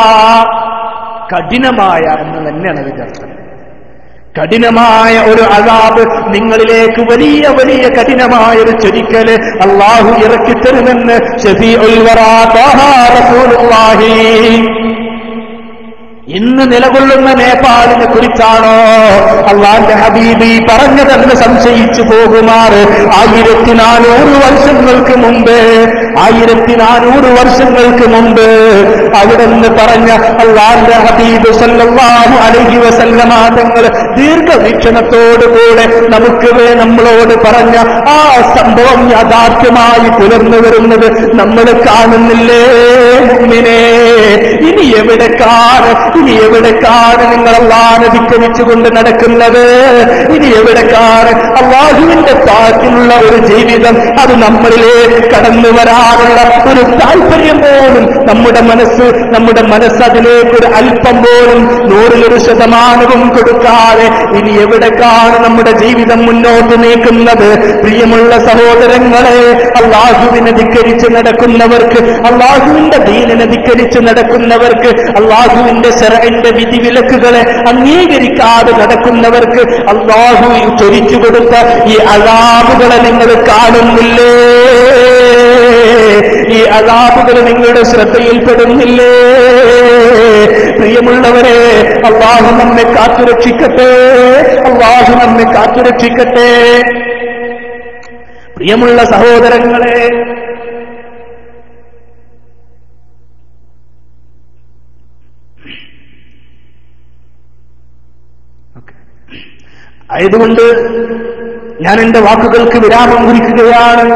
കഠിനമായ എന്ന് തന്നെയാണ് അതിന്റെ അർത്ഥം കഠിനമായ ഒരു അതാബ് നിങ്ങളിലേക്ക് വലിയ വലിയ കഠിനമായ ഒരു ചൊരിക്കല് അള്ളാഹു ഇറക്കിത്തരുമെന്ന് ഷഫീഉൽ വറാ ത്വാഹ റസൂലുള്ളാഹി ഇന്ന് നിലകൊള്ളുന്ന നേപ്പാളിനെ കുറിച്ചാണോ അള്ളാന്റെ ഹബീബി പറഞ്ഞതെന്ന് സംശയിച്ചു പോകുമാറ് ആയിരത്തി നാനൂറ് വർഷങ്ങൾക്ക് മുമ്പ് ആയിരത്തി നാനൂറ് വർഷങ്ങൾക്ക് മുമ്പ് അവിടെ നിന്ന് പറഞ്ഞ അള്ളാന്റെ ഹബീബ് സല്ലല്ലാഹു അലൈഹി വസല്ലമ തങ്ങൾ ദീർഘവീക്ഷണത്തോടുകൂടെ നമുക്ക് വേ നമ്മളോട് പറഞ്ഞ ആ സംഭവം യാഥാർത്ഥ്യമായി പുലർന്നു വരുന്നത് നമ്മൾ കാണുന്നില്ലേ മുമ്മിനെ ഇനി എവിടേക്കാണ് ഇനി എവിടേക്കാണ് നിങ്ങൾ അള്ളാഹനെ ധിക്കരിച്ചുകൊണ്ട് നടക്കുന്നത് ഇനി എവിടേക്കാണ് അള്ളാഹുവിന്റെ താറ്റിലുള്ള ഒരു ജീവിതം അത് നമ്മളിലേക്ക് കടന്നു വരാനുള്ള ഒരു താല്പര്യം പോലും നമ്മുടെ മനസ്സ് നമ്മുടെ മനസ്സ് അതിലേക്ക് ഒരു അല്പം പോലും നൂറിലൊരു ശതമാനവും കൊടുക്കാതെ ഇനി എവിടേക്കാണ് നമ്മുടെ ജീവിതം മുന്നോട്ട് നീക്കുന്നത് പ്രിയമുള്ള സഹോദരങ്ങളെ അള്ളാഹുവിനെ ധിക്കരിച്ച് നടക്കുന്നവർക്ക് അള്ളാഹുവിന്റെ ദീനിനെ ധിക്കരിച്ച് നടക്കുന്നവർക്ക് അള്ളാഹുവിന്റെ ശരന്റെ വിധിവിലക്കുകളെ അംഗീകരിക്കാതെ നടക്കുന്നവർക്ക് അള്ളാഹു ചൊരിച്ചു കൊടുത്ത ഈ അലാബുകളെ നിങ്ങൾ കാണുന്നില്ലേ ഈ അലാബുകൾ നിങ്ങളുടെ ശ്രദ്ധയിൽപ്പെടുന്നില്ലേ പ്രിയമുള്ളവരെ അള്ളാഹു നമ്മെ കാത്തുരക്ഷിക്കട്ടെ അള്ളാഹു നമ്മെ കാത്തുരക്ഷിക്കട്ടെ പ്രിയമുള്ള സഹോദരങ്ങളെ ആയതുകൊണ്ട് ഞാൻ എന്റെ വാക്കുകൾക്ക് വിരാമം കുറിക്കുകയാണ്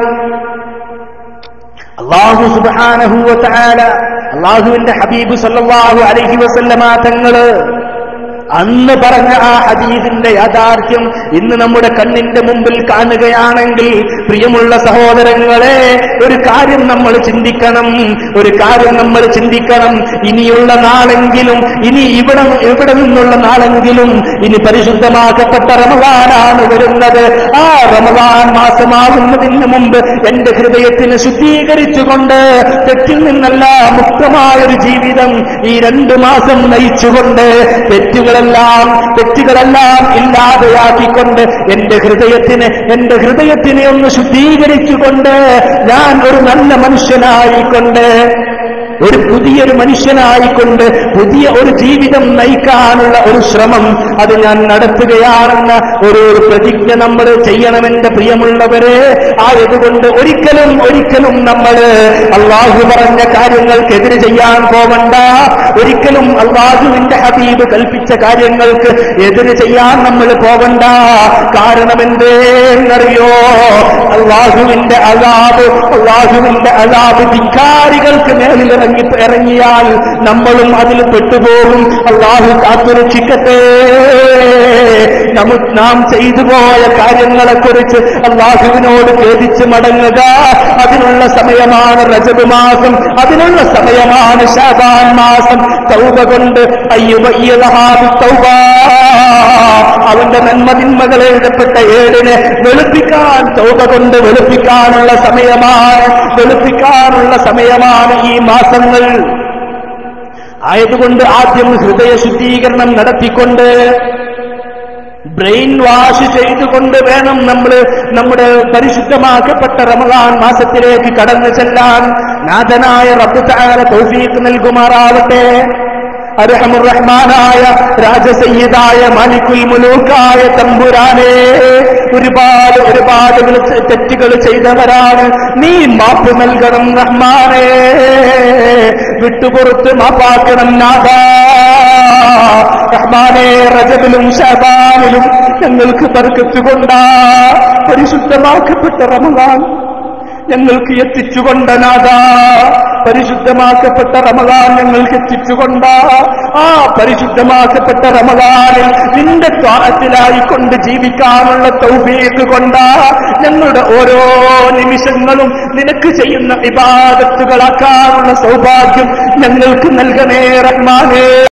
അള്ളാഹു സുബാനഹുവല അള്ളാഹുവിന്റെ ഹബീബ് സല്ലല്ലാഹു അലൈഹി വസല്ലമ തങ്ങള് അന്ന് പറഞ്ഞ ആ ഹദീദിന്റെ യാഥാർത്ഥ്യം ഇന്ന് നമ്മുടെ കണ്ണിന്റെ മുമ്പിൽ കാണുകയാണെങ്കിൽ പ്രിയമുള്ള സഹോദരങ്ങളെ ഒരു കാര്യം നമ്മൾ ചിന്തിക്കണം ഒരു കാര്യം നമ്മൾ ചിന്തിക്കണം ഇനിയുള്ള നാളെങ്കിലും ഇനി ഇവിടെ ഇവിടെ നിന്നുള്ള നാളെങ്കിലും ഇനി പരിശുദ്ധമാക്കപ്പെട്ട റമദാനാണ് വരുന്നത് ആ റമദാൻ മാസമാകുന്നതിന് മുമ്പ് എന്റെ ഹൃദയത്തിന് ശുദ്ധീകരിച്ചുകൊണ്ട് തെറ്റിൽ നിന്നല്ല മുക്തമായൊരു ജീവിതം ഈ രണ്ടു മാസം നയിച്ചുകൊണ്ട് തെറ്റുകളെല്ലാം തെറ്റുകളെല്ലാം ഇല്ലാതെയാക്കിക്കൊണ്ട് എന്റെ ഹൃദയത്തിന് എന്റെ ഹൃദയത്തിനെ ഒന്ന് ശുദ്ധീകരിച്ചുകൊണ്ട് ഞാൻ ഒരു നല്ല മനുഷ്യനായിക്കൊണ്ട് ഒരു പുതിയൊരു മനുഷ്യനായിക്കൊണ്ട് പുതിയ ഒരു ജീവിതം നയിക്കാനുള്ള ഒരു ശ്രമം അത് ഞാൻ നടത്തുകയാണെന്ന ഒരു ഒരു പ്രതിജ്ഞ നമ്മൾ ചെയ്യണമെന്റെ പ്രിയമുള്ളവരെ ആയതുകൊണ്ട് ഒരിക്കലും ഒരിക്കലും നമ്മൾ അള്ളാഹു പറഞ്ഞ കാര്യങ്ങൾക്കെതിരെ ചെയ്യാൻ പോവണ്ട ഒരിക്കലും അള്ളാഹുവിന്റെ ഹബീബ് കൽപ്പിച്ച കാര്യങ്ങൾക്ക് എതിര് ചെയ്യാൻ നമ്മൾ പോവണ്ട കാരണം എന്തേന്നറിയോ അള്ളാഹുവിന്റെ അലാബ് അള്ളാഹുവിന്റെ അലാബ് ധിക്കാരികൾക്ക് മേലിലിറങ്ങി ഇറങ്ങി ഇറങ്ങിയാൽ നമ്മളും അതിൽ പെട്ടുപോകും അള്ളാഹു കാത്തുരക്ഷിക്കട്ടെ നമുക്ക് നാം ചെയ്തു പോയ കാര്യങ്ങളെക്കുറിച്ച് അള്ളാഹുവിനോട് ഖേദിച്ച് മടങ്ങുക അതിനുള്ള സമയമാണ് റജബ് മാസം അതിനുള്ള സമയമാണ് ഷാബാൻ മാസം തൗബ കൊണ്ട് അയ്യുബയ്യഹാബ് തൗബ അവന്റെ നന്മതിന്മകൾ എഴുതപ്പെട്ട ഏടിനെ വെളുപ്പിക്കാൻ തൗബ കൊണ്ട് വെളുപ്പിക്കാനുള്ള സമയമാണ് വെളുപ്പിക്കാനുള്ള സമയമാണ് ഈ മാസങ്ങൾ ആയതുകൊണ്ട് ആദ്യം ഹൃദയ ശുദ്ധീകരണം നടത്തിക്കൊണ്ട് ബ്രെയിൻ വാഷ് ചെയ്തുകൊണ്ട് വേണം നമ്മൾ നമ്മുടെ പരിശുദ്ധമാക്കപ്പെട്ട റമദാൻ മാസത്തിലേക്ക് കടന്നു ചെല്ലാൻ നാഥനായ റബ്ബ് തആല തൗഫീഖ് നൽകുമാറാവട്ടെ അർഹമുറഹ്മാനായ രാജസയ്യിദായ മാലിക്കുൽ മുലൂക്കായ തമ്പുരാനെ ഒരുപാട് ഒരുപാട് വിളിച്ച് തെറ്റുകൾ ചെയ്തവരാണ് നീ മാപ്പ് നൽകണം റഹ്മാനെ വിട്ടുപുറത്ത് മാപ്പാക്കണം നാഥാ റഹ്മാനെ റജബിലും ഷബാനിലും ഞങ്ങൾക്ക് ബർക്കത്തുകൊണ്ടാ പരിശുദ്ധമാക്കപ്പെട്ട റമദാൻ ഞങ്ങൾക്ക് എത്തിച്ചുകൊണ്ട നാഥ പരിശുദ്ധമാക്കപ്പെട്ട റമദാൻ ഞങ്ങൾക്ക് എത്തിച്ചുകൊണ്ട ആ പരിശുദ്ധമാക്കപ്പെട്ട റമദാനിൽ നിന്റെ ത്വാഹത്തിലായിക്കൊണ്ട് ജീവിക്കാനുള്ള തൗഫീഖ് കൊണ്ട ഞങ്ങളുടെ ഓരോ നിമിഷങ്ങളും നിനക്ക് ചെയ്യുന്ന വിവാദത്തുകളാക്കാനുള്ള സൗഭാഗ്യം ഞങ്ങൾക്ക് നൽകണേ റഹ്മാനേ